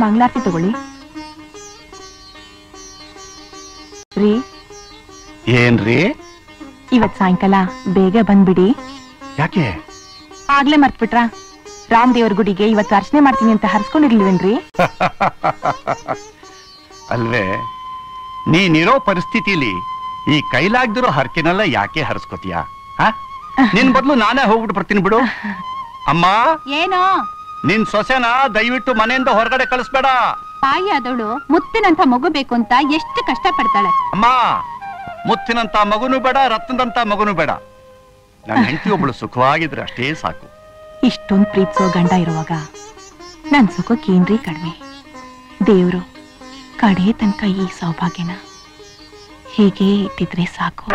ಮಂಗಳಾರತಿ ತಗೊಳ್ಳಿ ರೀ ಏನ್ರಿ ಇವತ್ ಸಾಯಂಕಾಲ ಬೇಗ ಬಂದ್ಬಿಡಿ ಯಾಕೆ ಆಗ್ಲೇ ಮರ್ತ್ಬಿಟ್ರಾ ರಾಮ್ ದೇವ್ರ ಗುಡಿಗೆ ಇವತ್ತು ಅರ್ಚನೆ ಮಾಡ್ತೀನಿ ಅಂತ ಹರ್ಸ್ಕೊಂಡಿರ್ಲಿವೇನ್ರಿ ಅಲ್ವೇ ನೀನಿರೋ ಪರಿಸ್ಥಿತಿಲಿ ಈ ಕೈಲಾಗ್ದಿರೋ ಹರಕೆನೆಲ್ಲ ಯಾಕೆ ಹರಿಸ್ಕೋತೀಯ ನಿನ್ ಬದಲು ನಾನೇ ಹೋಗ್ಬಿಟ್ಟು ಬರ್ತೀನಿ ಬಿಡು ಅಮ್ಮ ಏನೋ ನಿನ್ ಸೊಸೆನ ದಯವಿಟ್ಟು ಮನೆಯಿಂದ ಹೊರಗಡೆ ಕಳಿಸ್ಬೇಡ ತಾಯಿ ಆದವಳು ಮುತ್ತಿನಂತ ಮಗು ಬೇಕು ಅಂತ ಎಷ್ಟು ಕಷ್ಟ ಪಡ್ತಾಳೆ ಅಮ್ಮ ಮುತ್ತಿನಂತ ಮಗುನು ಬೇಡ ರತ್ನದಂತ ಮಗುನು ಬೇಡ ನನ್ನ ಹೆಂಡತಿ ಒಬ್ಳು ಸುಖವಾಗಿದ್ರೆ ಅಷ್ಟೇ ಸಾಕು ಇಷ್ಟೊಂದ್ ಪ್ರೀತಿಸೋ ಗಂಡ ಇರುವಾಗ ನನ್ ಸುಖಕ್ಕೇನ್ರಿ ಕಡಿಮೆ ದೇವ್ರು ಕಡೆ ತನಕ ಈ ಸೌಭಾಗ್ಯನ ಹೀಗೆ ಇಟ್ಟಿದ್ರೆ ಸಾಕು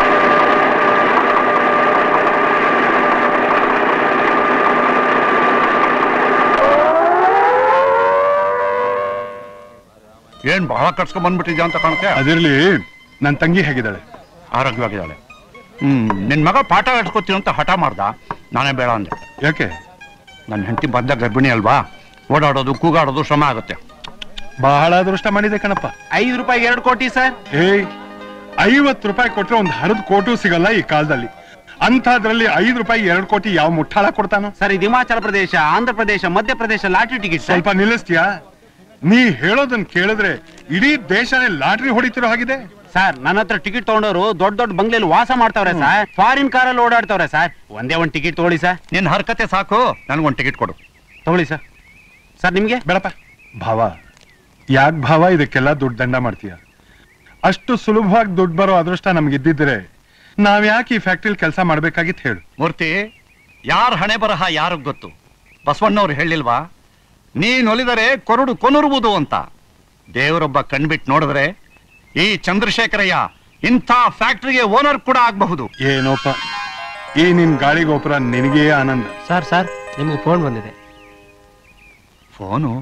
ಏನ್ ಬಹಳ ಕಟ್ಸ್ಕೊಂಡ್ ಬಂದ್ಬಿಟ್ಟಿದ್ಯಾ ಅಂತ ಕಾಣುತ್ತೆ ಅದಿರ್ಲಿ ನನ್ ತಂಗಿ ಹೇಗಿದ್ದಾಳೆ ಆರೋಗ್ಯವಾಗಿದ್ದಾಳೆ ಹ್ಮ್ ನಿನ್ ಮಗ ಪಾಠ ಹೇಳ್ಕೊತೀನಿ ಅಂತ ಹಠ ಮಾಡ್ದ ನಾನೇ ಬೇಡ ಅಂದೆ ಯಾಕೆ ನನ್ನ ಹೆಂಡತಿ ಬಂದ ಗರ್ಭಿಣಿ ಅಲ್ವಾ ಓಡಾಡೋದು ಕೂಗಾಡೋದು ಶ್ರಮ ಆಗುತ್ತೆ ಬಹಳ ಅದೃಷ್ಟ ಮಾಡಿದೆ ಕಣಪ್ಪ ಐದು ರೂಪಾಯಿ ಎರಡು ಕೋಟಿ ಸರ್ ಏಯ್ ಐವತ್ ರೂಪಾಯಿ ಕೊಟ್ರೆ ಒಂದ್ ಹರಿದ್ ಕೋಟು ಸಿಗಲ್ಲ ಈ ಕಾಲದಲ್ಲಿ ಅಂಥದ್ರಲ್ಲಿ ಐದು ರೂಪಾಯಿ ಎರಡ್ ಕೋಟಿ ಯಾವ ಮುಟ್ಟಾಳ ಕೊಡ್ತಾನೋ ಸರ್ ಇದು ಹಿಮಾಚಲ ಪ್ರದೇಶ ಆಂಧ್ರ ಪ್ರದೇಶ ಮಧ್ಯಪ್ರದೇಶ ಲಾಟ್ರಿ ಟಿಕೆಟ್ ಸರ್ ಸ್ವಲ್ಪ ನಿಲ್ಲಿಸ್ತೀಯಾ ನೀ ಹೇಳೋದನ್ ಕೇಳಿದ್ರೆ ಇಡೀ ದೇಶನೇ ಲಾಟ್ರಿ ಹೊಡಿತಿರೋ ಹಾಗಿದೆ ಸರ್ ನನ್ನ ಹತ್ರ ಟಿಕೆಟ್ ತಗೊಂಡವರು ದೊಡ್ಡ ದೊಡ್ಡ ಬಂಗ್ಲೆಲಿ ವಾಸ ಮಾಡ್ತಾವ್ರೆ ಸರ್ ಫಾರಿನ್ ಕಾರಲ್ಲಿ ಓಡಾಡ್ತಾವ್ರೆ ಸರ್ ಒಂದೇ ಒಂದ್ ಟಿಕೆಟ್ ತಗೊಳ್ಳಿ ಸರ್ ನಿನ್ ಹರ್ಕತೆ ಸಾಕು ನನ್ಗೊಂದು ಟಿಕೆಟ್ ಕೊಡು ತಗೊಳ್ಳಿ ಸರ್ ಸರ್ ನಿಮ್ಗೆ ಬೇಡಪ್ಪ ಭಾವ ಯಾಕ್ ಭಾವ ಇದಕ್ಕೆಲ್ಲ ದುಡ್ಡು ದಂಡ ಮಾಡ್ತೀಯ ಅಷ್ಟು ಸುಲಭವಾಗಿ ದುಡ್ಡು ಬರೋ ಅದೃಷ್ಟ ನಮ್ಗಿದ್ದಿದ್ರೆ ನಾವ್ ಯಾಕೆ ಈ ಫ್ಯಾಕ್ಟ್ರಿಲಿ ಕೆಲಸ ಮಾಡ್ಬೇಕಾಗಿತ್ತು ಹೇಳು ಮೂರ್ತಿ ಯಾರ ಹಣೆ ಬರಹ ಯಾರಿಗ್ ಗೊತ್ತು ಬಸವಣ್ಣವ್ರು ಹೇಳಿಲ್ವಾ ನೀನ್ ಒಲಿದರೆ ಕೊರಡು ಕೊನುರುವುದು ಅಂತ ದೇವರೊಬ್ಬ ಕಣ್ಬಿಟ್ಟು ನೋಡಿದ್ರೆ ಈ ಚಂದ್ರಶೇಖರಯ್ಯ ಇಂಥ ಫ್ಯಾಕ್ಟ್ರಿಗೆ ಓನರ್ ಕೂಡ ಆಗಬಹುದು ಏನೋಪ್ಪ ಈ ನಿನ್ ಗಾಳಿ ಗೋಪುರ ನಿನಗೇ ಆನಂದ ಸರ್ ಸರ್ ನಿಮ್ಗೆ ಫೋನ್ ಬಂದಿದೆ ಫೋನು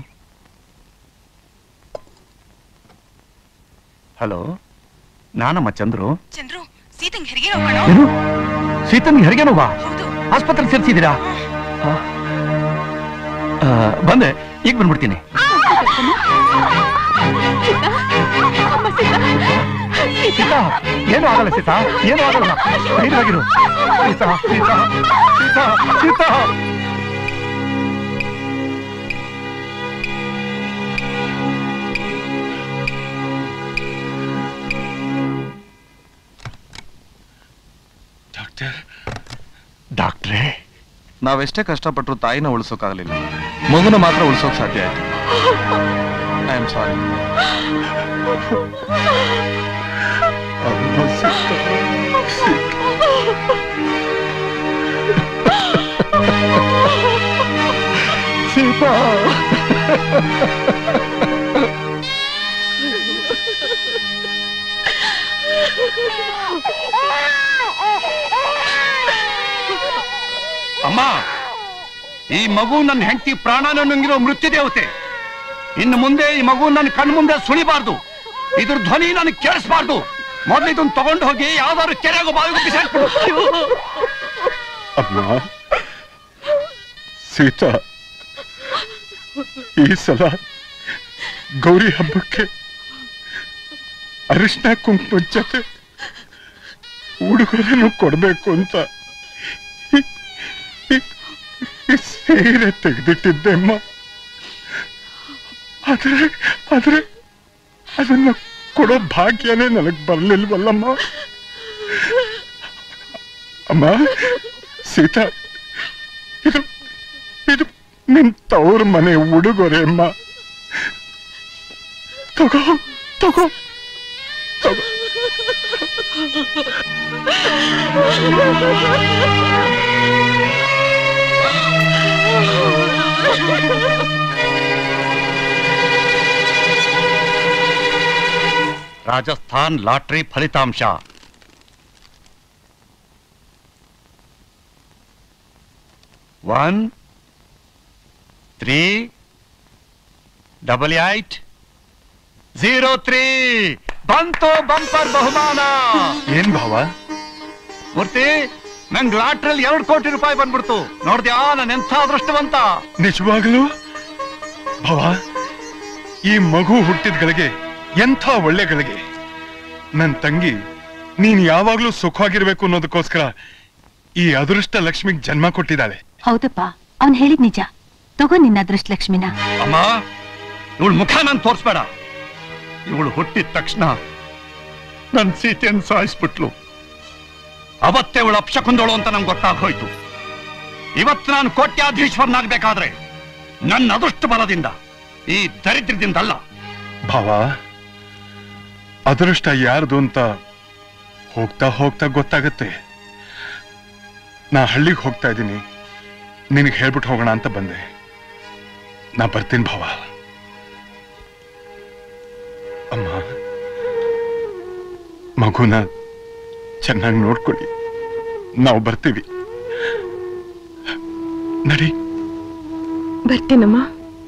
ಹಲೋ ನಾನಮ್ಮ ಚಂದ್ರು ಚಂದ್ರು ಸೀತಂಗ್ ಹೆರಿಗೆ ನೋವು ಕಣೋ. ಏನು ಸೀತನ್ಗೆ ಹೆರಿಗೆ ನೋವಾ ಆಸ್ಪತ್ರೆಗೆ ಸೇರಿಸಿದ್ದೀರಾ ಬಂದೆ ಈಗ ಬಂದ್ಬಿಡ್ತೀನಿ ಸೀತಾ ಏನು ಆಗಲ್ಲ ಸೀತಾ ಏನು ಆಗಲ್ಲ ಧೈರ್ಯವಾಗಿರು ಸೀತಾ ಸೀತಾ ಸೀತಾ ಸೀತಾ ಡಾಕ್ಟರ್ ಡಾಕ್ಟ್ರೇ ನಾವೆಷ್ಟೇ ಕಷ್ಟಪಟ್ಟರು ತಾಯಿನ ಉಳಿಸೋಕ್ಕಾಗಲಿಲ್ಲ ಮಗುನ ಮಾತ್ರ ಉಳಿಸೋಕ್ ಸಾಧ್ಯ ಆಯ್ತು ಐ ಆಮ್ ಸಾರಿ ಸೀತಾ ಅಮ್ಮ ಈ ಮಗು ನನ್ನ ಹೆಂಡತಿ ಪ್ರಾಣನ ನುಂಗಿರೋ ಮೃತ್ಯು ದೇವತೆ ಇನ್ನು ಮುಂದೆ ಈ ಮಗು ನನ್ನ ಕಣ್ಣು ಮುಂದೆ ಸುಳಿಬಾರ್ದು ಇದ್ರ ಧ್ವನಿ ನನಗೆ ಕೇಳಿಸ್ಬಾರ್ದು ಮೊದಲು ಇದನ್ನ ತಗೊಂಡು ಹೋಗಿ ಯಾವ್ದಾದ್ರು ಕೆರೆಗೂ ಬಾವಿಗೂ ಬಿಸಾಕ್ಬಿಡು ಅಮ್ಮ ಸೀತಾ ಈ ಸಲ ಗೌರಿ ಹಬ್ಬಕ್ಕೆ ಅರಿಶಿನ ಕುಂಕುಮ ಜೊತೆ ಉಡುಗೊರೆನು ಕೊಡ್ಬೇಕು ಅಂತ ಈ- ಈ- ಈ ಸೀರೆ ತೆಗೆದಿಟ್ಟಿದ್ದೆ ಅಮ್ಮ ಆದ್ರೆ ಆದ್ರೆ ಅದನ್ನ ಕೊಡೋ ಭಾಗ್ಯನೇ ನನಗ್ ಬರ್ಲಿಲ್ವಲ್ಲಮ್ಮ ಅಮ್ಮ ಸೀತಾ ಇದು ಇದು ನಿನ್ ತವ್ರ ಮನೆ ಉಡುಗೊರೆ ಅಮ್ಮ ತಗೋ ತಗೋ ತಗೋ ರಾಜಸ್ಥಾನ್ ಲಾಟ್ರಿ ಫಲಿತಾಂಶ one three double eight zero three ಬಂತು ಬಂಪರ್ ಬಹುಮಾನ ಏನ್ ಭಾವ ಮೂರ್ತಿ ನಂಗ್ ಲಾಟ್ರಲ್ಲಿ ಎರಡು ಕೋಟಿ ರೂಪಾಯಿ ಬಂದ್ಬಿಡ್ತು ನೋಡ್ದ್ಯಾ ನಾನು ಎಂಥ ಅದೃಷ್ಟವಂತ ನಿಜವಾಗ್ಲೂ ಭಾವ ಈ ಮಗು ಹುಟ್ಟಿದ್ಗಳಿಗೆ ಎಂಥ ಒಳ್ಳೆಗಳಿಗೆ ನನ್ ತಂಗಿ ನೀನ್ ಯಾವಾಗ್ಲೂ ಸುಖವಾಗಿರ್ಬೇಕು ಅನ್ನೋದಕ್ಕೋಸ್ಕರ ಈ ಅದೃಷ್ಟ ಲಕ್ಷ್ಮಿಗ್ ಜನ್ಮ ಕೊಟ್ಟಿದ್ದಾಳೆ ಹೌದಪ್ಪ ಅವನ್ ಹೇಳಿದ್ ನಿಜ ತಗೋ ನಿನ್ನ ಅದೃಷ್ಟ ಲಕ್ಷ್ಮಿನ ಅಮ್ಮ ಇವಳು ಮುಖ ನಾನು ತೋರಿಸ್ಬೇಡ ಇವಳು ಹುಟ್ಟಿದ ತಕ್ಷಣ ನನ್ ಸೀತೆಯನ್ನು ಸಾಯಿಸ್ಬಿಟ್ಲು ಅವತ್ತೇ ಇವಳು ಅಪ್ಶಕುಂದೋಳು ಅಂತ ನಂಗೆ ಗೊತ್ತಾಗೋಯ್ತು ಇವತ್ತು ನಾನು ಕೋಟ್ಯಾಧೀಶ್ವರನಾಗ್ಬೇಕಾದ್ರೆ ನನ್ನ ಅದೃಷ್ಟ ಬಲದಿಂದ ಈ ದರಿದ್ರದಿಂದಲ್ಲ ಭಾವ ಅದೃಷ್ಟ ಯಾರ್ದು ಅಂತ ಹೋಗ್ತಾ ಹೋಗ್ತಾ ಗೊತ್ತಾಗತ್ತೆ ನಾ ಹಳ್ಳಿಗೆ ಹೋಗ್ತಾ ಇದ್ದೀನಿ ನಿನಗೆ ಹೇಳ್ಬಿಟ್ಟು ಹೋಗೋಣ ಅಂತ ಬಂದೆ ನಾ ಬರ್ತೀನಿ ಭಾವ ಅಮ್ಮ ಮಗುನ ಚೆನ್ನಾಗಿ ನೋಡ್ಕೊಳ್ಳಿ ನಾವು ಬರ್ತೀವಿ ನಡಿ ಬರ್ತೀನಮ್ಮ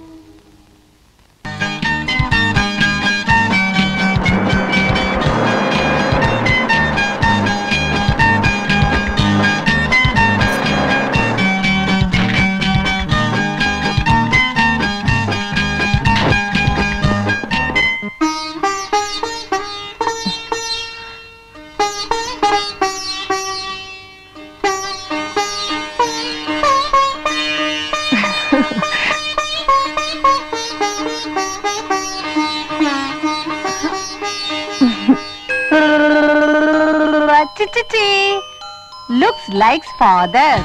ಲುಕ್ಸ್ ಲೈಕ್ಸ್ ಫಾದರ್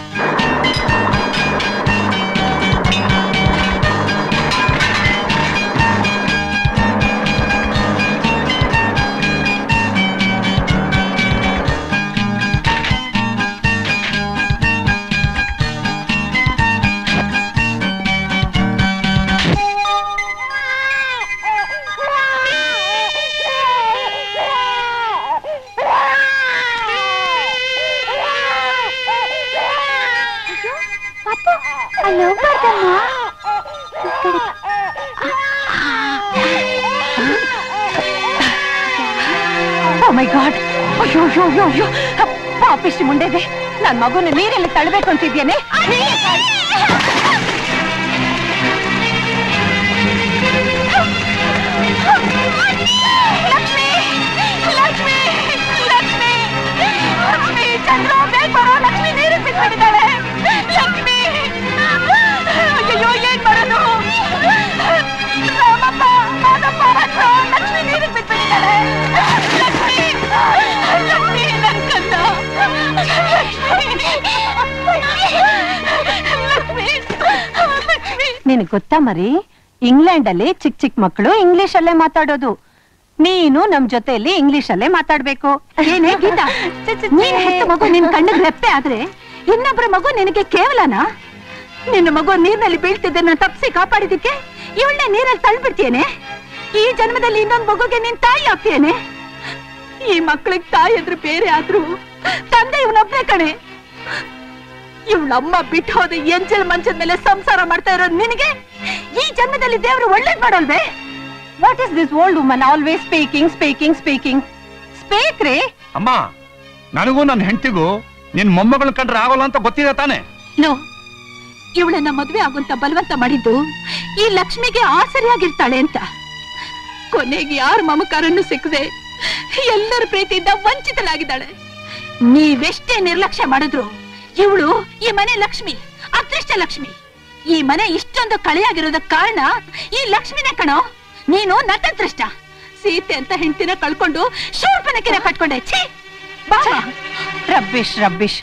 ಅಲ್ಲೋ ಬರ್ದಮ್ಮ ಓ ಮೈ ಗಾಡ್ ಅಯ್ಯೋ ಅಯ್ಯೋ ಅಯ್ಯೋ ಅಯ್ಯೋ ಪಾಪಿಷ್ಟು ಮುಂಡೆದೆ ನನ್ ಮಗುನ ನೀರಲ್ಲಿ ತಳ್ಳಬೇಕು ಅಂತಿದ್ಯೇನೆ ಲಕ್ಷ್ಮಿ ಲಕ್ಷ್ಮಿ ಲಕ್ಷ್ಮಿ ಲಕ್ಷ್ಮಿ ಚಂದ್ರ ಬೇಗ ಬರೋ ಲಕ್ಷ್ಮಿ ನೀರಿಗೆ ಬಿಟ್ಬಿಟ್ಟಿದ್ದಾಳೆ ಲಕ್ಷ್ಮಿ ಅಯ್ಯೋ ಏನ್ ಮಾಡೋದು ರಾಮಪ್ಪ ಮಾದಪ್ಪ ಹತ್ರ ಲಕ್ಷ್ಮಿ ನೀರಿಗೆ ಬಿಟ್ಬಿಟ್ಟಿದ್ದಾಳೆ ಲಕ್ಷ್ಮಿ ಲಕ್ಷ್ಮಿ ನನ್ ಕಂದ ನಿನಗೆ ಗೊತ್ತಾ ಮರಿ ಇಂಗ್ಲೆಂಡ್ ಅಲ್ಲಿ ಚಿಕ್ಕ ಚಿಕ್ಕ ಮಕ್ಕಳು ಇಂಗ್ಲಿಷ್ ಅಲ್ಲೇ ಮಾತಾಡೋದು ನೀನು ನಮ್ ಜೊತೆಯಲ್ಲಿ ಇಂಗ್ಲಿಷ್ ಅಲ್ಲೇ ಮಾತಾಡ್ಬೇಕು ಏನೇ ಗೀತಾ ನೀನ್ ಹೆತ್ತ ಮಗು ನಿನ್ ಕಣ್ಣಿಗೆ ರೆಪ್ಪೆ ಆದ್ರೆ ಇನ್ನೊಬ್ರ ಮಗು ನಿನಗೆ ಕೇವಲನಾ ನಿನ್ನ ಮಗು ನೀರ್ನಲ್ಲಿ ಬೀಳ್ತಿದ್ದನ್ನ ತಪ್ಪಿಸಿ ಕಾಪಾಡಿದಕ್ಕೆ ಇವಳನ್ನೇ ನೀರಲ್ಲಿ ತಳ್ಬಿಡ್ತೇನೆ ಈ ಜನ್ಮದಲ್ಲಿ ಇನ್ನೊಂದ್ ಮಗುಗೆ ನಿನ್ ತಾಯಿ ಆಗ್ತೇನೆ ಈ ಮಕ್ಕಳಿಗೆ ತಾಯಿ ಎದ್ರು ಬೇರೆ ಆದ್ರೂ ತಂದೆ ಇವನೊಬ್ನೇ ಕಣೆ ಇವಳಮ್ಮ ಬಿಟ್ಟು ಹೋದ ಎಂಜಲ್ ಮಂಚದ ಮೇಲೆ ಸಂಸಾರ ಮಾಡ್ತಾ ಇರೋ ನಿನಗೆ ಈ ಜನ್ಮದಲ್ಲಿ ದೇವರು ಒಳ್ಳೇದ್ ಮಾಡೋಲ್ವೇ what is this old woman always speaking speaking speaking speak ರೀ ಅಮ್ಮ ನನಗೂ ನನ್ನ ಹೆಂಡತಿಗೂ ನಿನ್ ಮೊಮ್ಮಗಳನ್ನ ಕಂಡ್ರೆ ಆಗೋಲ್ಲ ಅಂತ ಗೊತ್ತಿದೆ ತಾನೆ ನೋ ಇವಳನ್ನ ಮದ್ವೆ ಆಗುಂತ ಬಲವಂತ ಮಾಡಿದ್ದು ಈ ಲಕ್ಷ್ಮಿಗೆ ಆಸರಿಯಾಗಿರ್ತಾಳೆ ಅಂತ ಕೊನೆಗೆ ಯಾರ ಮಮಕಾರನ್ನು ಸಿಕ್ಕದೆ ಎಲ್ಲರ ಪ್ರೀತಿಯಿಂದ ವಂಚಿತಳಾಗಿದ್ದಾಳೆ ನೀವೆಷ್ಟೇ ನಿರ್ಲಕ್ಷ್ಯ ಮಾಡಿದ್ರು ಇವಳು ಈ ಮನೆ ಲಕ್ಷ್ಮಿ ಅದೃಷ್ಟ ಲಕ್ಷ್ಮಿ ಈ ಮನೆ ಇಷ್ಟೊಂದು ಕಳೆಯಾಗಿರೋದಕ್ ಕಾರಣ ಈ ಲಕ್ಷ್ಮಿನೇ ಕಣೋ ನೀನು ನತದೃಷ್ಟ ಸೀತೆ ಅಂತ ಹೆಂಡತಿನ ಕಳ್ಕೊಂಡು ಶೂರ್ಪನಕಿನ ಕಟ್ಕೊಂಡೆ ಛೀ ಬಾ ರಬ್ಬಿಶ್ ರಬ್ಬಿಶ್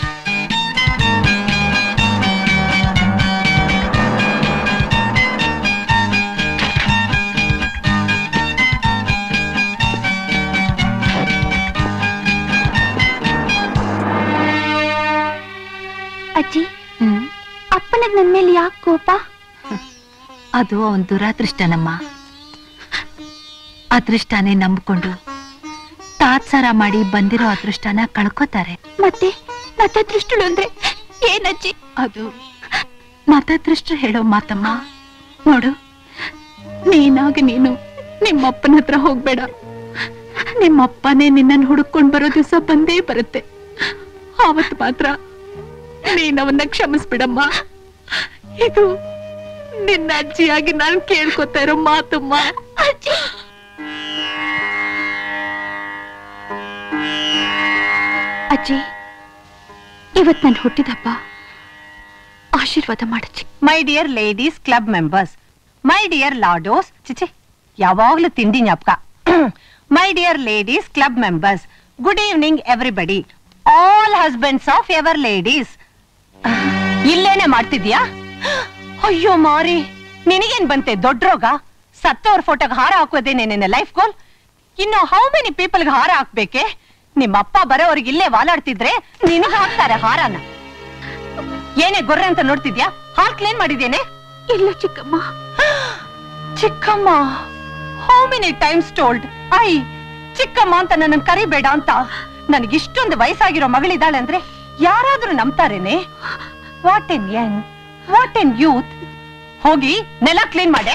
ಅಜ್ಜಿ ಅಪ್ಪನಿಗೆ ನನ್ ಮೇಲೆ ಯಾಕೆ ಕೋಪ ಅದು ಅವನ್ ದುರಾದೃಷ್ಟನಮ್ಮ ಅದೃಷ್ಟನೇ ನಂಬಿಕೊಂಡು ತಾತ್ಸಾರ ಮಾಡಿ ಬಂದಿರೋ ಅದೃಷ್ಟನ ಕಳ್ಕೋತಾರೆ ಮತ್ತೆ ನತದೃಷ್ಟಳು ಅಂದ್ರೆ ಏನಜ್ಜಿ ಅದು ಮತದೃಷ್ಟ ಹೇಳೋ ಮಾತಮ್ಮ ನೋಡು ನೀನಾಗಿ ನೀನು ನಿಮ್ಮಪ್ಪನ ಹತ್ರ ಹೋಗ್ಬೇಡ ನಿಮ್ಮಪ್ಪನೇ ನಿನ್ನನ್ನು ಹುಡುಕೊಂಡ್ ಬರೋ ದಿವಸ ಬಂದೇ ಬರುತ್ತೆ ಆವತ್ತು ಮಾತ್ರ ನೀನವನ್ನ ಕ್ಷಮಿಸ್ಬಿಡಮ್ಮ ಇದು ನಿನ್ನ ಅಜ್ಜಿಯಾಗಿ ನಾನು ಕೇಳ್ಕೊತಾ ಇರೋ ಮಾತಮ್ಮ ಅಜ್ಜಿ ಅಜ್ಜಿ ಇವತ್ ನನ್ ಹುಟ್ಟಿದಬ್ಬ ಆಶೀರ್ವಾದ ಮಾಡಜ್ಜಿ my dear ladies club members my dear ladies ಚಿಚಿ ಯಾವಾಗ್ಲೂ ತಿಂಡಿ ಜ್ಞಾಪಕ my dear ladies club members good evening everybody all husbands of ever ladies ಇಲ್ಲೇನೆ ಮಾಡ್ತಿದ್ಯಾ ಅಯ್ಯೋ ಮಾರಿ ನಿನಗೇನ್ ಬಂತೆ ದೊಡ್ಡ ರೋಗ ಸತ್ತವ್ರ ಫೋಟೋಗೆ ಹಾರ ಹಾಕೋದೇನೆ ನಿನ್ನ ಲೈಫ್ ಗೋಲ್ ಇನ್ನು ಹೌ ಮೆನಿ ಪೀಪಲ್ಗೆ ಹಾರ ಹಾಕ್ಬೇಕೆ ನಿಮ್ಮಪ್ಪ ಬರೋವ್ರಿಗೆ ಇಲ್ಲೇ ವಾಲಾಡ್ತಿದ್ರೆ ನಿನಗೆ ಹಾಕ್ತಾರೆ ಹಾರನ ಏನೇ ಗೊರ್ರೆ ಅಂತ ನೋಡ್ತಿದ್ಯಾ ಹಾಲ್ ಕ್ಲೀನ್ ಮಾಡಿದ್ದೇನೆ ಇಲ್ಲ ಚಿಕ್ಕಮ್ಮ ಚಿಕ್ಕಮ್ಮ how many times told I ಚಿಕ್ಕಮ್ಮ ಅಂತ ನನ್ನ ಕರಿಬೇಡ ಅಂತ ನನಗೆ ಇಷ್ಟೊಂದು ವಯಸ್ಸಾಗಿರೋ ಮಗಳಿದ್ದಾಳೆ ಅಂದ್ರೆ ಯಾರಾದ್ರೂ ನಂಬ್ತಾರೇನೆ what an young what an youth ಹೋಗಿ ನೆಲ ಕ್ಲೀನ್ ಮಾಡೆ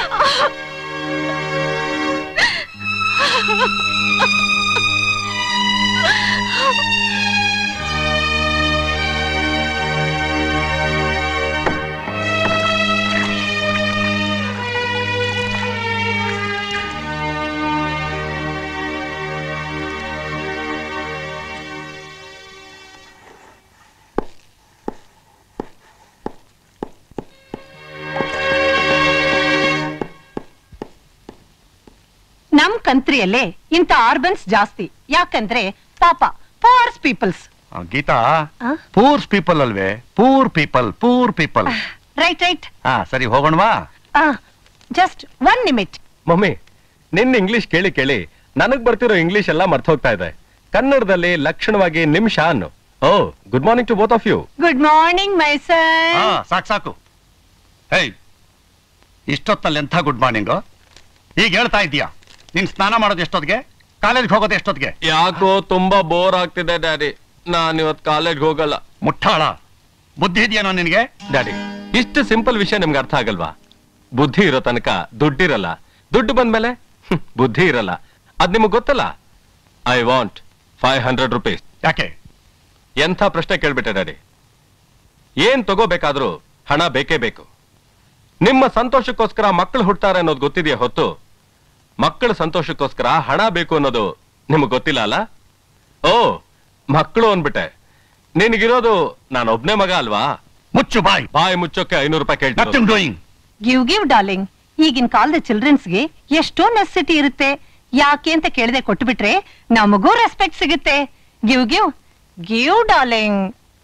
ನಮ್ ಕಂಟ್ರಿಯಲ್ಲೇ ಇಂಥ ಆರ್ಬನ್ಸ್ ಜಾಸ್ತಿ ಯಾಕಂದ್ರೆ ಪಾಪ ಪೋರ್ಸ್ ಪೀಪಲ್ಸ್ ಆ, ಗೀತಾ ಪೂರ್ ಪೀಪಲ್ ಅಲ್ವೇ poor people poor people right right ಹಾ ಸರಿ ಹೋಗೋಣವಾ ಜಸ್ಟ್ ಒನ್ ನಿಮಿಟ್ ಮಮ್ಮಿ ನಿನ್ನ ಇಂಗ್ಲಿಷ್ ಕೇಳಿ ಕೇಳಿ ನನಗ್ ಬರ್ತಿರೋ ಇಂಗ್ಲಿಷ್ ಎಲ್ಲ ಮರ್ತೋಗ್ತಾ ಇದೆ ಕನ್ನಡದಲ್ಲಿ ಲಕ್ಷಣವಾಗಿ ನಿಮಿಷ ಅನ್ನು oh good morning to both of you good morning my sir ಹಾ ಸಾಕು ಸಾಕು ಹೇಯ್ ಇಷ್ಟೊತ್ತಲ್ಲಿ ಎಂಥ ಗುಡ್ ಮಾರ್ನಿಂಗು ಈಗ ಹೇಳ್ತಾ ಇದೀಯಾ ನೀನ್ ಸ್ನಾನ ಮಾಡೋದು ಎಷ್ಟೊತ್ತಿಗೆ ಕಾಲೇಜ್ಗೆ ಹೋಗೋದು ಎಷ್ಟೊತ್ತಿಗೆ ಯಾಕೋ ತುಂಬಾ ಬೋರ್ ಆಗ್ತಿದೆ ಡ್ಯಾಡಿ ನಾನು ಇವತ್ ಕಾಲೇಜ್ ಹೋಗಲ್ಲ ಮುಟ್ಟಾಳ ಬುದ್ಧಿ ಇದೆಯೇನೋ ನಿನಗೆ ಡ್ಯಾಡಿ ಇಷ್ಟು ಸಿಂಪಲ್ ವಿಷಯ ನಿಮ್ಗೆ ಅರ್ಥ ಆಗಲ್ವಾ ಬುದ್ಧಿ ಇರೋ ತನಕ ದುಡ್ಡಿರಲ್ಲ ದುಡ್ಡು ಬಂದ್ಮೇಲೆ ಹ್ಮ್, ಬುದ್ಧಿ ಇರಲ್ಲ ಅದ್ ನಿಮಗ್ ಗೊತ್ತಲ್ಲ I want five hundred rupees ಯಾಕೆ ಎಂಥ ಪ್ರಶ್ನೆ ಕೇಳ್ಬಿಟ್ಟೆ ಡ್ಯಾಡಿ ಏನ್ ತಗೋಬೇಕಾದ್ರೂ ಹಣ ಬೇಕೇ ಬೇಕು ನಿಮ್ಮ ಸಂತೋಷಕ್ಕೋಸ್ಕರ ಮಕ್ಕಳು ಹುಡ್ತಾರೆ ಅನ್ನೋದು ಗೊತ್ತಿದೆಯಾ ಹೊತ್ತು ಮಕ್ಕಳ ಸಂತೋಷಕ್ಕೋಸ್ಕರ ಹಣ ಬೇಕು ಅನ್ನೋದು ನಿಮಗ್ ಗೊತ್ತಿಲ್ಲ ಅಲ್ಲ ಓ ಮಕ್ಕಳು ಅಂದ್ಬಿಟ್ಟೆ ನಿನಗಿರೋದು ನಾನು ಒಬ್ನೇ ಮಗ ಅಲ್ವಾ ಮುಚ್ಚು ಬಾಯ್ ಬಾಯಿ ಮುಚ್ಚೋಕೆ ಐನೂರು ರೂಪಾಯಿ ಕೇಳ್ತೀನಿ nothing doing give give darling ಈಗಿನ ಕಾಲದ ಚಿಲ್ಡ್ರನ್ಸ್ಗೆ ಎಷ್ಟೋ ನೆಸೆಸಿಟಿ ಇರುತ್ತೆ ಯಾಕೆ ಅಂತ ಕೇಳದೆ ಕೊಟ್ಬಿಟ್ರೆ ನಮಗೂ ರೆಸ್ಪೆಕ್ಟ್ ಸಿಗುತ್ತೆ ಗಿವ್ ಗಿವ್ ಗಿವ್ ಡಾರ್ಲಿಂಗ್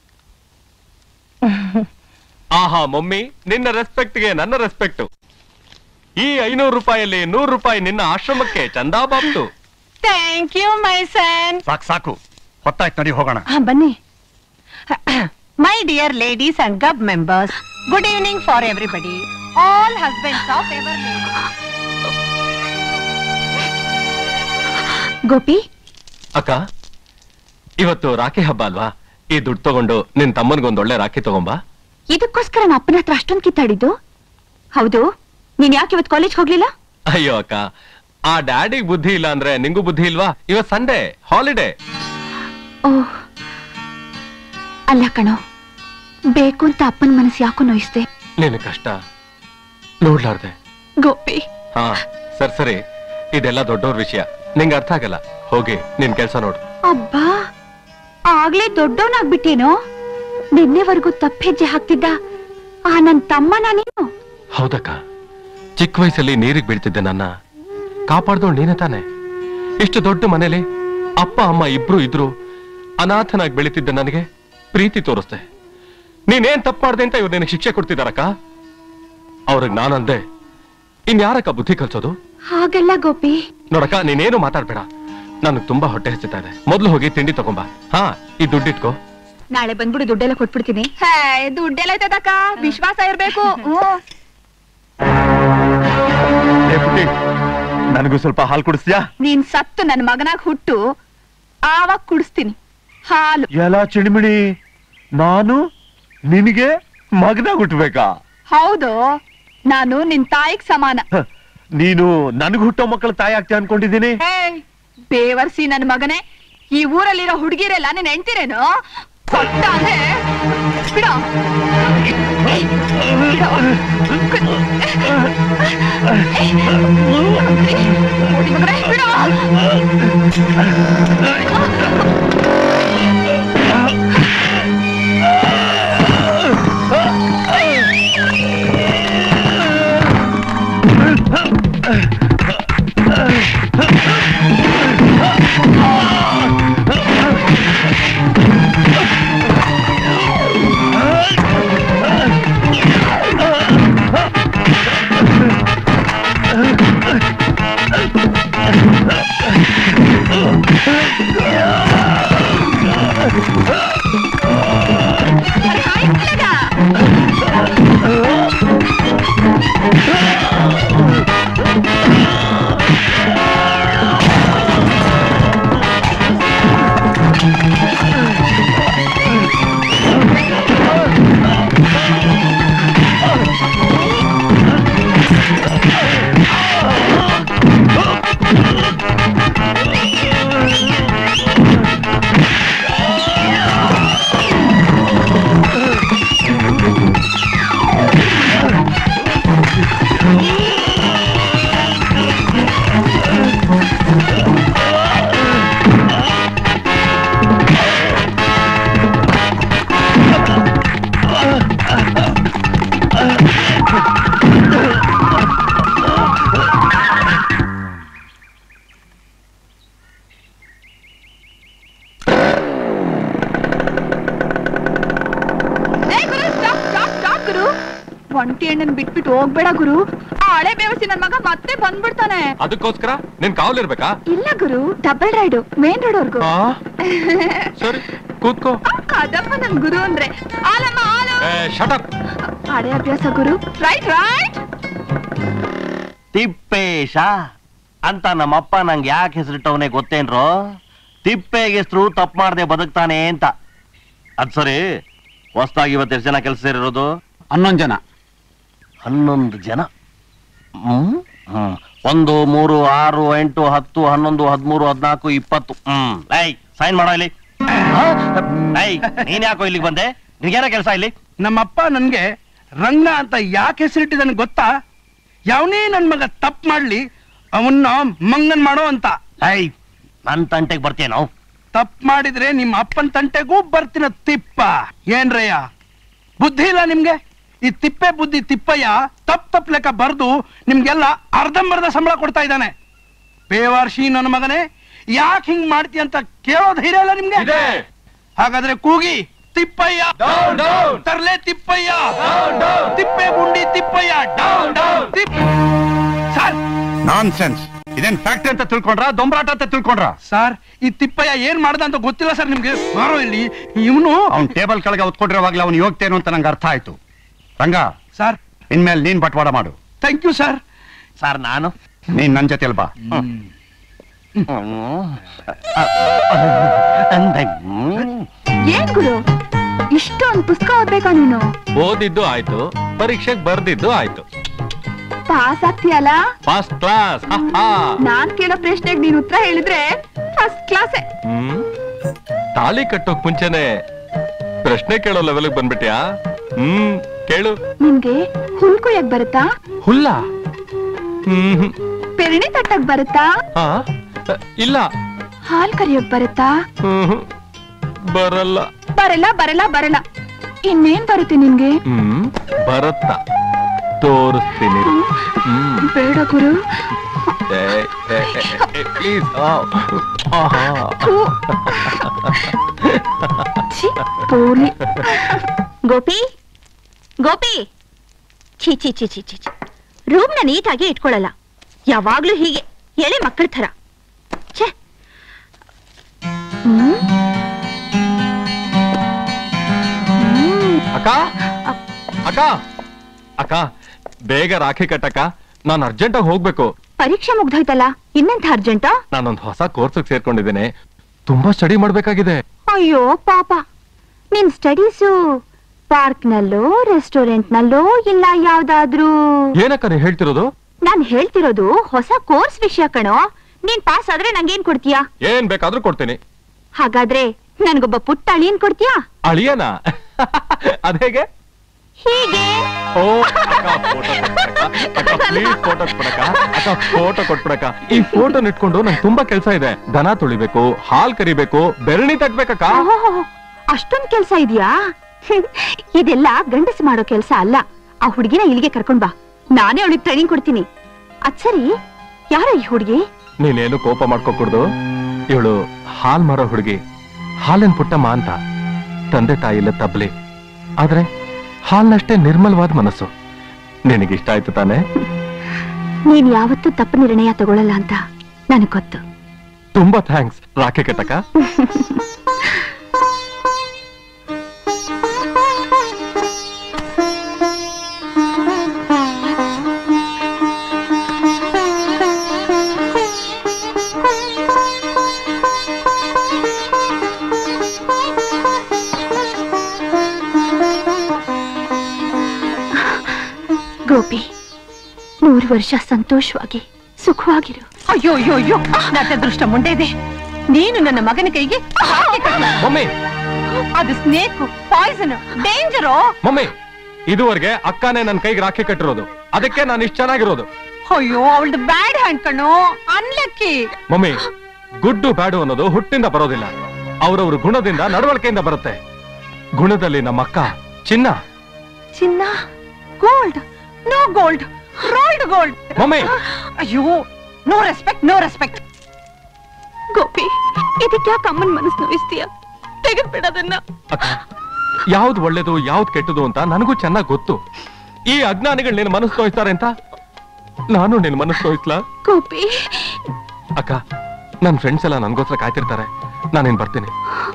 ಆಹಾ ಮಮ್ಮಿ ನಿನ್ನ ರೆಸ್ಪೆಕ್ಟ್ಗೆ ನನ್ನ ರೆಸ್ಪೆಕ್ಟ್ ಈ ಐನೂರು ರೂಪಾಯಲ್ಲಿ ನೂರು ರೂಪಾಯಿ ನಿನ್ನ ಆಶ್ರಮಕ್ಕೆ ಚಂದಾ ಬಾಬ್ತು ಥ್ಯಾಂಕ್ ಯು ಮೈ ಸನ್ ಸಾಕು ಸಾಕು ಹೊತ್ತಾಯ್ತು ನಡಿ ಹೋಗೋಣ ಬನ್ನಿ my dear ladies and club members good evening for everybody all husbands of ever Gopi ಅಕ್ಕ ಇವತ್ತು ರಾಖಿ ಹಬ್ಬ ಅಲ್ವಾ ಈ ದುಡ್ಡು ತಗೊಂಡು ನಿನ್ ತಮ್ಮನಿಗೊಂದು ಒಳ್ಳೆ ರಾಖಿ ತಗೊಂಬಾ ಇದಕ್ಕೋಸ್ಕರ ನಮ್ಮ ಅಪ್ಪನ ಹತ್ರ ಅಷ್ಟೊಂದು ಕಿತ್ತಾಡಿದ್ದು ಹೌದು ನೀನ್ ಯಾಕೆ ಇವತ್ತು ಕಾಲೇಜ್ ಹೋಗ್ಲಿಲ್ಲ ಅಯ್ಯೋ ಅಕ್ಕ ಆ ಡ್ಯಾಡಿಗ್ ಬುದ್ಧಿ ಇಲ್ಲ ಅಂದ್ರೆ ನಿಂಗೂ ಬುದ್ಧಿ ಇಲ್ವಾ ಇವತ್ ಸಂಡೇ ಹಾಲಿಡೇ ಓಹ್ ಅಲ್ಲ ಕಣೋ ಬೇಕು ಅಂತ ಅಪ್ಪನ ಮನಸ್ಸು ಯಾಕೋ ನೋಯಿಸ್ದೆ ನಿನ್ನ ಕಷ್ಟ ನೋಡ್ಲಾರ್ದೆ ಗೋಪಿ ಹಾ ಸರಿ ಸರಿ ಇದೆಲ್ಲ ದೊಡ್ಡವ್ರ ವಿಷಯ ನಿಂಗೆ ಅರ್ಥ ಆಗಲ್ಲ ಹೋಗಿ ನಿನ್ ಕೆಲ್ಸ ನೋಡು ಅಬ್ಬಾ ಆಗ್ಲೇ ದೊಡ್ಡವನಾಗ್ಬಿಟ್ಟೇನೋ ನಿನ್ನೆವರೆಗೂ ತಪ್ಪೆಜ್ಜೆ ಹಾಕ್ತಿದ್ದ ಆ ನನ್ ತಮ್ಮನ ನೀನು ಹೌದಕ್ಕ ಚಿಕ್ಕ ವಯಸ್ಸಲ್ಲಿ ನೀರಿಗೆ ಬೀಳ್ತಿದ್ದೆ ನನ್ನ ಕಾಪಾಡ್ದೋಳು ನೀನೇ ತಾನೆ ಇಷ್ಟು ದೊಡ್ಡ ಮನೇಲಿ ಅಪ್ಪ ಅಮ್ಮ ಇಬ್ರು ಇದ್ರು ಅನಾಥನಾಗಿ ಬೆಳೀತಿದ್ದ ನನಗೆ ಪ್ರೀತಿ ತೋರಿಸ್ದೆ ನೀನೇನ್ ತಪ್ಪು ಮಾಡ್ದೆ ಅಂತ ಇವ್ರು ನಿನಗೆ ಶಿಕ್ಷೆ ಕೊಡ್ತಿದಾರಕ್ಕ ಅವ್ರಿಗೆ ನಾನಂದೆ ಇನ್ಯಾರಕ್ಕ ಬುದ್ಧಿ ಕಲ್ಸೋದು ಹಾಗಲ್ಲ ಗೋಪಿ ನೋಡಕ್ಕ ನೀನೇನು ಮಾತಾಡ್ಬೇಡ ನನಗೆ ತುಂಬಾ ಹೊಟ್ಟೆ ಹಚ್ಚುತ್ತಾ ಇದೆ ಮೊದ್ಲು ಹೋಗಿ ತಿಂಡಿ ತಗೊಂಬಾ ಹಾ ಈ ದುಡ್ಡಿಟ್ಕೋ ನಾಳೆ ಬಂದ್ಬಿಡು ದುಡ್ಡೆಲ್ಲ ಕೊಟ್ಬಿಡ್ತೀನಿ ದುಡ್ಡೆಲ್ಲ ಐತದಕ್ಕ ವಿಶ್ವಾಸ ಇರ್ಬೇಕು ನನಗೂ ಸ್ವಲ್ಪ ಹಾಲು ಕುಡಿಸ್ತೀಯಾ ನೀನ್ ಸತ್ತು ನನ್ ಮಗನಾಗ ಹುಟ್ಟು ಆವಾಗ ಕುಡಿಸ್ತೀನಿ ಹಾಲು ಎಲ್ಲ ಚಿಣಿಮಿಣಿ ನಾನು ನಿನಗೆ ಮಗನಾಗ ಹುಟ್ಟಬೇಕಾ ಹೌದು ನಾನು ನಿನ್ ತಾಯಿಗ್ ಸಮಾನ ನೀನು ನನಗ್ ಹುಟ್ಟೋ ಮಕ್ಕಳ ತಾಯಿ ಆಗ್ತೀಯ ಅನ್ಕೊಂಡಿದ್ದೀನಿ ಹೇ ಬೇವರ್ಸಿ ನನ್ ಮಗನೇ ಈ ಊರಲ್ಲಿರೋ ಹುಡುಗಿರೆಲ್ಲ ನೀನ್ ಹೆಂಡ್ತಿರೇನು ಕೊಟ್ಟ ಅಂದ್ರೆ ಬಿಡೋ ಬಿಡೋ. ಏ ಗುರು ಸ್ಟಾಪ್ ಸ್ಟಾಪ್ ಸ್ಟಾಪ್ ಗುರು ಒಂಟಿ ಹೆಣ್ಣನ್ ಬಿಟ್ಬಿಟ್ಟು ಹೋಗ್ಬೇಡ ಗುರು ಆ ಹಳೆ ಬೇವಸಿ ನನ್ ಮಗ ಮತ್ತೆ ಬಂದ್ಬಿಡ್ತಾನೆ ಅದಕ್ಕೋಸ್ಕರ ನಿನ್ ಕಾವಲಿರ್ಬೇಕಾ ಇಲ್ಲ ಗುರು ಡಬಲ್ ರೈಡು ಮೇನ್ ರೋಡ್ ವರ್ಗು ಆ? ಸರಿ ಕೂತ್ಕೋ ಅದಪ್ಪ ನನ್ ಗುರು ಅಂದ್ರೆ ಆಲಮ್ಮ ಆಲು ಶಟಪ್ ಹಳೆ ಅಭ್ಯಾಸ ಗುರು ರೈಟ್ ರೈಟ್ ತಿಪ್ಪೇಶ ಅಂತ ನಮ್ಮಪ್ಪ ನಂಗೆ ಯಾಕೆ ಹೆಸರಿಟ್ಟವನೇ ಗೊತ್ತೇನ್ರೋ ತಿಪ್ಪೆಗೆ ಹೆಸರು ತಪ್ಪು ಮಾಡದೆ ಬದುಕ್ತಾನೆ ಅಂತ ಅದ್ ಸರಿ ಹೊಸ್ದಾಗಿ ಇವತ್ತು ಎಷ್ಟು ಜನ ಕೆಲಸ ಸೇರಿರೋದು ಹನ್ನೊಂದು ಜನ ಹನ್ನೊಂದು ಜನ ಹ್ಮ್ ಹ್ಮ್ ಒಂದು ಮೂರು ಆರು ಎಂಟು ಹತ್ತು ಹನ್ನೊಂದು ಹದಿಮೂರು ಹದಿನಾಲ್ಕು ಇಪ್ಪತ್ತು ಹ್ಮ್ ಐ ಸೈನ್ ಮಾಡೋ ಇಲ್ಲಿ ಐ ನೀನ್ ಯಾಕೋ ಇಲ್ಲಿಗೆ ಬಂದೆ ನಿನ್ಗೇನ ಕೆಲಸ ಇಲ್ಲಿ ನಮ್ಮಪ್ಪ ನನ್ಗೆ ರಂಗ ಅಂತ ಯಾಕೆ ಹೆಸರಿಟ್ಟಿದ್ದಾನೆ ಗೊತ್ತಾ ಯಾವನೇ ನನ್ ಮಗ ತಪ್ಪು ಮಾಡ್ಲಿ ಅವನ್ನ ಮಂಗನ್ ಮಾಡೋ ಅಂತ ಐ ನನ್ ತಂಟೆಗೆ ಬರ್ತೀಯನೋ ತಪ್ಪು ಮಾಡಿದ್ರೆ ನಿಮ್ಮ ಅಪ್ಪನ ತಂಟೆಗೂ ಬರ್ತಿನ ತಿಪ್ಪ ಏನ್ರಯ್ಯ ಬುದ್ಧಿ ಇಲ್ಲ ನಿಮ್ಗೆ ಈ ತಿಪ್ಪೆ ಬುದ್ಧಿ ತಿಪ್ಪಯ್ಯ ತಪ್ ತಪ್ ಲೆಕ್ಕ ಬರ್ದು ನಿಮ್ಗೆಲ್ಲ ಅರ್ಧಂಬರ್ಧ ಸಂಬಳ ಕೊಡ್ತಾ ಇದ್ದಾನೆ ಬೇವಾರ್ಷಿ ನನ್ನ ಮಗನೇ ಯಾಕೆ ಹಿಂಗ್ ಮಾಡ್ತಿ ಅಂತ ಕೇಳೋ ಧೈರ್ಯ ಇಲ್ಲ ನಿಮ್ಗೆ ಹಾಗಾದ್ರೆ ಕೂಗಿ ತಿಪ್ಪಯ್ಯ ತರ್ಲೆ ತಿಪ್ಪಯ್ಯ ತಿಪ್ಪೆ ಗುಂಡಿ Tippayya down down Tippa sir nonsense ಇದೇನ್ ಫ್ಯಾಕ್ಟ್ರಿ ಅಂತ ತಿಳ್ಕೊಂಡ್ರ ದೊಂಬರಾಟ ಅಂತ ತಿಳ್ಕೊಂಡ್ರ ಸರ್ ಈ ತಿಪ್ಪಯ್ಯ ಏನ್ ಮಾಡ್ದ ಅಂತ ಗೊತ್ತಿಲ್ಲ ಸರ್ ನಿಮ್ಗೆ ಬಾರೋ ಇಲ್ಲಿ ಇವನು ಅವ್ನ್ ಟೇಬಲ್ ಕೆಳಗೆ ಹೊತ್ಕೊಂಡಿರೋವಾಗ್ಲೇ ಅವ್ನು ಯೋಗ್ತೇನು ಅಂತ ನಂಗೆ ಅರ್ಥ ಆಯ್ತು ರಂಗ ಸರ್ ಇನ್ಮೇಲೆ ನೀನ್ ಬಟ್ವಾಡ ಮಾಡು ಥ್ಯಾಂಕ್ ಯು ಸರ್ ಸರ್ ನಾನು ನೀನ್ ನನ್ ಜೊತೆಲ್ ಬಾ ಏನ್ ಗುರು ಇಷ್ಟೊಂದು ಪುಸ್ತಕ ಓದ್ಬೇಕಾ ನೀನು ಓದಿದ್ದು ಆಯ್ತು ಪರೀಕ್ಷೆಗೆ ಬರ್ದಿದ್ದು ಆಯ್ತು ಪಾಸ್ ಆಗ್ತೀಯಲ್ಲ ಫಸ್ಟ್ ಕ್ಲಾಸ್ ನಾನ್ ಕೇಳೋ ಪ್ರಶ್ನೆಗೆ ನೀನ್ ಉತ್ತರ ಹೇಳಿದ್ರೆ ಫಸ್ಟ್ ಕ್ಲಾಸೆ ಹ್ಮ್ ತಾಳಿ ಕಟ್ಟೋಕ್ ಮುಂಚೆನೆ ಪ್ರಶ್ನೆ ಕೇಳೋ ಲೆವೆಲ್ಗೆ ಬಂದ್ಬಿಟ್ಯಾ ಹ್ಮ್ ಕೇಳು ನಿಮ್ಗೆ ಹುಲ್ ಕೊಯ್ಯಕ್ ಬರುತ್ತಾ ಹುಲ್ಲ ಹ್ಮ್ ಪೆರಣಿ ತಟ್ಟಕ್ ಬರುತ್ತಾ ಹಾ ಇಲ್ಲ ಹಾಲ್ ಕರಿಯೋಕ್ ಬರುತ್ತಾ ಹ್ಮ್ ಬರಲ್ಲ ಬರಲ್ಲ ಬರಲ್ಲ ಬರಲ್ಲ ಇನ್ನೇನ್ ಬರುತ್ತೆ ನಿನ್ಗೆ ಹ್ಮ್ ಬರತ್ತ ತೋರಿಸ್ತೀನಿ ಹ್ಮ್ ಬೇಡ ಗುರು ಪ್ಲೀಸ್ ಥು. ಛೀ, ಪೋಲಿ ಗೋಪಿ ಗೋಪಿ ಛೀ ಛೀ ಛೀ ಛೀ ಛೀ ರೂಮ್ನ ನೀಟಾಗಿ ಇಟ್ಕೊಳ್ಳಲ್ಲ ಯಾವಾಗ್ಲೂ ಹೀಗೆ ಎಳೆ ಮಕ್ಕಳ ಥರ ಛೇ ಹ್ಮ್ ಅಕ್ಕ ಅಕ್ಕ ಅಕ್ಕ ಬೇಗ ರಾಖಿ ಕಟ್ಟಕ್ಕ ನಾನು ಅರ್ಜೆಂಟಾಗಿ ಹೋಗ್ಬೇಕು ಪರೀಕ್ಷೆ ಮುಗ್ದೋಯ್ತಲ್ಲ ಇನ್ನೆಂಥ ಅರ್ಜೆಂಟಾ ನಾನೊಂದು ಹೊಸ ಕೋರ್ಸ್ಗೆ ಸೇರ್ಕೊಂಡಿದ್ದೇನೆ ತುಂಬಾ ಸ್ಟಡಿ ಮಾಡ್ಬೇಕಾಗಿದೆ ಅಯ್ಯೋ ಪಾಪ ನಿನ್ ಸ್ಟಡೀಸು ಪಾರ್ಕ್ ನಲ್ಲೋ ರೆಸ್ಟೋರೆಂಟ್ ನಲ್ಲೋ ಇಲ್ಲ ಯಾವ್ದಾದ್ರೂ ಏನಕ್ಕ ನೀ ಹೇಳ್ತಿರೋದು ನಾನ್ ಹೇಳ್ತಿರೋದು ಹೊಸ ಕೋರ್ಸ್ ವಿಷಯ ಕಣೋ ನೀನ್ ಪಾಸ್ ಆದ್ರೆ ನಂಗೇನ್ ಕೊಡ್ತೀಯಾ ಏನ್ ಬೇಕಾದ್ರೂ ಕೊಡ್ತೀನಿ ಹಾಗಾದ್ರೆ ನನ್ಗೊಬ್ಬ ಪುಟ್ಟ ಅಳಿಯನ್ ಕೊಡ್ತೀಯಾ ಅಳಿಯನ ಅದೇಗೆ ಹೀಗೆ ಓ ಅಕ್ಕ ಪ್ಲೀಸ್ ಫೋಟೋ ಕೊಡಕ ಅಕ್ಕ ಫೋಟೋ ಕೊಟ್ಬಿಡಕ ಈ ಫೋಟೋ ಇಟ್ಕೊಂಡು ನಂಗೆ ತುಂಬಾ ಕೆಲಸ ಇದೆ ದನ ತುಳಿಬೇಕು ಹಾಲ್ ಕರಿಬೇಕು ಬೆರಣಿ ತಟ್ಬೇಕಕ್ಕ ಅಷ್ಟೊಂದ್ ಕೆಲ್ಸ ಇದೆಯಾ ಇದೆಲ್ಲ ಗಂಡಸ್ ಮಾಡೋ ಕೆಲ್ಸ ಅಲ್ಲ ಆ ಹುಡುಗಿನ ಇಲ್ಲಿಗೆ ಕರ್ಕೊಂಡ್ ಬಾ ನಾನೇ ಅವಳಿಗೆ ಟ್ರೈನಿಂಗ್ ಕೊಡ್ತೀನಿ ಅದ್ ಸರಿ ಯಾರ ಈ ಹುಡುಗಿ ನೀನೇನು ಕೋಪ ಮಾಡ್ಕೋಕೂಡ್ದು ಇವಳು ಹಾಲ್ ಮಾರೋ ಹುಡುಗಿ ಹಾಲಿನ ಪುಟ್ಟಮ್ಮ ಅಂತ ತಂದೆ ತಾಯಿ ಇಲ್ಲ ತಬ್ಲಿ ಆದ್ರೆ ಹಾಲ್ನಷ್ಟೇ ನಿರ್ಮಲವಾದ ಮನಸ್ಸು ನಿನಗಿಷ್ಟ ಆಯ್ತು ತಾನೆ ನೀನ್ ಯಾವತ್ತೂ ತಪ್ಪು ನಿರ್ಣಯ ತಗೊಳ್ಳಲ್ಲ ಅಂತ ನನಗ್ ಗೊತ್ತು ತುಂಬಾ ಥ್ಯಾಂಕ್ಸ್ ರಾಖೆ ಕಟ್ಟಕ ಗೋಪಿ ನೂರು ವರ್ಷ ಸಂತೋಷವಾಗಿ ಸುಖವಾಗಿರು ಅಯ್ಯೋ ಅಯ್ಯೋ ಅಯ್ಯೋ ನನ್ನ ದೃಷ್ಟ ಮುಂಡೆ ಇದೆ ನೀನು ನನ್ನ ಮಗನ ಕೈಗೆ ಹಾಕಿ ಕಟ್ಲು. ಮಮ್ಮಿ ಅದು ಸ್ನೇಕ್ ಪಾಯ್ಸನ್ ಡೇಂಜರು ಮಮ್ಮಿ ಇದುವರೆಗೆ ಅಕ್ಕನೇ ನನ್ನ ಕೈಗೆ ರಾಖಿ ಕಟ್ಟಿರೋದು ಅದಕ್ಕೆ ನಾನು ಇಷ್ಟ ಚೆನ್ನಾಗಿರೋದು ಅಯ್ಯೋ ಅವಳ್ದು ಬ್ಯಾಡ್ ಹ್ಯಾಂಡ್ ಕಣೋ ಅನ್ಲಕ್ಕಿ ಮಮ್ಮಿ ಗುಡ್ಡು ಬ್ಯಾಡು ಅನ್ನೋದು ಹುಟ್ಟಿಂದ ಬರೋದಿಲ್ಲ ಅವರವ್ರ ಗುಣದಿಂದ ನಡವಳಿಕೆಯಿಂದ ಬರುತ್ತೆ ಗುಣದಲ್ಲಿ ನಮ್ಮ ಅಕ್ಕ ಚಿನ್ನ ಚಿನ್ನ gold no gold rolled gold mummy ಅಯ್ಯೋ no respect no respect Gopi ಇದಕ್ಕೆ ಯಾಕೆ ಅಮ್ಮನ ಮನಸ್ಸು ನೋಯಿಸ್ತೀಯ ತೆಗೆದ್ಬಿಡೋದನ್ನ ಅಕ್ಕ ಯಾವ್ದು ಒಳ್ಳೇದು ಯಾವ್ದು ಕೆಟ್ಟದು ಅಂತ ನನಗೂ ಚೆನ್ನಾಗಿ ಗೊತ್ತು ಈ ಅಜ್ಞಾನಿಗಳು ನಿನ್ನ ಮನಸ್ಸು ತೋಯಿಸ್ತಾರೆ ಅಂತ ನಾನು ನಿನ್ನ ಮನಸ್ಸು ತೋಯಿಸ್ಲಾ ಗೋಪಿ ಅಕ್ಕ ನನ್ನ ಫ್ರೆಂಡ್ಸ್ ಎಲ್ಲ ನನ್ಗೋಸ್ಕರ ಕಾಯ್ತಿರ್ತಾರೆ ನಾನೇನ್ ಬರ್ತೀನಿ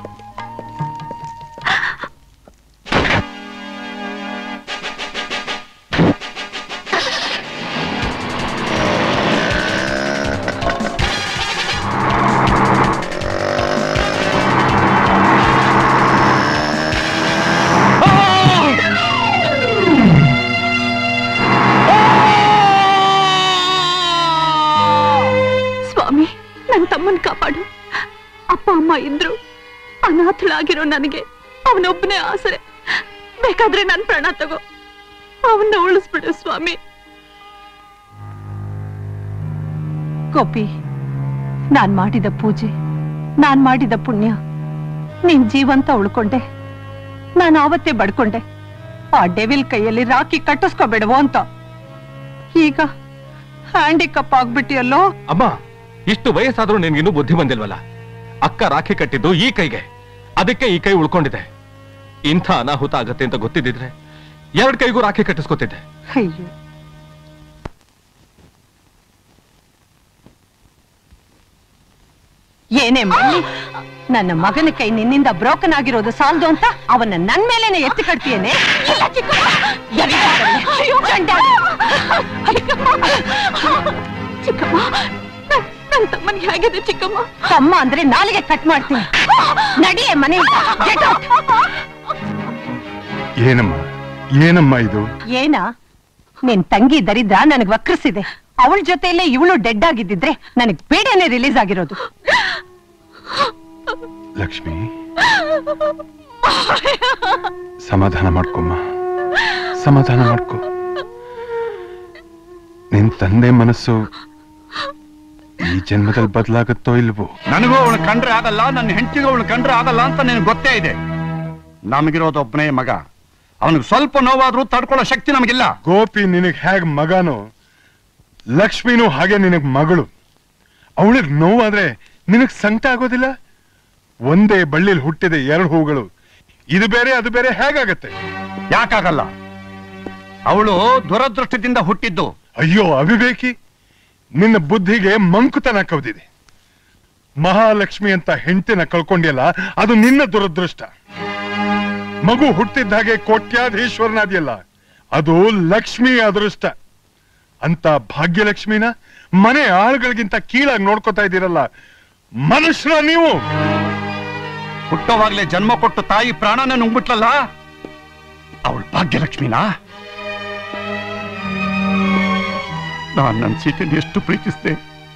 ಸ್ವಾಮಿ ನನ್ನ ತಮ್ಮನ್ ಕಾಪಾಡು ಅಪ್ಪ ಅಮ್ಮ ಇದ್ರು ಅನಾಥಳಾಗಿರೋ ನನಗೆ ಅವನೊಬ್ಬನೇ ಆಸರೆ ಬೇಕಾದ್ರೆ ನನ್ ಪ್ರಾಣ ತಗೋ ಅವನ್ನ ಉಳಿಸ್ಬಿಡು ಸ್ವಾಮಿ ಗೋಪಿ ನಾನ್ ಮಾಡಿದ ಪೂಜೆ ನಾನ್ ಮಾಡಿದ ಪುಣ್ಯ ನಿನ್ ಜೀವಂತ ಉಳ್ಕೊಂಡೆ ನಾನು ಆವತ್ತೇ ಬಡ್ಕೊಂಡೆ ಆ ಡೆವಿಲ್ ಕೈಯಲ್ಲಿ ರಾಖಿ ಕಟ್ಟಿಸ್ಕೋಬೇಡವೋ ಅಂತ ಈಗ ಹ್ಯಾಂಡಿಕಪ್ ಆಗ್ಬಿಟ್ಟಿಯಲ್ಲೋ ಅಮ್ಮ ಇಷ್ಟು ವಯಸ್ಸಾದ್ರೂ ನಿನ್ಗಿನ್ನೂ ಬುದ್ಧಿ ಬಂದಿಲ್ವಲ್ಲ ಅಕ್ಕ ರಾಖಿ ಕಟ್ಟಿದ್ದು ಈ ಕೈಗೆ ಅದಕ್ಕೆ ಈ ಕೈ ಉಳ್ಕೊಂಡಿದೆ ಇಂಥ ಅನಾಹುತ ಆಗತ್ತೆ ಅಂತ ಗೊತ್ತಿದ್ದಿದ್ರೆ ಎರಡ್ ಕೈಗೂ ರಾಖಿ ಕಟ್ಟಿಸ್ಕೊತಿದ್ದೆ ಅಯ್ಯೋ ಏನೇ ಮಾಡಿ ನನ್ನ ಮಗನ ಕೈ ನಿನ್ನಿಂದ ಬ್ರೋಕನ್ ಆಗಿರೋದು ಸಾಲದು ಅಂತ ಅವನ್ನ ನನ್ ಮೇಲೇನೆ ಎತ್ತಿ ಕಟ್ತೀಯೇನೆ ಚಿಕ್ಕಮ್ಮ ನನ್- ನನ್ ತಮ್ಮನ್ ಹೇಗಿದೆ ಚಿಕ್ಕಮ್ಮ ತಮ್ಮ ಅಂದ್ರೆ ನಾಲಿಗೆ ಕಟ್ ಮಾಡ್ತೀನಿ ನಡಿಯೇ ಮನೆ ಏನಮ್ಮ ಏನಮ್ಮ ಇದು ಏನ ನಿನ್ ತಂಗಿ ದರಿದ್ರ ನನಗ್ ವಕ್ರಿಸಿದೆ ಅವಳ ಜೊತೆಯಲ್ಲೇ ಇವಳು ಡೆಡ್ ಆಗಿದ್ದಿದ್ರೆ ನನಗ್ ಬೇಡನೆ ರಿಲೀಸ್ ಆಗಿರೋದು ಲಕ್ಷ್ಮಿ ಸಮಾಧಾನ ಮಾಡ್ಕೊಮ್ಮ ಸಮಾಧಾನ ಮಾಡ್ಕೊ ನಿನ್ ತಂದೆ ಮನಸ್ಸು ಈ ಜನ್ಮದಲ್ಲಿ ಬದಲಾಗುತ್ತೋ ಇಲ್ವೋ ನನಗೂ ಅವಳು ಕಂಡ್ರೆ ಆಗಲ್ಲ ನನ್ನ ಹೆಂಡತಿಗೂ ಅವಳು ಕಂಡ್ರೆ ಆಗಲ್ಲ ಅಂತ ನಿನಗೆ ಗೊತ್ತೇ ಇದೆ ನಮಗಿರೋದು ಒಬ್ಬನೇ ಮಗ ಅವನಿಗೆ ಸ್ವಲ್ಪ ನೋವಾದ್ರೂ ತಡ್ಕೊಳ್ಳೋ ಶಕ್ತಿ ನಮಗಿಲ್ಲ ಗೋಪಿ ನಿನಗ್ ಹೇಗ್ ಮಗನು ಲಕ್ಷ್ಮಿನೂ ಹಾಗೆ ನಿನಗ್ ಮಗಳು ಅವಳಿಗೆ ನೋವಾದ್ರೆ ನಿನಗ್ ಸಂಕಟ ಆಗೋದಿಲ್ಲ ಒಂದೇ ಬಳ್ಳಿಲ್ ಹುಟ್ಟಿದ ಎರಡು ಹೂಗಳು ಇದು ಬೇರೆ ಅದು ಬೇರೆ ಹೇಗಾಗತ್ತೆ ಯಾಕಾಗಲ್ಲ ಅವಳು ದುರದೃಷ್ಟದಿಂದ ಹುಟ್ಟಿದ್ದು ಅಯ್ಯೋ ಅವಿವೇಕಿ ನಿನ್ನ ಬುದ್ಧಿಗೆ ಮಂಕುತನ ಕವ್ದಿದೆ ಮಹಾಲಕ್ಷ್ಮಿ ಅಂತ ಹೆಂಡತಿನ ಕಳ್ಕೊಂಡಿಯಲ್ಲ ಅದು ನಿನ್ನ ದುರದೃಷ್ಟ ಮಗು ಹುಟ್ಟಿದ್ದ ಹಾಗೆ ಕೋಟ್ಯಾಧೀಶ್ವರನಾದಿಯಲ್ಲ ಅದು ಲಕ್ಷ್ಮಿ ಅದೃಷ್ಟ ಅಂತ ಭಾಗ್ಯಲಕ್ಷ್ಮಿನ ಮನೆ ಆಳುಗಳಿಗಿಂತ ಕೀಳಾಗಿ ನೋಡ್ಕೋತಾ ಇದ್ದೀರಲ್ಲ ಮನುಷ್ಯರ ನೀವು ಹುಟ್ಟೋವಾಗ್ಲೇ ಜನ್ಮ ಕೊಟ್ಟು ತಾಯಿ ಪ್ರಾಣನ ನುಂಗ್ಬಿಟ್ಲಲ್ಲ ಅವಳು ಭಾಗ್ಯಲಕ್ಷ್ಮಿನಾ ನಾನ್ ನನ್ನ ಸೀತೆನ ಎಷ್ಟು ಪ್ರೀತಿಸಿದೆ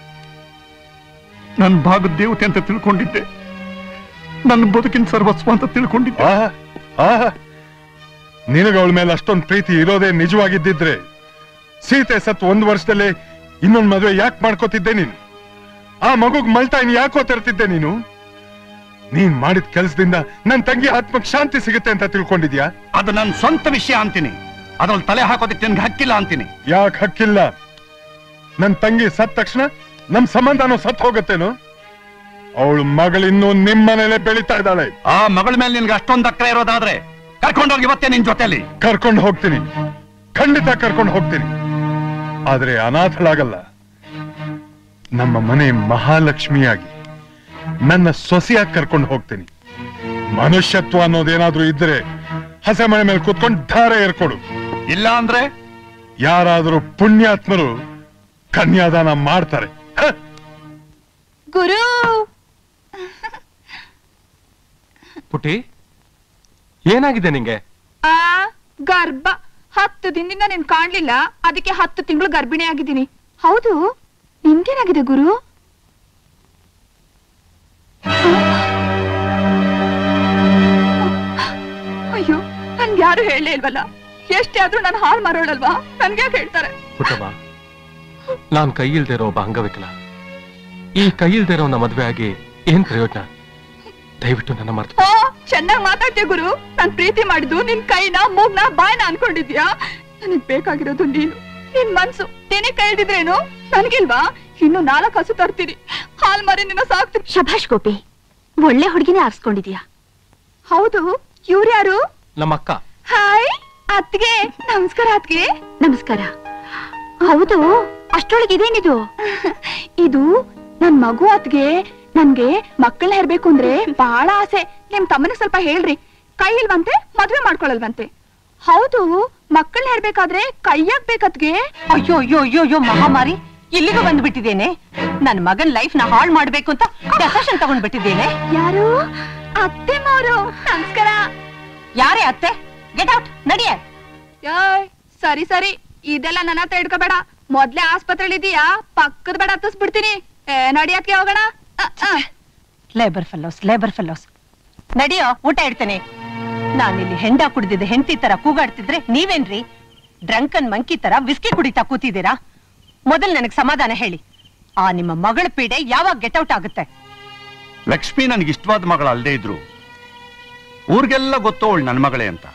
ನನ್ನ ಭಾಗದ ದೇವತೆ ಅಂತ ತಿಳ್ಕೊಂಡಿದ್ದೆ ನನ್ನ ಬದುಕಿನ ಸರ್ವಸ್ವ ಅಂತ ತಿಳ್ಕೊಂಡಿದ್ದೆ ಆಹಾ, ಆಹಾ. ನಿನಗ ಅವಳ ಮೇಲೆ ಅಷ್ಟೊಂದು ಪ್ರೀತಿ ಇರೋದೇ ನಿಜವಾಗಿದ್ದಿದ್ರೆ ಸೀತೆ ಸತ್ ಒಂದ್ ವರ್ಷದಲ್ಲೇ ಇನ್ನೊಂದ್ ಮದುವೆ ಯಾಕೆ ಮಾಡ್ಕೋತಿದ್ದೆ ನೀನು ಆ ಮಗುಗ್ ಮಲ್ತಾಯಿನ ಯಾಕೋ ತರ್ತಿದ್ದೆ ನೀನು ನೀನ್ ಮಾಡಿದ ಕೆಲಸದಿಂದ ನನ್ ತಂಗಿ ಆತ್ಮಕ್ ಶಾಂತಿ ಸಿಗುತ್ತೆ ಅಂತ ತಿಳ್ಕೊಂಡಿದ್ಯಾ ಅದು ನನ್ನ ಸ್ವಂತ ವಿಷಯ ಅಂತೀನಿ ಅದ್ರಲ್ಲಿ ತಲೆ ಹಾಕೋದಕ್ಕೆ ನಿನ್ಗೆ ಹಕ್ಕಿಲ್ಲ ಅಂತೀನಿ ಯಾಕೆ ಹಕ್ಕಿಲ್ಲ ನನ್ ತಂಗಿ ಸತ್ ತಕ್ಷಣ ನಮ್ ಸಂಬಂಧನೂ ಸತ್ ಹೋಗತ್ತೇನು ಅವಳು ಮಗಳಿನ್ನೂ ನಿಮ್ಮನೇಲೆ ಬೆಳೀತಾ ಇದ್ದಾಳೆ ಆ ಮಗಳ ಮೇಲೆ ನಿನ್ಗೆ ಅಷ್ಟೊಂದು ಅಕ್ರೆ ಇರೋದಾದ್ರೆ ಕರ್ಕೊಂಡೋಗಿ ಇವತ್ತೇ ನಿನ್ ಜೊತೆಲಿ ಕರ್ಕೊಂಡು ಹೋಗ್ತೀನಿ ಖಂಡಿತ ಕರ್ಕೊಂಡು ಹೋಗ್ತೀನಿ ಆದ್ರೆ ಅನಾಥಳಾಗಲ್ಲ ನಮ್ಮ ಮನೆ ಮಹಾಲಕ್ಷ್ಮಿಯಾಗಿ ನನ್ನ ಸೊಸೆಯಾಗಿ ಕರ್ಕೊಂಡು ಹೋಗ್ತೀನಿ ಮನುಷ್ಯತ್ವ ಅನ್ನೋದೇನಾದ್ರೂ ಇದ್ರೆ ಹಸೆ ಮನೆ ಮೇಲೆ ಕೂತ್ಕೊಂಡು ಧಾರೆ ಏರ್ಕೊಡು ಇಲ್ಲ ಅಂದ್ರೆ ಯಾರಾದ್ರೂ ಪುಣ್ಯಾತ್ಮರು ಕನ್ಯಾದಾನ ಮಾಡ್ತಾರೆ ಹ? ಗುರು ಪುಟಿ ಏನಾಗಿದೆ ನಿಂಗೆ ಆ ಗರ್ಭ ಹತ್ತು ದಿನದಿಂದ ನೀನ್ ಕಾಣ್ಲಿಲ್ಲ ಅದಕ್ಕೆ ಹತ್ತು ತಿಂಗಳು ಗರ್ಭಿಣಿ ಆಗಿದ್ದೀನಿ ಹೌದು ನಿಮ್ಗೇನಾಗಿದೆ ಗುರು ಅಯ್ಯೋ ನನ್ಗೆ ಯಾರು ಹೇಳಲೇ ಇಲ್ವಲ್ಲ ಎಷ್ಟೇ ಆದ್ರೂ ನಾನು ಹಾಳು ಮಾರೋಳಲ್ವಾ ನನ್ಗೆ ಹೇಳ್ತಾರೆ ಪುಟ್ಟಮ್ಮ ನಾನ್ ಕೈ ಇಲ್ದೇ ಇರೋ ಒಬ್ಬ ಅಂಗವಿಕಲ ಈ ಕೈ ಇಲ್ದೇ ಇರೋ ಮದ್ವೆ ಆಗಿ ಏನ್ ಪ್ರಯೋಜನ ದಯವಿಟ್ಟು ನನ್ನ ಮರ್ತು ಓ ಚೆನ್ನಾಗ್ ಮಾತಾಡ್ತೀಯ ಗುರು ನಾನ್ ಪ್ರೀತಿ ಮಾಡಿದ್ದು ನಿನ್ ಕೈನ ಮೂಗ್ನ ಬಾಯ್ನ ಅನ್ಕೊಂಡಿದ್ಯಾ ನನಗ್ ಬೇಕಾಗಿರೋದು ನೀನು ನಿನ್ ಮನ್ಸು ನೀನೇ ಕೈ ಹಿಡಿದ್ರೇನು ನನ್ಗಿಲ್ವಾ ಇನ್ನು ನಾಲ್ಕು ಹಸು ತರ್ತೀನಿ ಹಾಲ್ ಮರಿ ನಿನ್ನ ಸಾಕ್ತೀನಿ ಶಭಾಷ್ ಗೋಪಿ ಒಳ್ಳೆ ಹುಡುಗಿನೇ ಆರಿಸ್ಕೊಂಡಿದ್ಯಾ ಹೌದು ಇವ್ರ್ಯಾರು ನಮ್ಮ ಅಕ್ಕ ಹಾಯ್ ಅತ್ಗೆ ನಮಸ್ಕಾರ ಅತ್ಗೆ ನಮಸ್ಕಾರ ಹೌದು ಅಷ್ಟ್ರೊಳಗೆ ಇದೇನಿದು ಇದು ನನ್ ಮಗು ಅತ್ಗೆ ನನ್ಗೆ ಮಕ್ಕಳನ್ನ ಹೆರ್ಬೇಕು ಅಂದ್ರೆ ಬಹಳ ಆಸೆ ನಿಮ್ ತಮ್ಮನಿಗೆ ಸ್ವಲ್ಪ ಹೇಳ್ರಿ ಕೈ ಇಲ್ವಂತೆ ಮದ್ವೆ ಮಾಡ್ಕೊಳಲ್ವಂತೆ ಹೌದು ಮಕ್ಕಳನ್ನ ಹೆರ್ಬೇಕಾದ್ರೆ ಕೈಯಾಗ್ಬೇಕತ್ಗೆ ಅಯ್ಯೋ ಅಯ್ಯೋ ಅಯ್ಯೋ ಅಯ್ಯೋ ಮಹಾಮಾರಿ ಇಲ್ಲಿಗೂ ಬಂದ್ಬಿಟ್ಟಿದ್ದೇನೆ ನನ್ ಮಗನ್ ಲೈಫ್ ನ ಹಾಳ್ ಮಾಡ್ಬೇಕು ಅಂತ ಡೆಸಷನ್ ತಗೊಂಡ್ಬಿಟ್ಟಿದ್ದೇನೆ ಯಾರು ಅತ್ತೆ ಮಾರು ನಮಸ್ಕಾರ ಯಾರೇ ಅತ್ತೆ ಗೆಟ್ ಔಟ್ ನಡಿಯ ಯಾಯ್ ಸರಿ ಸರಿ ಇದೆಲ್ಲ ನನ್ನ ಹತ್ರ ಇಡ್ಕೋಬೇಡ ಮೊದ್ಲೇ ಆಸ್ಪತ್ರೆಲಿ ಇದೀಯಾ ಪಕ್ಕದ ಬೇಡ ಹತ್ತಿಸ್ಬಿಡ್ತೀನಿ ಏ ನಡಿಯತ್ಗೆ ಹೋಗೋಣ ಅ, ಅ. ಲೇಬರ್ ಫೆಲ್ಲೋಸ್ ಲೇಬರ್ ಫೆಲ್ಲೋಸ್ ನಡಿಯೋ ಊಟ ಇಡ್ತೇನೆ ನಾನಿಲ್ಲಿ ಹೆಂಡ ಕುಡಿದಿದ್ದೆ ಹೆಂಡತಿ ತರ ಕೂಗಾಡ್ತಿದ್ರೆ ನೀವೇನ್ರಿ ಡ್ರಂಕನ್ ಮಂಕಿ ತರ ವಿಸ್ಕಿ ಕುಡಿತಾ ಕೂತಿದ್ದೀರಾ ಮೊದಲ್ ನನಗ್ ಸಮಾಧಾನ ಹೇಳಿ ಆ ನಿಮ್ಮ ಮಗಳ ಪೀಡೆ ಯಾವಾಗ ಗೆಟ್ ಔಟ್ ಆಗುತ್ತೆ ಲಕ್ಷ್ಮಿ ನನಗೆ ಇಷ್ಟವಾದ ಮಗಳು ಅಲ್ಲದೆ ಇದ್ರು ಊರಿಗೆಲ್ಲ ಗೊತ್ತು ಅವಳು ನನ್ನ ಮಗಳೇ ಅಂತ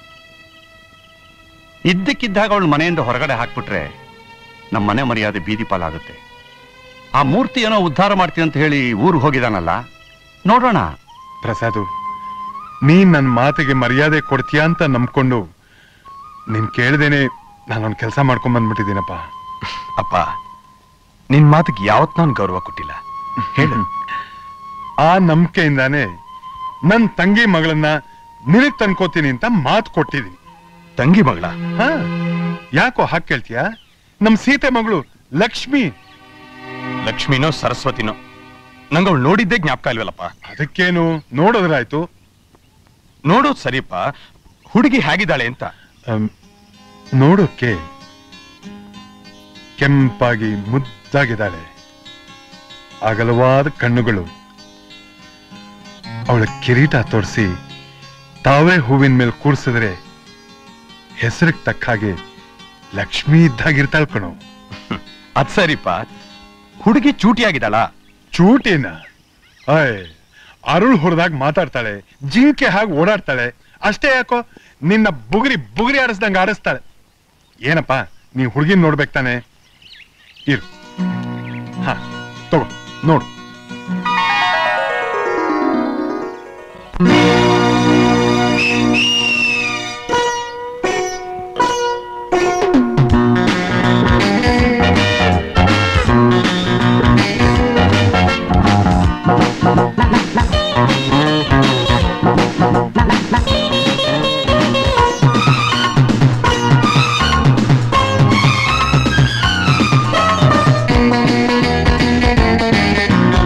ಇದ್ದಕ್ಕಿದ್ದಾಗ ಅವಳು ಮನೆಯಿಂದ ಹೊರಗಡೆ ಹಾಕ್ಬಿಟ್ರೆ ನಮ್ಮ ಮನೆ ಮರ್ಯಾದೆ ಬೀದಿ ಪಾಲಾಗುತ್ತೆ ಆ ಮೂರ್ತಿ ಏನೋ ಉದ್ಧಾರ ಮಾಡ್ತೀನಿ ಅಂತ ಹೇಳಿ ಊರಿಗೆ ಹೋಗಿದಾನಲ್ಲ ನೋಡೋಣ ಪ್ರಸಾದು ನೀನ್ ನನ್ನ ಮಾತಿಗೆ ಮರ್ಯಾದೆ ಕೊಡ್ತೀಯಾ ಅಂತ ನಂಬ್ಕೊಂಡು ನೀನ್ ಕೇಳ್ದೇನೆ ನಾನೊಂದು ಕೆಲಸ ಮಾಡ್ಕೊಂಡ್ ಬಂದ್ಬಿಟ್ಟಿದ್ದೀನಪ್ಪ ಅಪ್ಪ ನಿನ್ ಮಾತಿಗೆ ಯಾವತ್ ನಾನು ಗೌರವ ಕೊಟ್ಟಿಲ್ಲ ಹೇಳು ಆ ನಂಬಿಕೆಯಿಂದಾನೇ ನನ್ ತಂಗಿ ಮಗಳನ್ನ ನಿನಗ್ ತಂದ್ಕೋತೀನಿ ಅಂತ ಮಾತು ಕೊಟ್ಟಿದ್ದೀನಿ ತಂಗಿ ಮಗಳ ಹಾ ಯಾಕೋ ಹಾಕ್ ಕೇಳ್ತೀಯಾ ನಮ್ ಸೀತೆ ಮಗಳು ಲಕ್ಷ್ಮಿ ಲಕ್ಷ್ಮಿನೋ ಸರಸ್ವತಿನೋ ನಂಗೆ ಅವಳು ನೋಡಿದ್ದೇ ಜ್ಞಾಪಕ ಇಲ್ವಲ್ಲಪ್ಪ ಅದಕ್ಕೇನು ನೋಡೋದ್ರಾಯ್ತು ನೋಡೋದು ಸರಿಯಪ್ಪ ಹುಡುಗಿ ಹೇಗಿದ್ದಾಳೆ ಅಂತ ಅಮ್, ನೋಡೋಕೆ ಕೆಂಪಾಗಿ ಮುದ್ದಾಗಿದ್ದಾಳೆ ಅಗಲವಾದ ಕಣ್ಣುಗಳು ಅವಳ ಕಿರೀಟ ತೋರಿಸಿ ತಾವೇ ಹೂವಿನ ಮೇಲೆ ಕೂರ್ಸಿದ್ರೆ ಹೆಸರಿಗೆ ತಕ್ಕ ಹಾಗೆ ಲಕ್ಷ್ಮಿ ಇದ್ದಾಗಿರ್ತಾಳ್ ಕಣೋ ಅದ್ ಸರಿಪ್ಪ ಹುಡುಗಿ ಚೂಟಿಯಾಗಿದ್ದಾಳ ಚೂಟಿನ ಅಯ್ ಅರುಳ್ ಹೊರದಾಗ ಮಾತಾಡ್ತಾಳೆ ಜಿಂಕೆ ಹಾಗೆ ಓಡಾಡ್ತಾಳೆ ಅಷ್ಟೇ ಯಾಕೋ ನಿನ್ನ ಬುಗುರಿ ಬುಗುರಿ ಆಡಿಸ್ದಂಗ ಆಡಿಸ್ತಾಳೆ ಏನಪ್ಪ ನೀ ಹುಡುಗಿನ ನೋಡ್ಬೇಕು ತಾನೆ ಇರು ಹಾ ತಗೋ ನೋಡು Thank you.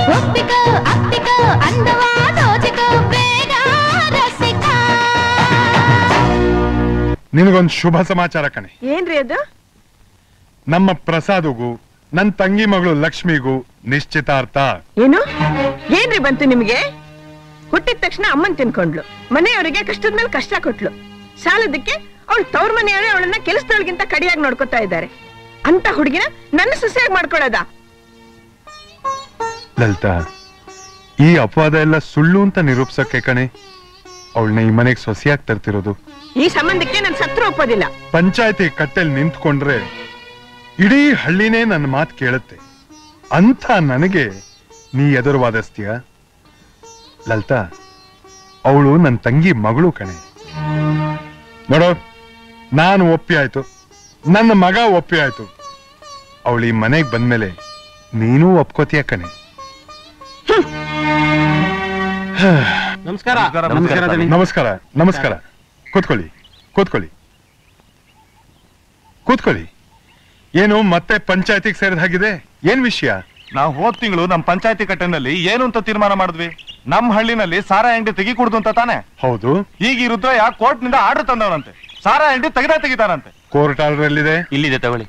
ಒಪ್ಪಿಕೋ ಅಪ್ಪಿಕೋ ಅಂದವ ದೋಚಿಕೋ ಬೇಗ ರಸಿಕ ನಿನಗೊಂದು ಶುಭ ಸಮಾಚಾರ ಕಣೆ ಏನ್ರಿ ಅದು ನಮ್ಮ ಪ್ರಸಾದ್ಗೂ ನನ್ ತಂಗಿ ಮಗಳು ಲಕ್ಷ್ಮಿಗೂ ನಿಶ್ಚಿತಾರ್ಥ ಏನು ಏನ್ರಿ ಬಂತು ನಿಮ್ಗೆ ಹುಟ್ಟಿದ ತಕ್ಷಣ ಅಮ್ಮನ್ ತಿನ್ಕೊಂಡ್ಲು ಮನೆಯವರಿಗೆ ಕಷ್ಟದ ಮೇಲೆ ಕಷ್ಟ ಕೊಟ್ಲು ಸಾಲದಕ್ಕೆ ಅವಳು ತವ್ರ ಮನೆಯವರೇ ಅವಳನ್ನ ಕೆಲಸದೊಳಗಿಂತ ಕಡಿಯಾಗಿ ನೋಡ್ಕೊತಾ ಇದ್ದಾರೆ ಅಂತ ಹುಡುಗಿನ ನನ್ನ ಸೊಸೆಯಾಗಿ ಮಾಡ್ಕೊಳ್ಳೋದ ಲಲಿತಾ ಈ ಅಪವಾದ ಎಲ್ಲ ಸುಳ್ಳು ಅಂತ ನಿರೂಪಿಸಕ್ಕೆ ಕಣೆ ಅವಳನ್ನ ಈ ಮನೆಗೆ ಸೊಸೆಯಾಗಿ ತರ್ತಿರೋದು ಈ ಸಂಬಂಧಕ್ಕೆ ನಾನು ಸತ್ರು ಒಪ್ಪೋದಿಲ್ಲ ಪಂಚಾಯತಿ ಕಟ್ಟೆಲ್ ನಿಂತ್ಕೊಂಡ್ರೆ ಇಡೀ ಹಳ್ಳಿನೇ ನನ್ನ ಮಾತು ಕೇಳುತ್ತೆ ಅಂತ ನನಗೆ ನೀ ಎದುರು ವಾದಿಸ್ತೀಯ ಲಲಿತಾ ಅವಳು ನನ್ನ ತಂಗಿ ಮಗಳು ಕಣೆ ನೋಡೋ ನಾನು ಒಪ್ಪಿ ಆಯ್ತು ನನ್ನ ಮಗ ಒಪ್ಪಿ ಆಯ್ತು ಅವಳು ಈ ಮನೆಗೆ ಬಂದ್ಮೇಲೆ ನೀನೂ ಒಪ್ಕೋತೀಯ ಕಣೆ ನಮಸ್ಕಾರ ನಮಸ್ಕಾರ ನಮಸ್ಕಾರ ನಮಸ್ಕಾರ ಕೂತ್ಕೊಳ್ಳಿ ಕೂತ್ಕೊಳ್ಳಿ ಕೂತ್ಕೊಳ್ಳಿ ಏನು ಮತ್ತೆ ಪಂಚಾಯತಿಗೆ ಸೇರಿದ ಹಾಗಿದೆ ಏನ್ ವಿಷಯ ನಾವು ಹೋದ್ ತಿಂಗಳು ನಮ್ ಪಂಚಾಯತಿ ಕಟ್ಟೆನಲ್ಲಿ ಏನು ಅಂತ ತೀರ್ಮಾನ ಮಾಡಿದ್ವಿ ನಮ್ ಹಳ್ಳಿನಲ್ಲಿ ಸಾರಾ ಅಂಗಡಿ ತೆಗಿ ಕುಡ್ದು ಅಂತ ತಾನೆ ಹೌದು ಈಗ ಈ ರುದ್ರಯ್ಯ ಕೋರ್ಟ್ ನಿಂದ ಆರ್ಡರ್ ತಂದವನಂತೆ ಸಾರಾ ಅಂಗಡಿ ತೆಗೆದ ತೆಗಿತಾರಂತೆ ಕೋರ್ಟ್ ಆರ್ಡರ್ ಎಲ್ಲಿದೆ ಇಲ್ಲಿದೆ ತಗೊಳ್ಳಿ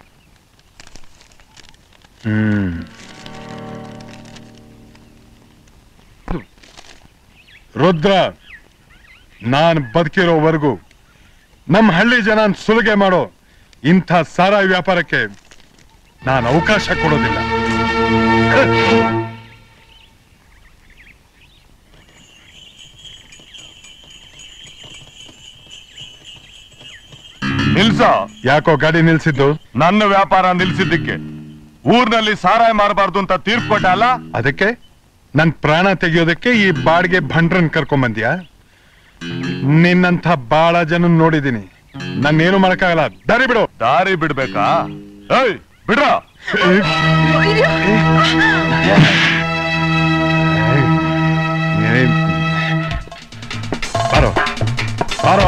ಹ್ಮ್ ರುದ್ರ ನಾನ್ ಬದುಕಿರೋವರೆಗೂ ನಮ್ಮ ಹಳ್ಳಿ ಜನ ಸುಲಿಗೆ ಮಾಡೋ ಇಂಥ ಸಾರಾಯಿ ವ್ಯಾಪಾರಕ್ಕೆ ನಾನು ಅವಕಾಶ ಕೊಡೋದಿಲ್ಲ ನಿಲ್ಸ ಯಾಕೋ ಗಾಡಿ ನಿಲ್ಸಿದ್ದು ನನ್ನ ವ್ಯಾಪಾರ ನಿಲ್ಸಿದ್ದಕ್ಕೆ ಊರ್ನಲ್ಲಿ ಸಾರಾಯಿ ಮಾರಬಾರ್ದು ಅಂತ ತೀರ್ಪು ಕೊಟ್ಟ ಅಲ್ಲ ಅದಕ್ಕೆ ನನ್ ಪ್ರಾಣ ತೆಗೆಯೋದಕ್ಕೆ ಈ ಬಾಡಿಗೆ ಭಂಡ್ರನ್ ಕರ್ಕೊಂಬಂದ್ಯಾ ನಿನ್ನಂಥ ಬಾಳ ಜನ ನೋಡಿದೀನಿ ನನ್ನೇನು ಮಾಡಕ್ಕಾಗಲ್ಲ ದಾರಿ ಬಿಡು ದಾರಿ ಬಿಡ್ಬೇಕಾ ಏಯ್ ಬಿಡ್ರ ಏನ್- ಬಾರೋ ಬಾರೋ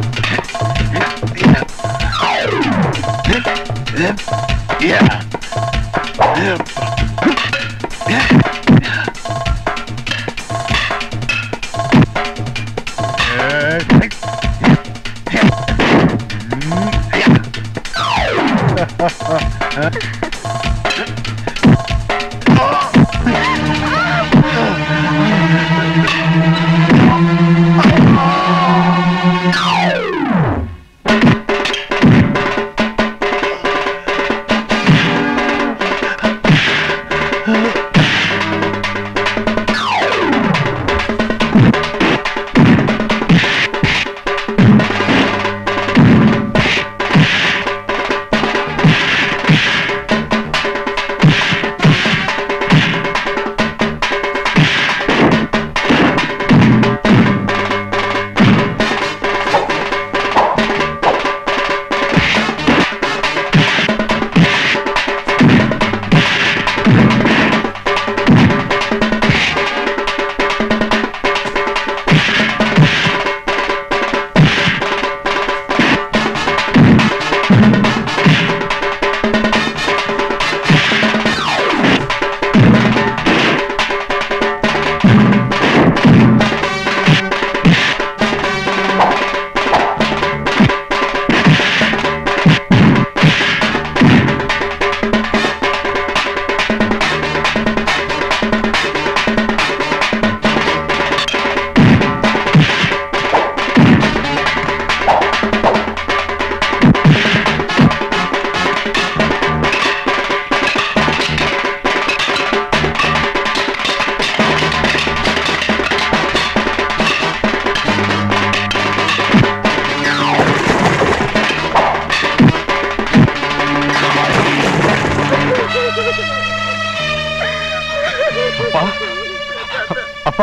ಅಪ್ಪ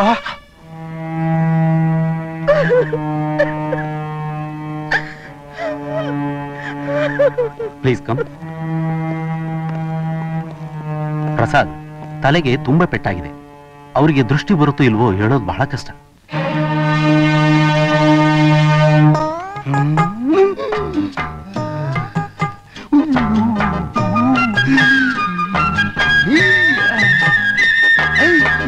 ಪ್ಲೀಸ್ ಕಮ್ ಪ್ರಸಾದ್ ತಲೆಗೆ ತುಂಬಾ ಪೆಟ್ಟಾಗಿದೆ ಅವರಿಗೆ ದೃಷ್ಟಿ ಬರುತ್ತೋ ಇಲ್ವೋ ಹೇಳೋದು ಬಹಳ ಕಷ್ಟ Hey!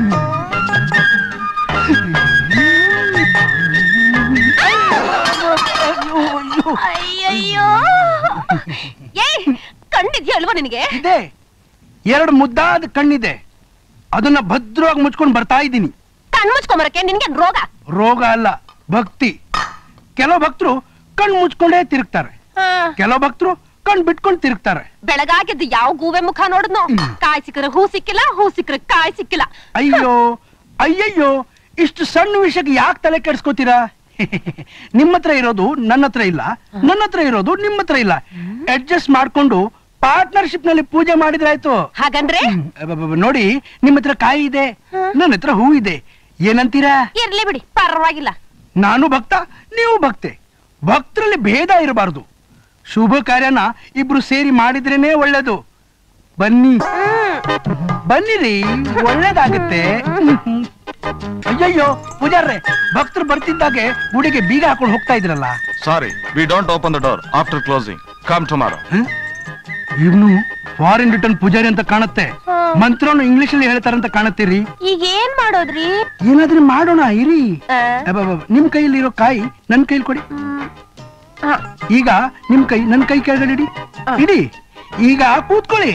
ಏಯ್ ಕಂಡಿದ್ಯಾ ಅಲ್ವಾ ನಿನಗೆ ಇದೆ ಎರಡು ಮುದ್ದಾದ ಕಣ್ಣಿದೆ ಅದನ್ನ ಭದ್ರವಾಗಿ ಮುಚ್ಕೊಂಡು ಬರ್ತಾ ಇದ್ದೀನಿ ಕಣ್ಣು ಮುಚ್ಕೊಂಬರಕ್ಕೆ ನಿನ್ಗೆ ರೋಗ ರೋಗ ಅಲ್ಲ ಭಕ್ತಿ ಕೆಲವು ಭಕ್ತರು ಕಣ್ ಮುಚ್ಕೊಂಡೇ ತಿರುಗ್ತಾರೆ ಕೆಲವು ಭಕ್ತರು ಕಣ್ ಬಿಟ್ಕೊಂಡು ತಿರುಗ್ತಾರೆ ಬೆಳಗಾಗಿದ್ದು ಯಾವ ಗೂವೆ ಮುಖ ನೋಡಿದ್ನು ಕಾಯ್ ಸಿಕ್ಕರೆ ಹೂ ಸಿಕ್ಕಿಲ್ಲ ಹೂ ಸಿಕ್ಕರೆ ಕಾಯ್ ಸಿಕ್ಕಿಲ್ಲ ಅಯ್ಯೋ ಅಯ್ಯಯ್ಯೋ ಇಷ್ಟು ಸಣ್ಣ ವಿಷಯಕ್ಕೆ ಯಾಕೆ ತಲೆ ಕೆಡಿಸ್ಕೋತೀರಾ ನಿಮ್ಮ ಹತ್ರ ಇರೋದು ನನ್ನ ಹತ್ರ ಇಲ್ಲ ನನ್ನ ಹತ್ರ ಇರೋದು ನಿಮ್ಮ ಹತ್ರ ಇಲ್ಲ ಅಡ್ಜಸ್ಟ್ ಮಾಡ್ಕೊಂಡು ಪಾರ್ಟ್ನರ್ಶಿಪ್ ನಲ್ಲಿ ಪೂಜೆ ಮಾಡಿದ್ರಾಯ್ತು ಹಾಗಂದ್ರೆ ಅಬ್ಬಬ್ಬಬ್ಬ, ನೋಡಿ ನಿಮ್ಮ ಹತ್ರ ಕಾಯಿ ಇದೆ ನನ್ನ ಹತ್ರ ಹೂ ಇದೆ ಏನಂತೀರಾ ಇರ್ಲಿ ಬಿಡಿ ಪರವಾಗಿಲ್ಲ ನಾನು ಭಕ್ತ ನೀವು ಭಕ್ತೆ ಭಕ್ತರಲ್ಲಿ ಭೇದ ಇರಬಾರದು ಶುಭ ಕಾರ್ಯನ ಇಬ್ರು ಸೇರಿ ಮಾಡಿದ್ರೇನೆ ಒಳ್ಳೇದು ಬನ್ನಿ ಬನ್ನಿರಿ ಒಳ್ಳೇದಾಗುತ್ತೆ ಅಯ್ಯಯ್ಯೋ ಪೂಜಾರ್ರೆ ಭಕ್ತರು ಬರ್ತಿದ್ದಾಗೆ ಗುಡಿಗೆ ಬೀಗ ಹಾಕೊಂಡು ಹೋಗ್ತಾ ಇದ್ರಲ್ಲ sorry we don't open the door after closing come tomorrow ಇವನು ಫಾರಿನ್ ರಿಟರ್ನ್ ಪೂಜಾರಿ ಅಂತ ಕಾಣುತ್ತೆ ಮಂತ್ರನು ಇಂಗ್ಲಿಷ್ ಅಲ್ಲಿ ಹೇಳ್ತಾರಂತ ಕಾಣುತ್ತೀರಿ ಈಗ ಏನ್ ಮಾಡೋದ್ರಿ ಏನಾದ್ರೂ ಮಾಡೋಣ ಇರಿ ಅಬ್ಬಬ್ಬಬ್ಬ, ನಿಮ್ ಕೈಯಲ್ಲಿ ಇರೋ ಕಾಯಿ ನನ್ ಕೈಲಿ ಕೊಡಿ ಈಗ ನಿಮ್ ಕೈ ನನ್ ಕೈ ಕೆಳಗಡೆ ಇಡಿ ಇಡಿ ಈಗ ಕೂತ್ಕೊಳ್ಳಿ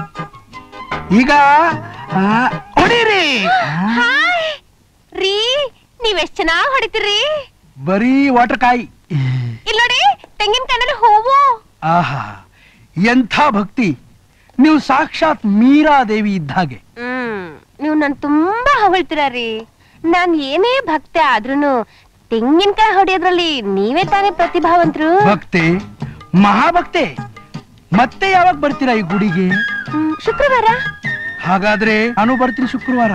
ಈಗ ಆ, ಹೊಡೀರಿ ಹಾಯ್ ರೀ ನೀವ್ ಎಷ್ಟ್ ಚೆನ್ನಾಗ್ ಹೊಡಿತೀರಿ ಬರೀ ವಾಟರ್ ಕಾಯಿ ಇಲ್ಲಿ ನೋಡಿ ತೆಂಗಿನಕಾಯಿನಲ್ಲಿ ಹೂವು ಆಹಾ ಎಂಥ ಭಕ್ತಿ ನೀವು ಸಾಕ್ಷಾತ್ ಮೀರಾದೇವಿ ಇದ್ದ ಹಾಗೆ ಹ್ಮ್ ನೀವು ನನ್ ತುಂಬಾ ಹೊಗಳ್ತೀರ ರೀ ನಾನ್ ಏನೇ ಭಕ್ತೆ ಆದ್ರೂನು ತೆಂಗಿನಕಾಯಿ ಹೊಡೆಯೋದ್ರಲ್ಲಿ ನೀವೇ ತಾನೇ ಪ್ರತಿಭಾವಂತರು ಭಕ್ತೆ ಮಹಾಭಕ್ತೆ ಮತ್ತೆ ಯಾವಾಗ ಬರ್ತೀರಾ ಈ ಗುಡಿಗೆ ಶುಕ್ರವಾರ ಹಾಗಾದ್ರೆ ನಾನು ಬರ್ತೀನಿ ಶುಕ್ರವಾರ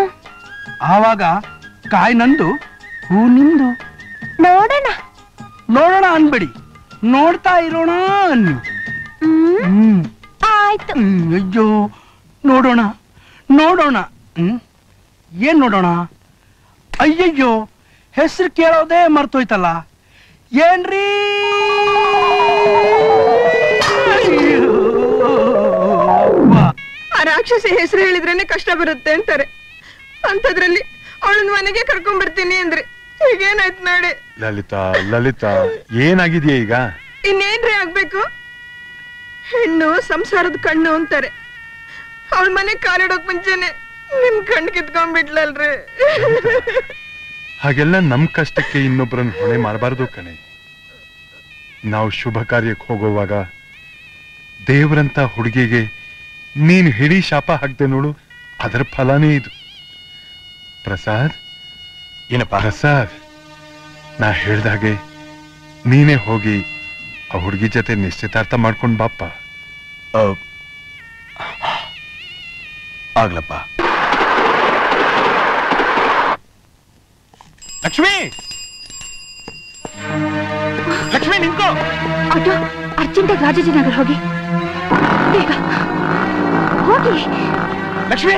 ಆವಾಗ ಕಾಯಿ ನಂದು ಹೂ ನಿಂದು ನೋಡೋಣ ನೋಡೋಣ ಅನ್ಬೇಡಿ ನೋಡ್ತಾ ಇರೋಣ ಅನ್ನಿ ಹ್ಮ್ ಆಯ್ತು ಹ್ಮ್, ಅಯ್ಯೋ ನೋಡೋಣ ನೋಡೋಣ ಹ್ಮ್ ಏನ್ ನೋಡೋಣ ಅಯ್ಯಯ್ಯೋ ಹೆಸರು ಕೇಳೋದೇ ಮರ್ತೋಯ್ತಲ್ಲ ಏನ್ರೀ ಆ ರಾಕ್ಷಸಿ ಹೆಸರು ಹೇಳಿದ್ರೇನೆ ಕಷ್ಟ ಬರುತ್ತೆ ಅಂತಾರೆ ಅಂತದ್ರಲ್ಲಿ ಅವಳನ್ನ ಮನೆಗೆ ಕರ್ಕೊಂಡ್ ಬರ್ತೀನಿ ಅಂದ್ರೆ ಈಗೇನಾಯ್ತು ನೋಡಿ ಲಲಿತಾ ಲಲಿತಾ ಏನಾಗಿದೆಯಾ ಈಗ ಇನ್ನೇನ್ರಿ ಆಗ್ಬೇಕು ಹೆಣ್ಣು ಸಂಸಾರದ ಕಣ್ಣು ಅಂತಾರೆ ಅವಳ ಮನೆ ಕಾಲಿಡೋಕ್ ಮುಂಚೆನೆ ನಿಮ್ ಕಣ್ ಕಿತ್ಕೊಂಡ್ಬಿಟ್ಲಲ್ರಿ ಹಾಗೆಲ್ಲ ನಮ್ ಕಷ್ಟಕ್ಕೆ ಇನ್ನೊಬ್ಬರನ್ನ ಹೊಣೆ ಮಾಡಬಾರ್ದು ಕಣೆ ನಾವು ಶುಭ ಕಾರ್ಯಕ್ಕೆ ಹೋಗುವಾಗ ದೇವರಂತ ಹುಡುಗಿಗೆ ನೀನು ಹಿಡಿ ಶಾಪ ಹಾಕ್ದೆ ನೋಡು ಅದರ ಫಲನೇ ಇದು ಪ್ರಸಾದ್ ಏನಪ್ಪ ಪ್ರಸಾದ್ ನಾ ಹೇಳ್ದಾಗೆ ನೀನೇ ಹೋಗಿ ಆ ಹುಡುಗಿ ಜೊತೆ ನಿಶ್ಚಿತಾರ್ಥ ಮಾಡ್ಕೊಂಡ್ ಬಾಪ್ಪ ಆಗ್ಲಪ್ಪ ಲಕ್ಷ್ಮಿ ಲಕ್ಷ್ಮಿ ನಿಂತ್ಕೋ ಆಟೋ ಅರ್ಜೆಂಟಾಗಿ ರಾಜಾಜಿನಗರ್ ಹೋಗಿ ಬೇಗ ಹೋಗಿ ಲಕ್ಷ್ಮಿ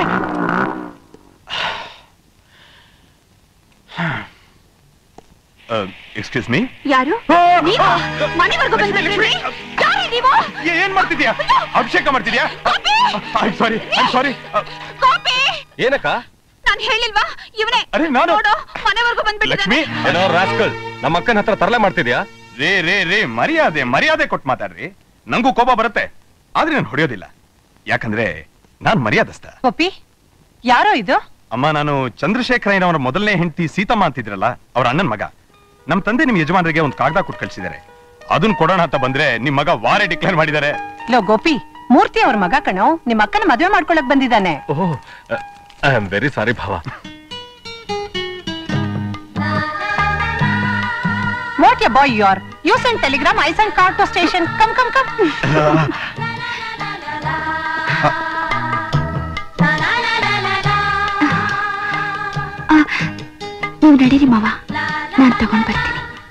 ಎಕ್ಸ್ಕ್ಯೂಸ್ ಮೀ ಯಾರು ನೀವು ಮನೆವರೆಗೂ ಬಂದ್ಬಿಡ್ರಿ ಯಾರು ನೀವು ಏನ್ ಮಾಡ್ತಿದ್ಯಾ ಅಭಿಷೇಕ ಮಾಡ್ತಿದ್ಯಾ ಸಾರಿ ಸಾರಿ ಕಾಪಿ ಏನಕ್ಕ ನಾನ್ ಹೇಳಿಲ್ವಾ ಇವನೇ ಅರೆ ನಾನು ನೋಡು ಮನೆವರೆಗೂ ಬಂದ್ಬಿಟ್ಟಿದ್ದಾನೆ ಲಕ್ಷ್ಮಿ ಏನೋ ರಾಸ್ಕಲ್ ನಮ್ಮ ಅಕ್ಕನ ಹತ್ರ ತರಲೆ ಮಾಡ್ತಿದ್ಯಾ ರೇ ರೇ ರೇ ಮರ್ಯಾದೆ ಮರ್ಯಾದೆ ಕೊಟ್ಟು ಮಾತಾಡ್ರಿ ನಂಗೂ ಕೋಪ ಬರುತ್ತೆ ಆದ್ರೆ ನಾನು ಹೊಡೆಯೋದಿಲ್ಲ ಯಾಕಂದ್ರೆ ನಾನ್ ಮರ್ಯಾದಸ್ತ ಗೋಪಿ ಯಾರೋ ಇದು ಅಮ್ಮ ನಾನು ಚಂದ್ರಶೇಖರಯ್ಯನವರ ಮೊದಲನೇ ಹೆಂಡತಿ ಸೀತಮ್ಮ ಅಂತಿದ್ರಲ್ಲ ಅವ್ರ ಅಣ್ಣನ್ ಮಗ ನಮ್ ತಂದೆ ನಿಮ್ ಯಜಮಾನರಿಗೆ ಒಂದು ಕಾಗದ ಕೊಟ್ಟು ಕಳ್ಸಿದ್ದಾರೆ ಅದನ್ನ ಕೊಡೋಣ ಅಂತ ಬಂದ್ರೆ ನಿಮ್ ಮಗ ವಾರೇ ಡಿಕ್ಲೇರ್ ಮಾಡಿದ್ದಾರೆ ಲೋ ಗೋಪಿ ಮೂರ್ತಿ ಅವ್ರ ಮಗ ಕಣೋ ನಿಮ್ಮ ಅಕ್ಕನ ಮದುವೆ ಮಾಡ್ಕೊಳಕ್ ಬಂದಿದ್ದಾನೆ oh I am very sorry ಭಾವ what a boy you are you send telegram I send car to station come come come ನೀವು ನಡೀರಿ ಮಾವ ನಾನ್ ತಗೊಂಡ್ ಬರ್ತೀನಿ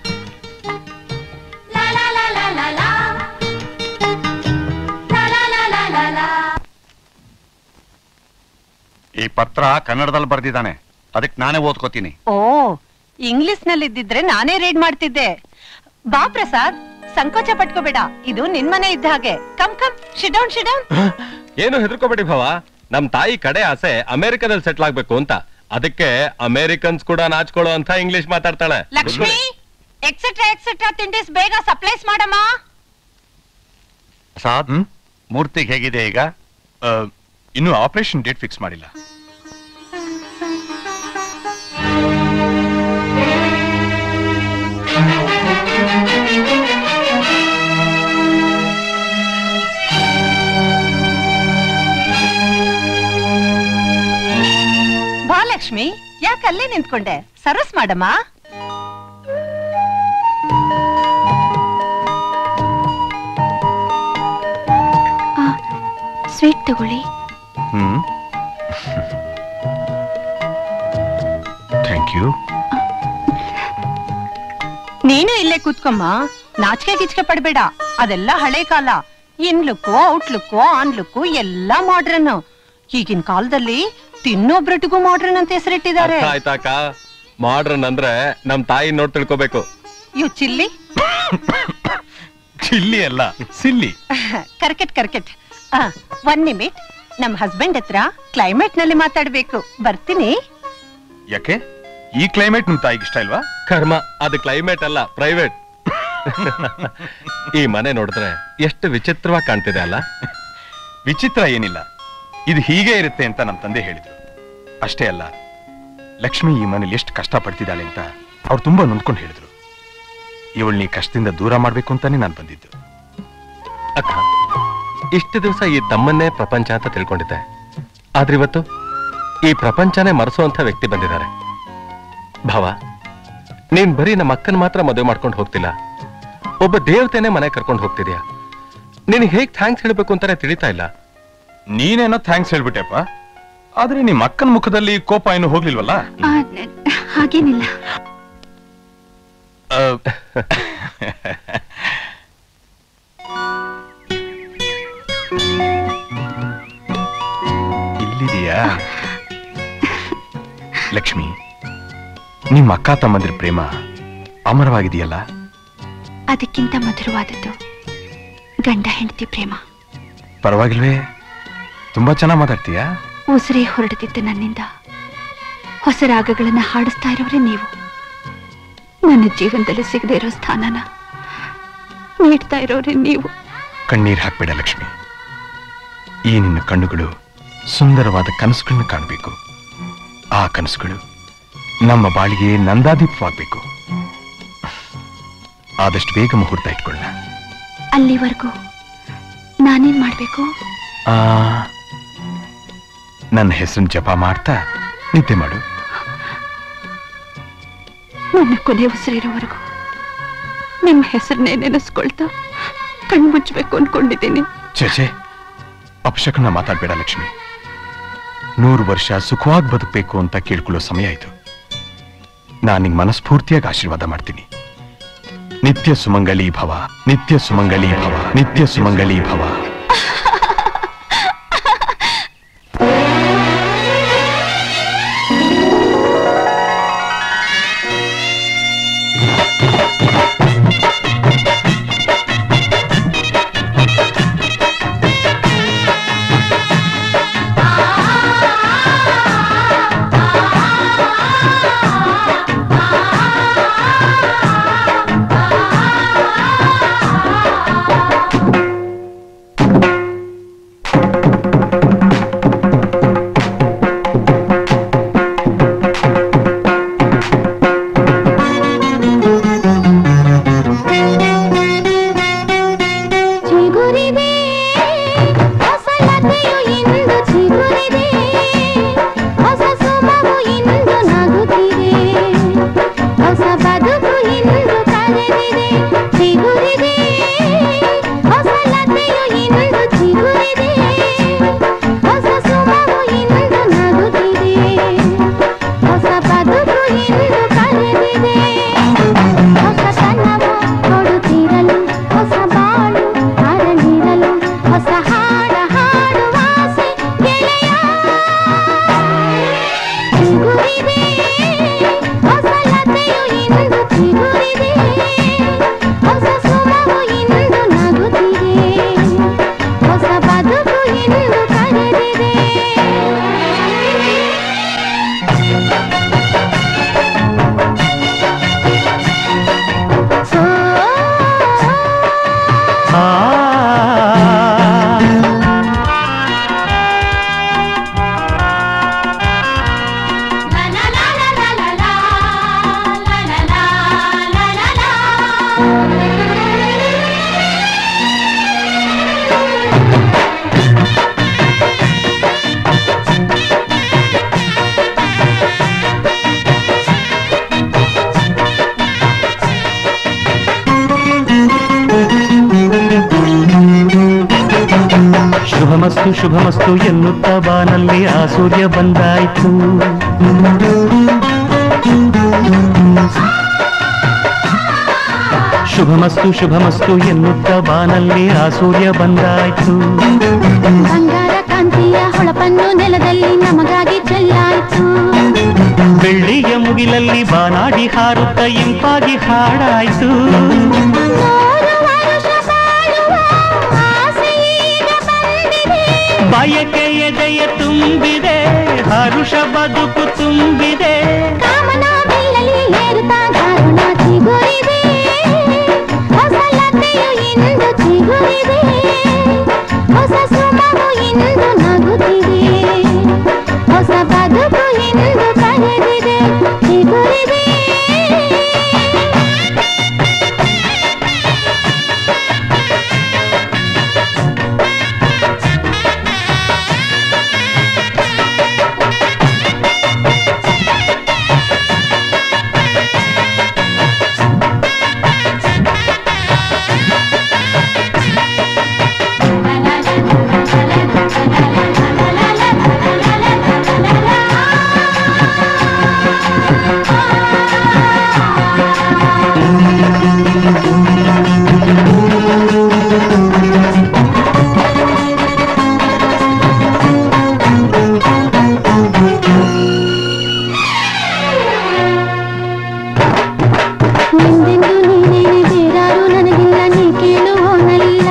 ಈ ಪತ್ರ ಕನ್ನಡದಲ್ಲಿ ಬರ್ದಿದ್ದಾನೆ ಅದಕ್ಕೆ ನಾನೇ ಓದ್ಕೋತೀನಿ ಓ ಇಂಗ್ಲಿಷ್ ನಲ್ಲಿ ಇದ್ದಿದ್ರೆ ನಾನೇ ರೀಡ್ ಮಾಡ್ತಿದ್ದೆ ಬಾ ಪ್ರಸಾದ್ ಸಂಕೋಚ ಪಟ್ಕೋಬೇಡ ಇದು ನಿನ್ ಮನೆ ಇದ್ದ ಹಾಗೆ ಕಮ್ ಕಮ್ ಶಿಡೌನ್ ಶಿಡೌನ್ ಏನು ಹೆದರ್ಕೋಬೇಡಿ ಭಾವ ನಮ್ ತಾಯಿ ಕಡೆ ಆಸೆ ಅಮೆರಿಕದಲ್ಲಿ ಸೆಟ್ಲ್ ಆಗ್ಬೇಕು ಅಂತ ಅದಕ್ಕೆ ಅಮೆರಿಕನ್ಸ್ ಕೂಡ ನಾಚ್ಕೊಳ್ಳೋ ಅಂತ ಇಂಗ್ಲಿಷ್ ಮಾತಾಡ್ತಾಳೆ ಲಕ್ಷ್ಮಿ ಎಕ್ಸೆಟ್ರಾ ಎಕ್ಸೆಟ್ರಾ ತಿಂಡಿಸ್ ಬೇಗ ಸಪ್ಲೈಸ್ ಮಾಡಮ್ಮ ಪ್ರಸಾದ್ ಮೂರ್ತಿಗೆ ಹೇಗಿದೆ ಈಗ ಇನ್ನು ಆಪರೇಷನ್ ಡೇಟ್ ಫಿಕ್ಸ್ ಮಾಡಿಲ್ಲ ಬಾ ಲಕ್ಷ್ಮಿ ಯಾಕೆ ಅಲ್ಲೇ ನಿಂತ್ಕೊಂಡೆ ಸರಸ್ ಮಾಡಮ್ಮ ಸ್ವೀಟ್ ತಗೊಳ್ಳಿ ಹ್ಮ್ ಥ್ಯಾಂಕ್ ಯು ನೀನು ಇಲ್ಲೇ ಕೂತ್ಕೊಮ್ಮ ನಾಚಿಕೆ ಗಿಚ್ಕೆ ಪಡ್ಬೇಡ ಅದೆಲ್ಲ ಹಳೆ ಕಾಲ in look out look on look ಎಲ್ಲ ಮಾಡ್ರನ್ ಈಗಿನ ಕಾಲದಲ್ಲಿ ತಿನ್ನೋ ಬ್ರೆಡ್ಗೂ ಮಾಡ್ರನ್ ಅಂತ ಹೆಸರಿಟ್ಟಿದ್ದಾರೆ ಅರ್ಥ ಆಯ್ತಾಕ ಮಾಡ್ರನ್ ಅಂದ್ರೆ ನಮ್ ತಾಯಿ ನೋಡ್ ತಿಳ್ಕೊಬೇಕು ಯು ಚಿಲ್ಲಿ ಚಿಲ್ಲಿ ಅಲ್ಲ ಸಿಲ್ಲಿ ಕರ್ಕೆಟ್ ಕರ್ಕೆಟ್ ಆ, ಒಂದ್ ನಿಮಿಟ್ ನಮ್ ಹಸ್ಬೆಂಡ್ ಹತ್ರ ಕ್ಲೈಮೇಟ್ ನಲ್ಲಿ ಮಾತಾಡ್ಬೇಕು ಬರ್ತೀನಿ ಯಾಕೆ ಈ ಕ್ಲೈಮೇಟ್ ನಿಮ್ ತಾಯಿಗೆ ಇಷ್ಟ ಇಲ್ವಾ ಕರ್ಮ ಅದು ಕ್ಲೈಮೇಟ್ ಅಲ್ಲ ಪ್ರೈವೇಟ್ ಈ ಮನೆ ನೋಡಿದ್ರೆ ಎಷ್ಟು ವಿಚಿತ್ರವಾಗಿ ಕಾಣ್ತಿದೆ ಅಲ್ಲ ವಿಚಿತ್ರ ಏನಿಲ್ಲ ಇದು ಹೀಗೆ ಇರುತ್ತೆ ಅಂತ ನಮ್ಮ ತಂದೆ ಹೇಳಿದ್ರು ಅಷ್ಟೇ ಅಲ್ಲ ಲಕ್ಷ್ಮಿ ಈ ಮನೇಲಿ ಎಷ್ಟು ಕಷ್ಟ ಪಡ್ತಿದ್ದಾಳೆ ಅಂತ ಅವ್ರು ತುಂಬಾ ನೊಂದ್ಕೊಂಡು ಹೇಳಿದ್ರು ಇವಳು ನೀ ಕಷ್ಟದಿಂದ ದೂರ ಮಾಡ್ಬೇಕು ಅಂತಾನೆ ನಾನು ಬಂದಿದ್ದು ಅಕ್ಕ ಇಷ್ಟು ದಿವಸ ಈ ತಮ್ಮನ್ನೇ ಪ್ರಪಂಚ ಅಂತ ತಿಳ್ಕೊಂಡಿದ್ದೆ ಆದ್ರೆ ಇವತ್ತು ಈ ಪ್ರಪಂಚನೇ ಮರೆಸುವಂತ ವ್ಯಕ್ತಿ ಬಂದಿದ್ದಾರೆ ಭಾವ ನೀನ್ ಬರೀ ನಮ್ಮ ಅಕ್ಕನ ಮಾತ್ರ ಮದುವೆ ಮಾಡ್ಕೊಂಡು ಹೋಗ್ತಿಲ್ಲ ಒಬ್ಬ ದೇವತೆನೇ ಮನೆ ಕರ್ಕೊಂಡು ಹೋಗ್ತಿದ್ಯಾ ನಿನಗೆ ಹೇಗ್ ಥ್ಯಾಂಕ್ಸ್ ಹೇಳ್ಬೇಕು ಅಂತಾನೆ ತಿಳಿತಾ ಇಲ್ಲ ನೀನೇನೋ ಥ್ಯಾಂಕ್ಸ್ ಹೇಳ್ಬಿಟ್ಟೆಪ್ಪ ಆದ್ರೆ ನಿಮ್ಮ ಅಕ್ಕನ ಮುಖದಲ್ಲಿ ಕೋಪ ಏನು ಹೋಗ್ಲಿಲ್ವಲ್ಲ ಆ, ಹಾಗೇನಿಲ್ಲ ಆ, ಇಲ್ಲಿದೆಯಾ ಲಕ್ಷ್ಮಿ ನಿಮ್ಮ ಅಕ್ಕ ತಮ್ಮಂದಿರ ಪ್ರೇಮ ಅಮರವಾಗಿದೆಯಲ್ಲ ಅದಕ್ಕಿಂತ ಮಧುರವಾದದ್ದು ಗಂಡ ಹೆಂಡತಿ ಪ್ರೇಮ ಪರವಾಗಿಲ್ವೇ ತುಂಬಾ ಚೆನ್ನಾಗಿ ಮಾತಾಡ್ತೀಯಾ ಉಸಿರೇ ಹೊರಡುತ್ತಿದ್ದ ನನ್ನಿಂದ ಹೊಸ ರಾಗಗಳನ್ನ ಹಾಡಿಸ್ತಾ ಇರೋರೇ ನೀವು ನನ್ನ ಜೀವನದಲ್ಲಿ ಸಿಗದೆ ಇರೋ ಸ್ಥಾನನ ನೀಡ್ತಾ ಇರೋರೇ ನೀವು ಕಣ್ಣೀರ್ ಹಾಕ್ಬೇಡ ಲಕ್ಷ್ಮಿ ಈ ನಿನ್ನ ಕಣ್ಣುಗಳು ಸುಂದರವಾದ ಕನಸುಗಳನ್ನ ಕಾಣಬೇಕು ಆ ಕನಸುಗಳು ನಮ್ಮ ಬಾಳಿಗೆ ನಂದಾದೀಪವಾಗಬೇಕು ಆದಷ್ಟು ಬೇಗ ಮುಹೂರ್ತ ಇಟ್ಕೊಳ್ಳ ಅಲ್ಲಿವರೆಗೂ ನಾನೇನ್ ಮಾಡ್ಬೇಕು ಆ ನನ್ನ ಹೆಸರನ್ನ ಜಪ ಮಾಡ್ತಾ ನಿದ್ದೆ ಮಾಡು ನನ್ನ ಕೊನೆ ಉಸಿರಿರೋವರೆಗೂ ನಿಮ್ಮ ಹೆಸರನ್ನೇ ನೆನೆಸ್ಕೊಳ್ತಾ ಕಣ್ಮುಚ್ಚಬೇಕು ಅನ್ಕೊಂಡಿದ್ದೀನಿ ಚೇಚೆ ಅಪಶಕನ ಮಾತಾಡ್ಬೇಡ ಲಕ್ಷ್ಮಿ ನೂರು ವರ್ಷ ಸುಖವಾಗಿ ಬದುಕಬೇಕು ಅಂತ ಕೇಳ್ಕೊಳ್ಳೋ ಸಮಯ ಇದು ನಾನು ನಿಂಗೆ ಮನಸ್ಫೂರ್ತಿಯಾಗಿ ಆಶೀರ್ವಾದ ಮಾಡ್ತೀನಿ ನಿತ್ಯ ಸುಮಂಗಲಿ ಭವ ನಿತ್ಯ ಸುಮಂಗಲಿ ಭವ ನಿತ್ಯ ಸುಮಂಗಲಿ ಭವ ಚಿಗುರಿದೆ ಹೊಸಲತೆಯು ಇಂದು ಚಿಗುರಿದೆ ಹೊಸ ಸುಮವು ಇಂದು ನಗುತ್ತಿದೆ ಹೊಸ ಬದುಕು ಇಂದು ಕರೆದಿದೆ ಚಿಗುರಿದೆ ಹೊಸಲತೆಯು ಇಂದು ಚಿಗುರಿದೆ ಹೊಸ ಸುಮವು ಇಂದು ನಗುತ್ತಿದೆ ಹೊಸ ಬದುಕು ಇಂದು ಕರೆದಿದೆ ಹೊಸತನವು ಕೊಡುತ್ತಿರಲು ಹೊಸ ಬಾಳು ಅರಳಿರಲು ಹೊಸ ಹಾಡ ಹಾಡುವ ಆಸೆ ಗೆಳೆಯ ಚಿಗುರಿದೆ ಹೊಸ ಲತೆಯು ಇಂದು ಚಿಗುರಿದೆ ಹೊಸ ಸುಮವು ಇಂದು ನಗುತ್ತಿದೆ ಹೊಸ ಬದುಕು ಇಂದು ಕರೆದಿದೆ ಆ ಶುಭಮಸ್ತು ಶುಭಮಸ್ತು ಎನ್ನುತ್ತ ಬಾನಲ್ಲಿ ಆ ಸೂರ್ಯ ಬಂದಾಯ್ತು ಶುಭಮಸ್ತು ಶುಭಮಸ್ತು ಎನ್ನುತ್ತ ಬಾನಲ್ಲಿ ಆ ಸೂರ್ಯ ಬಂದಾಯ್ತು ಬಂಗಾರ ಕಾಂತಿಯ ಹೊಳಪನ್ನು ನೆಲದಲ್ಲಿ ನಮಗಾಗಿ ಚೆಲ್ಲಾಯ್ತು ಬೆಳ್ಳಿಯ ಮುಗಿಲಲ್ಲಿ ಬಾನಾಡಿ ಹಾರುತ್ತ ಇಂಪಾಗಿ ಹಾಡಾಯ್ತು ಬಯಕೆ ಎದೆಯ ತುಂಬಿದೆ ಹರುಷ ಬದುಕು ತುಂಬಿದೆ ಕಾಮನ ಬಿಲ್ಲಲಿ ಏರುತ್ತಾ ದಾರುಣ ಚಿಗುರಿದೆ ಹೊಸ ಲತೆಯು ಇಂದು ಚಿಗುರಿದೆ ಹೊಸ ಸುಮವು ಇಂದು ನಗುತ್ತಿದೆ ಹೊಸ ಬದುಕು ಇಂದು ಕರೆದಿದೆ ಚಿಗುರಿದೆ ಎಂದೆಂದು ನೀನೇನೆ ಬೇರಾರು ನನಗಿಲ್ಲ ನೀ ಕೇಳುವೋನಲ್ಲ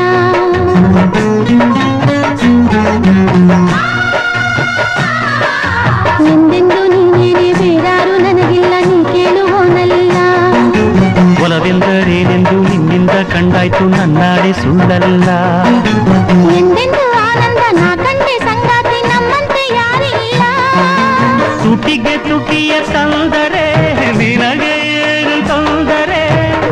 ಎಂದೆಂದು ನೀನೇನೆ ಬೇರಾರು ನನಗಿಲ್ಲ ನೀ ಕೇಳುವೋನಲ್ಲ ಒಲವೆಂದರೇನೆಂದು ನಿನ್ನಿಂದ ಕಂಡಾಯ್ತು ನನ್ನಾಡೆ ಸುಳ್ಳಲ್ಲ ಎಂದೆಂದು ಆನಂದ ನಾ ಕಂಡೆ ಸಂಗಾತಿ ನಮ್ಮಂತೆ ಯಾರಿಲ್ಲ ತುಟಿಗೆ ತುಟಿಯ ತಂದರೆ ನಿನಗೆ ಏನು ತೊಂದರೆ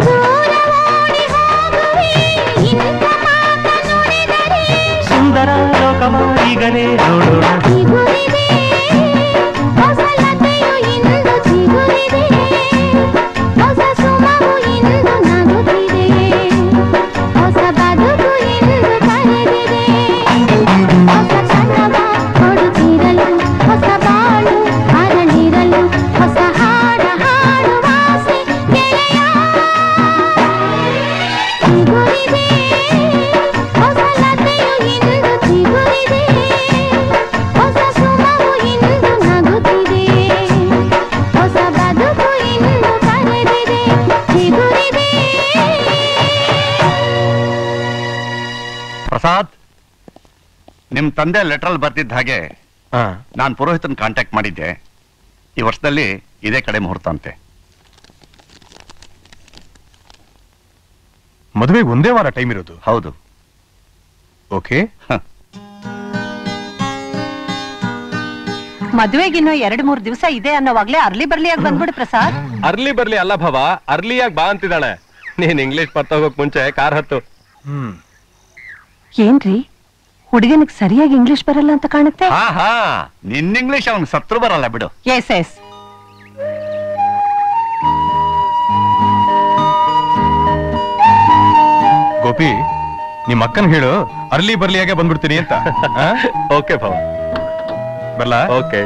ಸುಂದರ ಲೋಕವ ಈಗಲೇ ನೋಡೋಣ ಚಿಗುರಿದೆ ಹೊಸ ಲತೆಯು ಇಂದು ಚಿಗುರಿದೆ ಹೊಸ ಸುಮವು ಇಂದು ನಗುತ್ತಿದೆ ಹೊಸ ಬದುಕು ಇಂದು ಕರೆದಿದೆ ಹೊಸ ಕನ್ನವ ಕೊಡುತ್ತಿರಲು ಹೊಸ ಬಾಳು ಅರಳಿರಲು ಹೊಸ ಹಾಡ ಹಾಡುವ ಆಸೆ ಗೆಳೆಯ ಚಿಗುರಿದೆ ಹೊಸ ಲತೆಯು ಇಂದು ಚಿಗುರಿದೆ ಹೊಸ ಸುಮವು ಇಂದು ನಗುತ್ತಿದೆ ಹೊಸ ಬದುಕು ಇಂದು ಕರೆದಿದೆ ಚಿಗುರಿದೆ ಪ್ರಸಾದ್ ನಿಮ್ ತಂದೆ ಲೆಟರ್ ಬರ್ತಿದ್ದ ಹಾಗೆ ನಾನು ಪುರೋಹಿತನ ಕಾಂಟ್ಯಾಕ್ಟ್ ಮಾಡಿದ್ದೆ ಈ ವರ್ಷದಲ್ಲಿ ಇದೇ ಕಡೆ ಮುಹೂರ್ತ ಅಂತೆ ಮದುವೆಗೆ ಒಂದೇ ವಾರ ಟೈಮ್ ಇರೋದು ಹೌದು ಓಕೆ ಮದುವೆಗಿನ್ನು ಎರಡ್ ಮೂರ್ ದಿವಸ ಇದೆ ಅನ್ನೋವಾಗ್ಲೇ ಅರ್ಲಿ ಬರ್ಲಿಯಾಗಿ ಬಂದ್ಬಿಡು ಪ್ರಸಾದ್ ಅರ್ಲಿ ಬರ್ಲಿ ಅಲ್ಲ ಭವ ಅರ್ಲಿಯಾಗಿ ಬಾ ಅಂತಿದ್ದಾಳೆ ನೀನ್ ಇಂಗ್ಲಿಷ್ ಹೋಗೋಕ್ ಮುಂಚೆ ಕಾರ್ ಹತ್ತು ಏನ್ರಿ ಹುಡುಗನಿಗೆ ಸರಿಯಾಗಿ ಇಂಗ್ಲಿಷ್ ಬರಲ್ಲ ಅಂತ ಕಾಣುತ್ತೆ ಹಾ ಹಾ ನಿನ್ನ ಇಂಗ್ಲಿಷ್ ಅವನ್ ಸತ್ರು ಬರಲ್ಲ ಬಿಡು ಎಸ್ ಎಸ್ ಗೋಪಿ ನಿಮ್ಮ ಅಕ್ಕನ ಹೇಳು ಅರ್ಲಿ ಬರ್ಲಿಯಾಗೆ ಬಂದ್ಬಿಡ್ತೀನಿ ಅಂತ ಓಕೆ ಭವ ಬರ್ಲಾ ಓಕೆ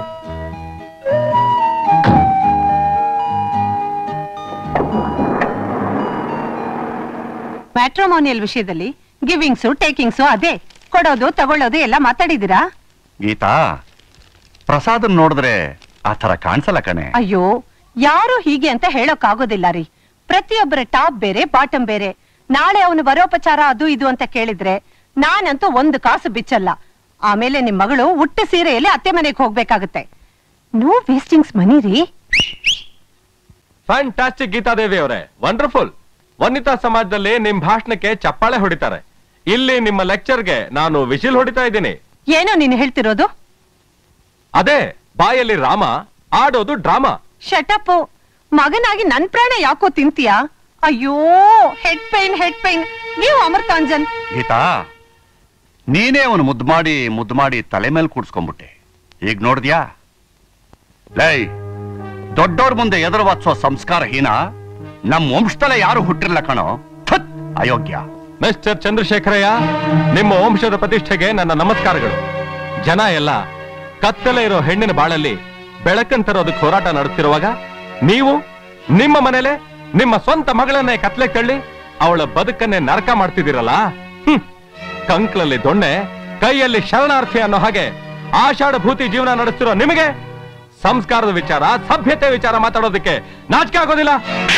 ಮ್ಯಾಟ್ರೋಮೋನಿಯಲ್ ವಿಷಯದಲ್ಲಿ ಗಿವಿಂಗ್ಸು ಟೇಕಿಂಗ್ಸು ಅದೇ ಕೊಡೋದು ತಗೊಳ್ಳೋದು ಎಲ್ಲ ಮಾತಾಡಿದಿರಾ ಗೀತಾ ಪ್ರಸಾದನ್ ನೋಡಿದ್ರೆ ಆ ತರ ಕಾಣಿಸಲ್ಲ ಕಣೆ ಅಯ್ಯೋ ಯಾರು ಹೀಗೆ ಅಂತ ಹೇಳೋಕ್ ಆಗೋದಿಲ್ಲ ರೀ ಪ್ರತಿಯೊಬ್ಬರ ಟಾಪ್ ಬೇರೆ ಬಾಟಮ್ ಬೇರೆ ನಾಳೆ ಅವನು ವರೋಪಚಾರ ಅದು ಇದು ಅಂತ ಕೇಳಿದ್ರೆ ನಾನಂತೂ ಒಂದು ಕಾಸು ಬಿಚ್ಚಲ್ಲ ಆಮೇಲೆ ನಿಮ್ ಮಗಳು ಉಟ್ಟ ಸೀರೆಯಲ್ಲಿ ಅತ್ತೆ ಮನೆಗೆ ಹೋಗ್ಬೇಕಾಗತ್ತೆ ನೋ ವೇಸ್ಟಿಂಗ್ಸ್ ಮನಿ ರೀ ಫ್ಯಾಂಟಾಸ್ಟಿಕ್ ಗೀತಾದೇವಿ ಅವರೇ ವಂಡರ್ಫುಲ್ ವನಿತಾ ಸಮಾಜದಲ್ಲಿ ನಿಮ್ ಭಾಷಣಕ್ಕೆ ಚಪ್ಪಾಳೆ ಹೊಡಿತಾರೆ ಇಲ್ಲಿ ನಿಮ್ಮ ಲೆಕ್ಚರ್ಗೆ ನಾನು ವಿಶಿಲ್ ಹೊಡಿತಾ ಇದ್ದೀನಿ ಏನೋ ನೀನು ಹೇಳ್ತಿರೋದು ಅದೇ ಬಾಯಲ್ಲಿ ರಾಮ ಆಡೋದು ಡ್ರಾಮಾ ಶಟಪ್ಪು ಮಗನಾಗಿ ನನ್ ಪ್ರಾಣ ಯಾಕೋ ತಿಂತೀಯಾ ಅಯ್ಯೋ ಹೆಡ್ ಪೈನ್ ಹೆಡ್ ಪೈನ್ ನೀವು ಅಮೃತಾಂಜನ್ ಗೀತಾ ನೀನೇ ಅವನು ಮುದ್ದು ಮಾಡಿ ಮುದ್ದು ಮಾಡಿ ತಲೆ ಮೇಲೆ ಕೂಡ್ಸ್ಕೊಂಡ್ಬಿಟ್ಟೆ ಈಗ ನೋಡಿದ್ಯಾ ಲೈ ದೊಡ್ಡವ್ರ ಮುಂದೆ ಎದುರು ವಾಚಿಸೋ ಸಂಸ್ಕಾರ ಹೀನ ನಮ್ ವಂಶದಲ್ಲೇ ಯಾರು ಹುಟ್ಟಿರ್ಲ ಕಣೋ ಥತ್ ಅಯೋಗ್ಯ ಮಿಸ್ಟರ್ ಚಂದ್ರಶೇಖರಯ್ಯ ನಿಮ್ಮ ವಂಶದ ಪ್ರತಿಷ್ಠೆಗೆ ನನ್ನ ನಮಸ್ಕಾರಗಳು ಜನ ಎಲ್ಲ ಕತ್ತಲೆ ಇರೋ ಹೆಣ್ಣಿನ ಬಾಳಲ್ಲಿ ಬೆಳಕನ್ ತರೋದಕ್ಕೆ ಹೋರಾಟ ನಡೆಸ್ತಿರುವಾಗ ನೀವು ನಿಮ್ಮ ಮನೇಲೆ ನಿಮ್ಮ ಸ್ವಂತ ಮಗಳನ್ನೇ ಕತ್ಲೆ ತಳ್ಳಿ ಅವಳ ಬದುಕನ್ನೇ ನರಕ ಮಾಡ್ತಿದ್ದೀರಲ್ಲ ಹ್ಮ್ ಕಂಕ್ಳಲ್ಲಿ ದೊಣ್ಣೆ ಕೈಯಲ್ಲಿ ಶರಣಾರ್ಥಿ ಅನ್ನೋ ಹಾಗೆ ಆಷಾಢ ಭೂತಿ ಜೀವನ ನಡೆಸ್ತಿರೋ ನಿಮಗೆ ಸಂಸ್ಕಾರದ ವಿಚಾರ ಸಭ್ಯತೆ ವಿಚಾರ ಮಾತಾಡೋದಕ್ಕೆ ನಾಚಿಕೆ ಆಗೋದಿಲ್ಲ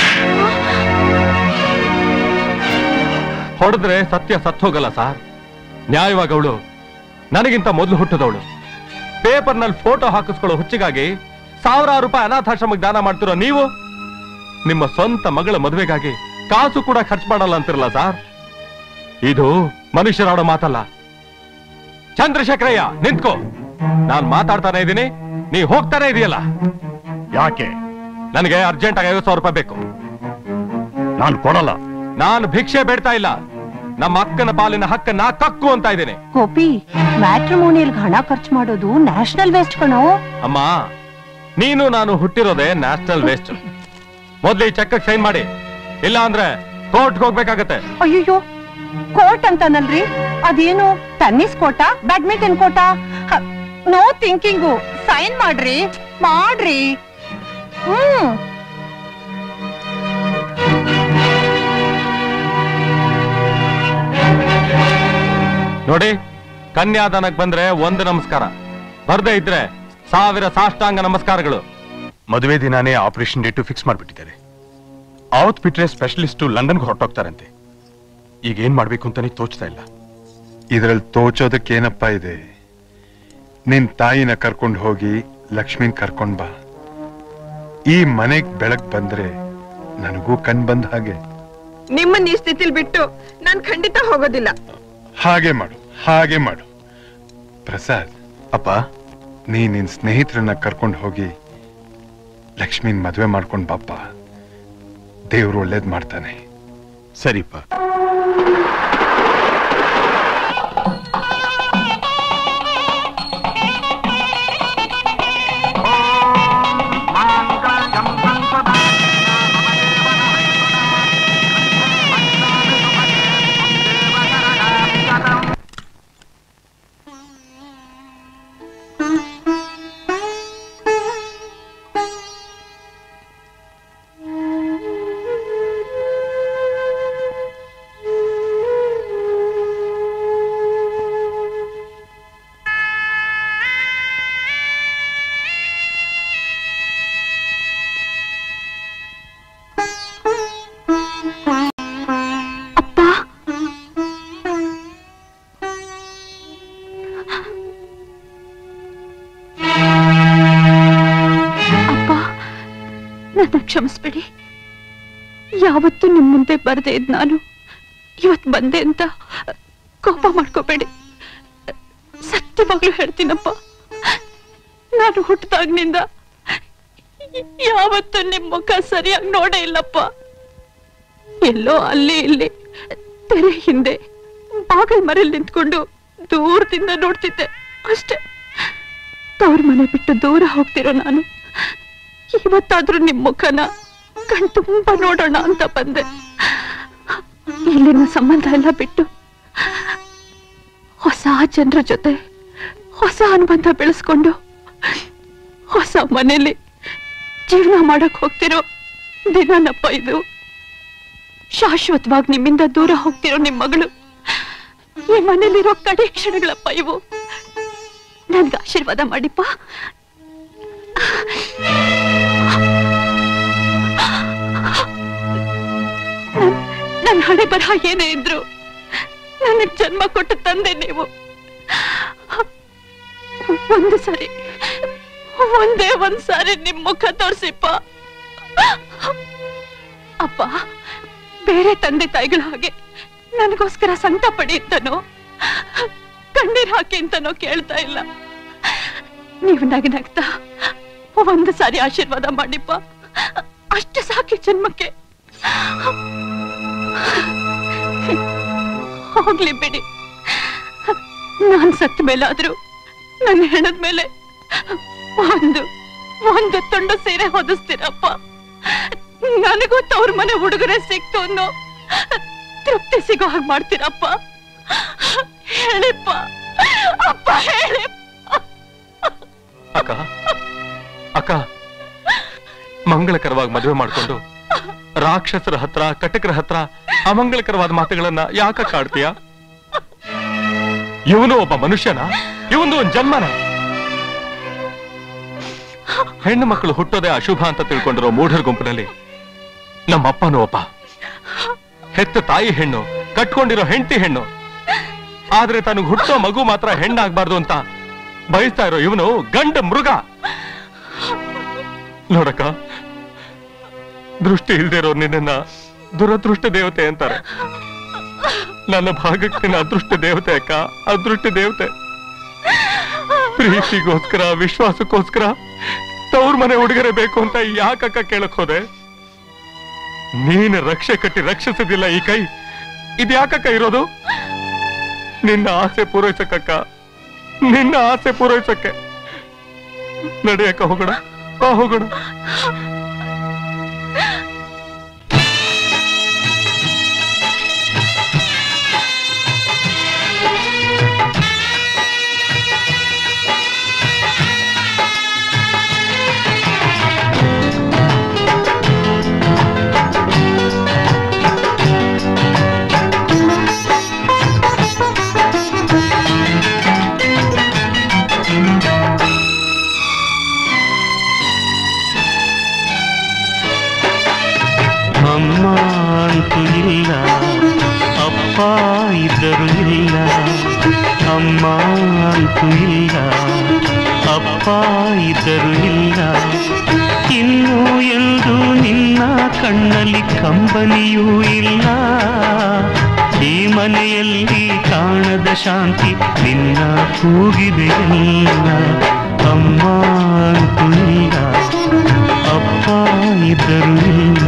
ಹೊಡೆದ್ರೆ ಸತ್ಯ ಸತ್ತೋಗಲ್ಲ ಸಾರ್ ನ್ಯಾಯವಾಗಿ ಅವಳು ನನಗಿಂತ ಮೊದಲು ಹುಟ್ಟದವಳು ಪೇಪರ್ನಲ್ಲಿ ಫೋಟೋ ಹಾಕಿಸ್ಕೊಳ್ಳೋ ಹುಚ್ಚಿಗಾಗಿ ಸಾವಿರಾರು ರೂಪಾಯಿ ಅನಾಥಾಶ್ರಮಕ್ಕೆ ದಾನ ಮಾಡ್ತಿರೋ ನೀವು ನಿಮ್ಮ ಸ್ವಂತ ಮಗಳ ಮದುವೆಗಾಗಿ ಕಾಸು ಕೂಡ ಖರ್ಚು ಮಾಡಲ್ಲ ಅಂತಿರಲ್ಲ ಸಾರ್ ಇದು ಮನುಷ್ಯರಾಡೋ ಮಾತಲ್ಲ ಚಂದ್ರಶೇಖರಯ್ಯ ನಿಂತ್ಕೋ ನಾನ್ ಮಾತಾಡ್ತಾನೆ ಇದ್ದೀನಿ ನೀ ಹೋಗ್ತಾನೆ ಇದೆಯಲ್ಲ ಯಾಕೆ ನನಗೆ ಅರ್ಜೆಂಟ್ ಆಗಿ ಐವತ್ತು ಸಾವಿರ ರೂಪಾಯಿ ಬೇಕು ನಾನು ಕೊಡಲ್ಲ ನಾನು ಭಿಕ್ಷೆ ಬೇಡ್ತಾ ಇಲ್ಲ ನಮ್ಮ ಅಕ್ಕನ ಪಾಲಿನ ಹಕ್ಕನ್ನ ಕಕ್ಕು ಅಂತ ಇದ್ದೇನೆ ಗೋಪಿ ಮ್ಯಾಟ್ರಿಮೋನಿಯಲ್ ಹಣ ಖರ್ಚು ಮಾಡೋದು ನ್ಯಾಷನಲ್ ವೇಸ್ಟ್ ಕಣೋ ಅಮ್ಮ ನೀನು ನಾನು ಹುಟ್ಟಿರೋದೇ ನ್ಯಾಷನಲ್ ವೇಸ್ಟ್ ಮೊದ್ಲು ಈ ಚೆಕ್ ಸೈನ್ ಮಾಡಿ ಇಲ್ಲ ಅಂದ್ರೆ ಕೋರ್ಟ್ಗೆ ಹೋಗ್ಬೇಕಾಗತ್ತೆ ಅಯ್ಯೋ ಕೋರ್ಟ್ ಅಂತಾನಲ್ರಿ ಅದೇನು ಟೆನ್ನಿಸ್ ಕೋಟ ಬ್ಯಾಡ್ಮಿಂಟನ್ ಕೋಟ ನೋ ಥಿಂಕಿಂಗು ಸೈನ್ ಮಾಡ್ರಿ ಮಾಡ್ರಿ ಹ್ಮ್ ನೋಡಿ ಕನ್ಯಾದಾನಕ್ ಬಂದ್ರೆ ಒಂದು ನಮಸ್ಕಾರ ಬರ್ದೇ ಇದ್ರೆ ಸಾವಿರ ಸಾಷ್ಟಾಂಗ ನಮಸ್ಕಾರಗಳು ಮದುವೆ ದಿನಾನೇ ಆಪರೇಷನ್ ಡೇಟು ಫಿಕ್ಸ್ ಮಾಡ್ಬಿಟ್ಟಿದ್ದಾರೆ ಅವತ್ ಬಿಟ್ರೆ ಸ್ಪೆಷಲಿಸ್ಟು ಲಂಡನ್ಗೆ ಹೊರಟೋಗ್ತಾರಂತೆ ಈಗ ಏನ್ ಮಾಡ್ಬೇಕು ಅಂತಾನೆ ತೋಚ್ತಾ ಇಲ್ಲ ಇದ್ರಲ್ಲಿ ತೋಚೋದಕ್ಕೆ ಏನಪ್ಪ ಇದೆ ನಿನ್ ತಾಯಿನ ಕರ್ಕೊಂಡು ಹೋಗಿ ಲಕ್ಷ್ಮಿನ್ ಕರ್ಕೊಂಡ್ ಬಾ ಈ ಮನೆಗ್ ಬೆಳಕ್ ಬಂದ್ರೆ ನನಗೂ ಕಣ್ ಬಂದ ಹಾಗೆ ನಿಮ್ಮನ್ನ ಈ ಸ್ಥಿತಿಲ್ ಬಿಟ್ಟು ನಾನ್ ಖಂಡಿತ ಹೋಗೋದಿಲ್ಲ ಹಾಗೆ ಮಾಡು ಹಾಗೆ ಮಾಡು ಪ್ರಸಾದ್ ಅಪ್ಪ ನೀ ನಿನ್ ಸ್ನೇಹಿತರನ್ನ ಕರ್ಕೊಂಡು ಹೋಗಿ ಲಕ್ಷ್ಮಿನ್ ಮದ್ವೆ ಮಾಡ್ಕೊಂಡ್ ಬಾಪ್ಪ ದೇವ್ರು ಒಳ್ಳೇದ್ ಮಾಡ್ತಾನೆ ಸರಿಪ್ಪ ಅಪ್ಪ ನನ್ನ ಕ್ಷಮಿಸ್ಬಿಡಿ ಯಾವತ್ತೂ ನಿಮ್ ಮುಂದೆ ಬರ್ದೇ ಇದ್ ನಾನು ಇವತ್ ಬಂದೆ ಅಂತ ಕೋಪ ಮಾಡ್ಕೋಬೇಡಿ ಸತ್ಯವಾಗ್ಲೂ ಹೇಳ್ತೀನಪ್ಪ ನಾನು ಹುಟ್ಟಿದಾಗ್ನಿಂದ ಯಾವತ್ತೂ ನಿಮ್ ಮುಖ ಸರಿಯಾಗಿ ನೋಡೇ ಇಲ್ಲಪ್ಪ ಎಲ್ಲೋ ಅಲ್ಲಿ ಇಲ್ಲಿ ತೆರೆ ಹಿಂದೆ ಬಾಗಲ್ ಮರೇಲಿ ನಿಂತ್ಕೊಂಡು ದೂರದಿಂದ ನೋಡ್ತಿದ್ದೆ ಅಷ್ಟೇ ತವ್ರ ಮನೆ ಬಿಟ್ಟು ದೂರ ಹೋಗ್ತಿರೋ ನಾನು ಇವತ್ತಾದ್ರೂ ನಿಮ್ ಮುಖನ ಕಣ್ ತುಂಬಾ ನೋಡೋಣ ಅಂತ ಬಂದೆ ಇಲ್ಲಿನ ಸಂಬಂಧ ಎಲ್ಲ ಬಿಟ್ಟು ಹೊಸ ಜನರ ಜೊತೆ ಹೊಸ ಅನುಬಂಧ ಬೆಳೆಸ್ಕೊಂಡು ಹೊಸ ಮನೇಲಿ ಜೀವನ ಮಾಡಕ್ ಹೋಗ್ತಿರೋ ದಿನನಪ್ಪ ಇದು ಶಾಶ್ವತವಾಗಿ ನಿಮ್ಮಿಂದ ದೂರ ಹೋಗ್ತಿರೋ ನಿಮ್ ಮಗಳು ಈ ಮನೇಲಿರೋ ಕಡೆ ಕ್ಷಣಗಳಪ್ಪ ಇವು ನನ್ಗೆ ಆಶೀರ್ವಾದ ಮಾಡಿಪ್ಪ ನನ್ನ ಹಣೆ ಬರಹ ಏನೇ ಇದ್ರು ನನಗ್ ಜನ್ಮ ಕೊಟ್ಟು ತಂದೆ ನೀವು ಒಂದು ಸರಿ ಒಂದೇ ಒಂದ್ ಸಾರಿ ನಿಮ್ ಮುಖ ತೋರ್ಸಿಪ್ಪ ಅಪ್ಪ ಬೇರೆ ತಂದೆ ತಾಯಿಗಳ ಹಾಗೆ ನನಗೋಸ್ಕರ ಸಂತ ಪಡಿ ಅಂತನೋ ಕಣ್ಣೀರ್ ಹಾಕಿ ಅಂತನೋ ಕೇಳ್ತಾ ಇಲ್ಲ ನೀವು ನಗ ನಗ್ತಾ ಒಂದು ಸಾರಿ ಆಶೀರ್ವಾದ ಮಾಡಿಪ್ಪ ಅಷ್ಟು ಸಾಕಿ ಜನ್ಮಕ್ಕೆ ಹೋಗ್ಲಿ ಬಿಡಿ ನಾನ್ ಸತ್ತ ಮೇಲಾದ್ರೂ ನನ್ನ ಹೆಣದ ಮೇಲೆ ಒಂದು ಒಂದು ತುಂಡು ಸೀರೆ ಹೊದಿಸ್ತೀರಪ್ಪ ನನಗೂ ತವ್ರ ಮನೆ ಹುಡುಗರೆ ಸಿಕ್ತು ಅನ್ನೋ ತೃಪ್ತಿ ಸಿಗೋ ಹಾಗೆ ಮಾಡ್ತೀರಪ್ಪ ಹೇಳಿಪ್ಪ ಅಪ್ಪ ಹೇಳಿ ಅಕ್ಕ ಅಕ್ಕ ಮಂಗಳಕರವಾಗಿ ಮದುವೆ ಮಾಡ್ಕೊಂಡು ರಾಕ್ಷಸರ ಹತ್ರ ಕಟಕರ ಹತ್ರ ಅಮಂಗಳಕರವಾದ ಮಾತುಗಳನ್ನ ಯಾಕ ಕಾಡ್ತೀಯ ಇವನು ಒಬ್ಬ ಮನುಷ್ಯನ ಇವನು ಒಂದ್ ಜನ್ಮನ ಹೆಣ್ಣು ಮಕ್ಕಳು ಹುಟ್ಟೋದೇ ಅಶುಭ ಅಂತ ತಿಳ್ಕೊಂಡಿರೋ ಮೂಢರ ಗುಂಪಿನಲ್ಲಿ ನಮ್ಮಪ್ಪನೂ ಒಬ್ಬ ಹೆತ್ತ ತಾಯಿ ಹೆಣ್ಣು ಕಟ್ಕೊಂಡಿರೋ ಹೆಂಡತಿ ಹೆಣ್ಣು ಆದ್ರೆ ತನಗ್ ಹುಟ್ಟೋ ಮಗು ಮಾತ್ರ ಹೆಣ್ಣಾಗ್ಬಾರ್ದು ಅಂತ ಬಯಸ್ತಾ ಇರೋ ಇವನು ಗಂಡ ಮೃಗ ನೋಡಕ್ಕ ದೃಷ್ಟಿ ಇಲ್ದೇ ಇರೋ ನಿನ್ನ ದುರದೃಷ್ಟ ದೇವತೆ ಅಂತಾರೆ ನನ್ನ ಭಾಗಕ್ಕೆ ನಿನ್ನ ಅದೃಷ್ಟ ದೇವತೆ ಅಕ್ಕ ಅದೃಷ್ಟ ದೇವತೆ ಪ್ರೀತಿಗೋಸ್ಕರ ವಿಶ್ವಾಸಕ್ಕೋಸ್ಕರ ತವ್ರ ಮನೆ ಹುಡುಗರೆ ಬೇಕು ಅಂತ ಯಾಕಕ್ಕ ಕೇಳಕ್ ಹೋದೆ ನೀನು ರಕ್ಷೆ ಕಟ್ಟಿ ರಕ್ಷಿಸದಿಲ್ಲ ಈ ಕೈ ಇದ್ಯಾಕಕ್ಕ ಇರೋದು ನಿನ್ನ ಆಸೆ ಪೂರೈಸಕ್ಕಕ್ಕ ನಿನ್ನ ಆಸೆ ಪೂರೈಸಕ್ಕೆ ನಡೆಯಕ್ಕ ಹೋಗೋಣ ಬಾ ಹೋಗೋಣ ಅಮ್ಮ ಅಂತೂ ಇಲ್ಲ ಅಪ್ಪ ಇದ್ದರು ಇಲ್ಲ ಅಮ್ಮ ಅಂತೂ ಇಲ್ಲ ಅಪ್ಪ ಇದ್ದರು ಇಲ್ಲ ಇನ್ನು ಎಂದು ನಿನ್ನ ಕಣ್ಣಲ್ಲಿ ಕಂಬನಿಯೂ ಇಲ್ಲ ಈ ಮನೆಯಲ್ಲಿ ಕಾಣದ ಶಾಂತಿ ನಿನ್ನ ಕೂಗಿದೆ ಎಲ್ಲ ಅಮ್ಮ ಅಂತೂ ಇಲ್ಲ ಅಪ್ಪ ಇದ್ದರು ಇಲ್ಲ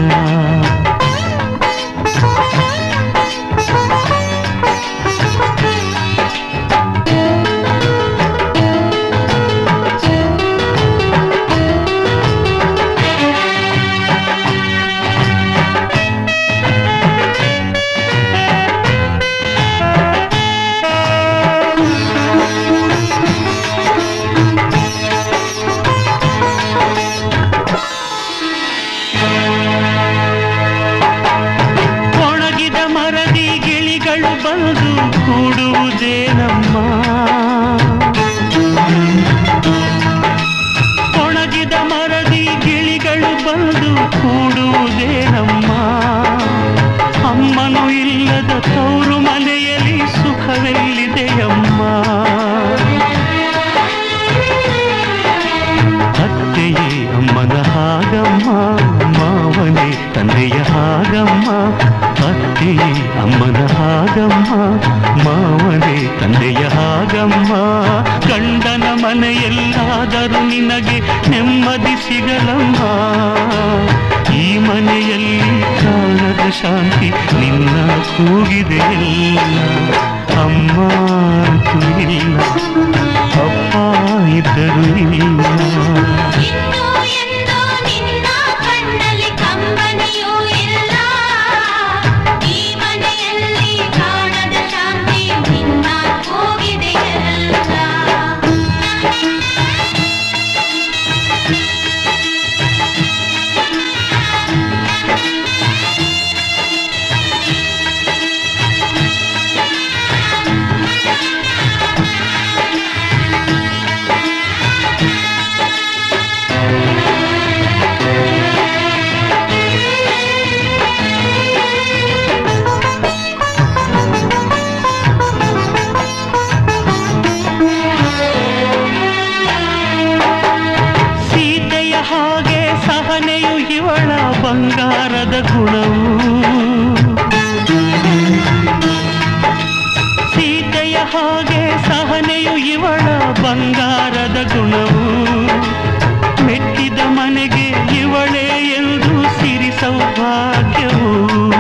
ಒಣಗಿದ ಮರದಿ ಗಿಳಿಗಳು ಬಂದು ಕೂಡುವುದೇನಮ್ಮ ಒಣಗಿದ ಮರದಿ ಗಿಳಿಗಳು ಬಂದು ಕೂಡುವುದೇನಮ್ಮ ಅಮ್ಮನು ಇಲ್ಲದ ತವರು ಮನೆಯಲ್ಲಿ ಸುಖವೆಲ್ಲಿದೆಯಮ್ಮ ಅತ್ತೆಯೇ ಅಮ್ಮನ ಹಾಗಮ್ಮ ಮಾವನೇ ತಂದೆಯ ಹಾಗಮ್ಮ ಅತ್ತೆಯೇ ಅಮ್ಮನ ಹಾಗಮ್ಮ ಮಾವನೇ ತಂದೆಯ ಹಾಗಮ್ಮ ಗಂಡನ ಮನೆಯಲ್ಲಾದರೂ ನಿನಗೆ ನೆಮ್ಮದಿ ಸಿಗಲಮ್ಮ ಈ ಮನೆಯಲ್ಲಿ ಕಾಣದ ಶಾಂತಿ ನಿನ್ನ ಕೂಗಿದೆ ಎಲ್ಲ ಅಮ್ಮ ಅಂತೂ ಇಲ್ಲ ಅಪ್ಪ ಇದ್ದರು ಇಲ್ಲ ಕಣ್ಣಲ್ಲಿ ಕಂಬನಿಯೂ ಇಲ್ಲ ಈ ಮನೆಯಲ್ಲಿ ಕಾಣದ ಶಾಂತಿ ನಿನ್ನ ಹೋಗಿದೆ ಎಲ್ಲ ಸೀತೆಯ ಹಾಗೆ ಸಹನೆಯು ಇವಳ ಬಂಗಾರದ ಗುಣವು ಸೀತೆಯ ಹಾಗೆ ಸಹನೆಯು ಇವಳ ಬಂಗಾರದ ಗುಣವು ಮೆಟ್ಟಿದ ಮನೆಗೆ ಇವಳೇ ಎಂದು ಸಿರಿ ಸೌಭಾಗ್ಯವು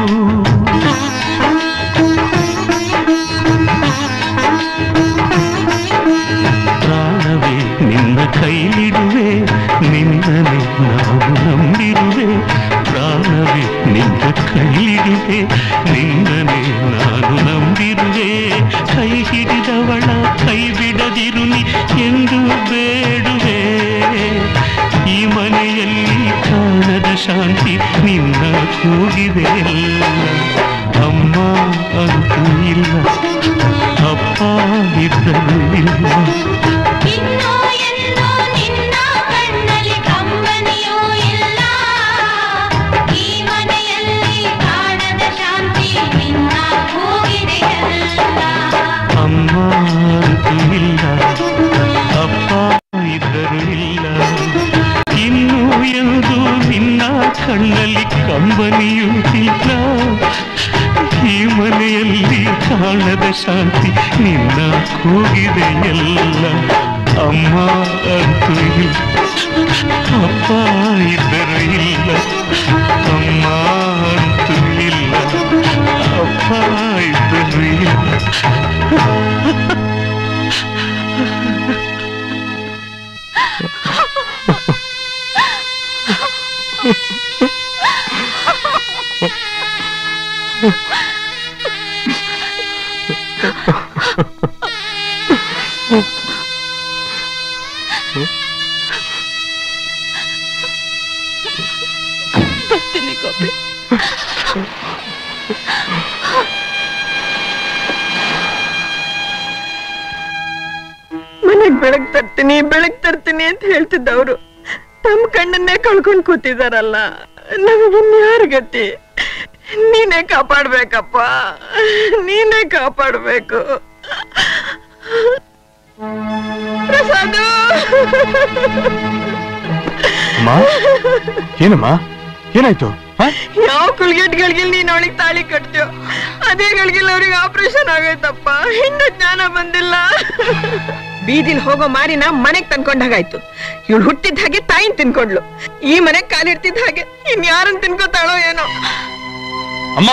ಪ್ರಾಣವೇ ನಿನ್ನ ಕೈಲಿಡುವೆ ನಿನ್ನನೆ ನಾವು ನಂಬಿರುವೆ ಪ್ರಾಣ ಪ್ರಾಣವೇ ನಿನ್ನ ಕೈಲಿಡುವೆ ನಿನ್ನನೆ ನಾನು ನಂಬಿರುವೆ ಕೈ ಹಿಡಿದವಳ ಕೈ ಬಿಡದಿರು ನೀ ಎಂದು ಬೇಡುವೆ ಈ ಮನೆಯಲ್ಲಿ ಕಾಣದ ಶಾಂತಿ ನಿನ್ನ ಕೂಗಿದೆ ಎಲ್ಲ ಅಮ್ಮ ಅಂತೂ ಇಲ್ಲ ಅಪ್ಪ ಇದ್ದರೂ ಇಲ್ಲ ಇನ್ನೂ ಎಂದೂ ನಿನ್ನ ಕಣ್ಣಲ್ಲಿ ಕಂಬನಿಯೂ ಇಲ್ಲ ಈ ಮನೆಯಲ್ಲಿ ಕಾಣದ ಶಾಂತಿ ನಿನ್ನ ಕೂಗಿದೆಯಲ್ಲ ಅಮ್ಮ ಅಂತೂ ಇಲ್ಲ ಅಪ್ಪ ಇದ್ದರೂ ಇಲ್ಲ ಇನ್ನು ಎಂದು ನಿನ್ನ ಕಣ್ಣಲ್ಲಿ ಕಂಬನಿಯೂ ಇಲ್ಲ ಈ ಮನೆಯಲ್ಲಿ ಕಾಣದ ಶಾಂತಿ ನಿನ್ನ ಕೂಗಿದೆ ಎಲ್ಲ ಅಮ್ಮ ಅಂತೂ ಇಲ್ಲ ಅಪ್ಪ ಇದ್ದರೂ ಇಲ್ಲ ಅಮ್ಮ ಅಂತೂ ಇಲ್ಲ ಅಪ್ಪ ಇದ್ದರೂ ಇಲ್ಲ ಬರ್ತೀನಿ ಗೋಪಿ ಮನೆಗ್ ಬೆಳಗ್ ತರ್ತೀನಿ ಬೆಳಗ್ ತರ್ತೀನಿ ಅಂತ ಹೇಳ್ತಿದ್ದವ್ರು ತಮ್ಮ ಕಣ್ಣನ್ನೇ ಕಳ್ಕೊಂಡ್ ಕೂತಿದಾರಲ್ಲ ನಮಗಿನ್ಯಾರ ಗತಿ ನೀನೇ ಕಾಪಾಡ್ಬೇಕಪ್ಪ ನೀನೇ ಕಾಪಾಡ್ಬೇಕು ಪ್ರಸಾದು ಅಮ್ಮ ಏನಮ್ಮ ಏನಾಯ್ತು ಯಾವ ಕುಲ್ಗೆಟ್ಗಳಿಗೆ ನೀನ್ ಅವಳಿಗೆ ತಾಳಿ ಕಟ್ತೀಯೋ ಅದೇ ಗಳಿಗೆಲ್ಲ ಅವ್ರಿಗೆ ಆಪರೇಷನ್ ಆಗೈತಪ್ಪ ಇನ್ನು ಜ್ಞಾನ ಬಂದಿಲ್ಲ ಬೀದಿಲ್ ಹೋಗೋ ಮಾರಿನ ಮನೆಗ್ ತಂದ್ಕೊಂಡಾಗಾಯ್ತು ಇವಳು ಹುಟ್ಟಿದ ಹಾಗೆ ತಾಯಿನ್ ತಿನ್ಕೊಂಡ್ಲು ಈ ಮನೆಗ್ ಕಾಲಿಡ್ತಿದ್ದ ಹಾಗೆ ಇನ್ ಯಾರನ್ ತಿನ್ಕೋತಾಳೋ ಏನೋ ಅಮ್ಮ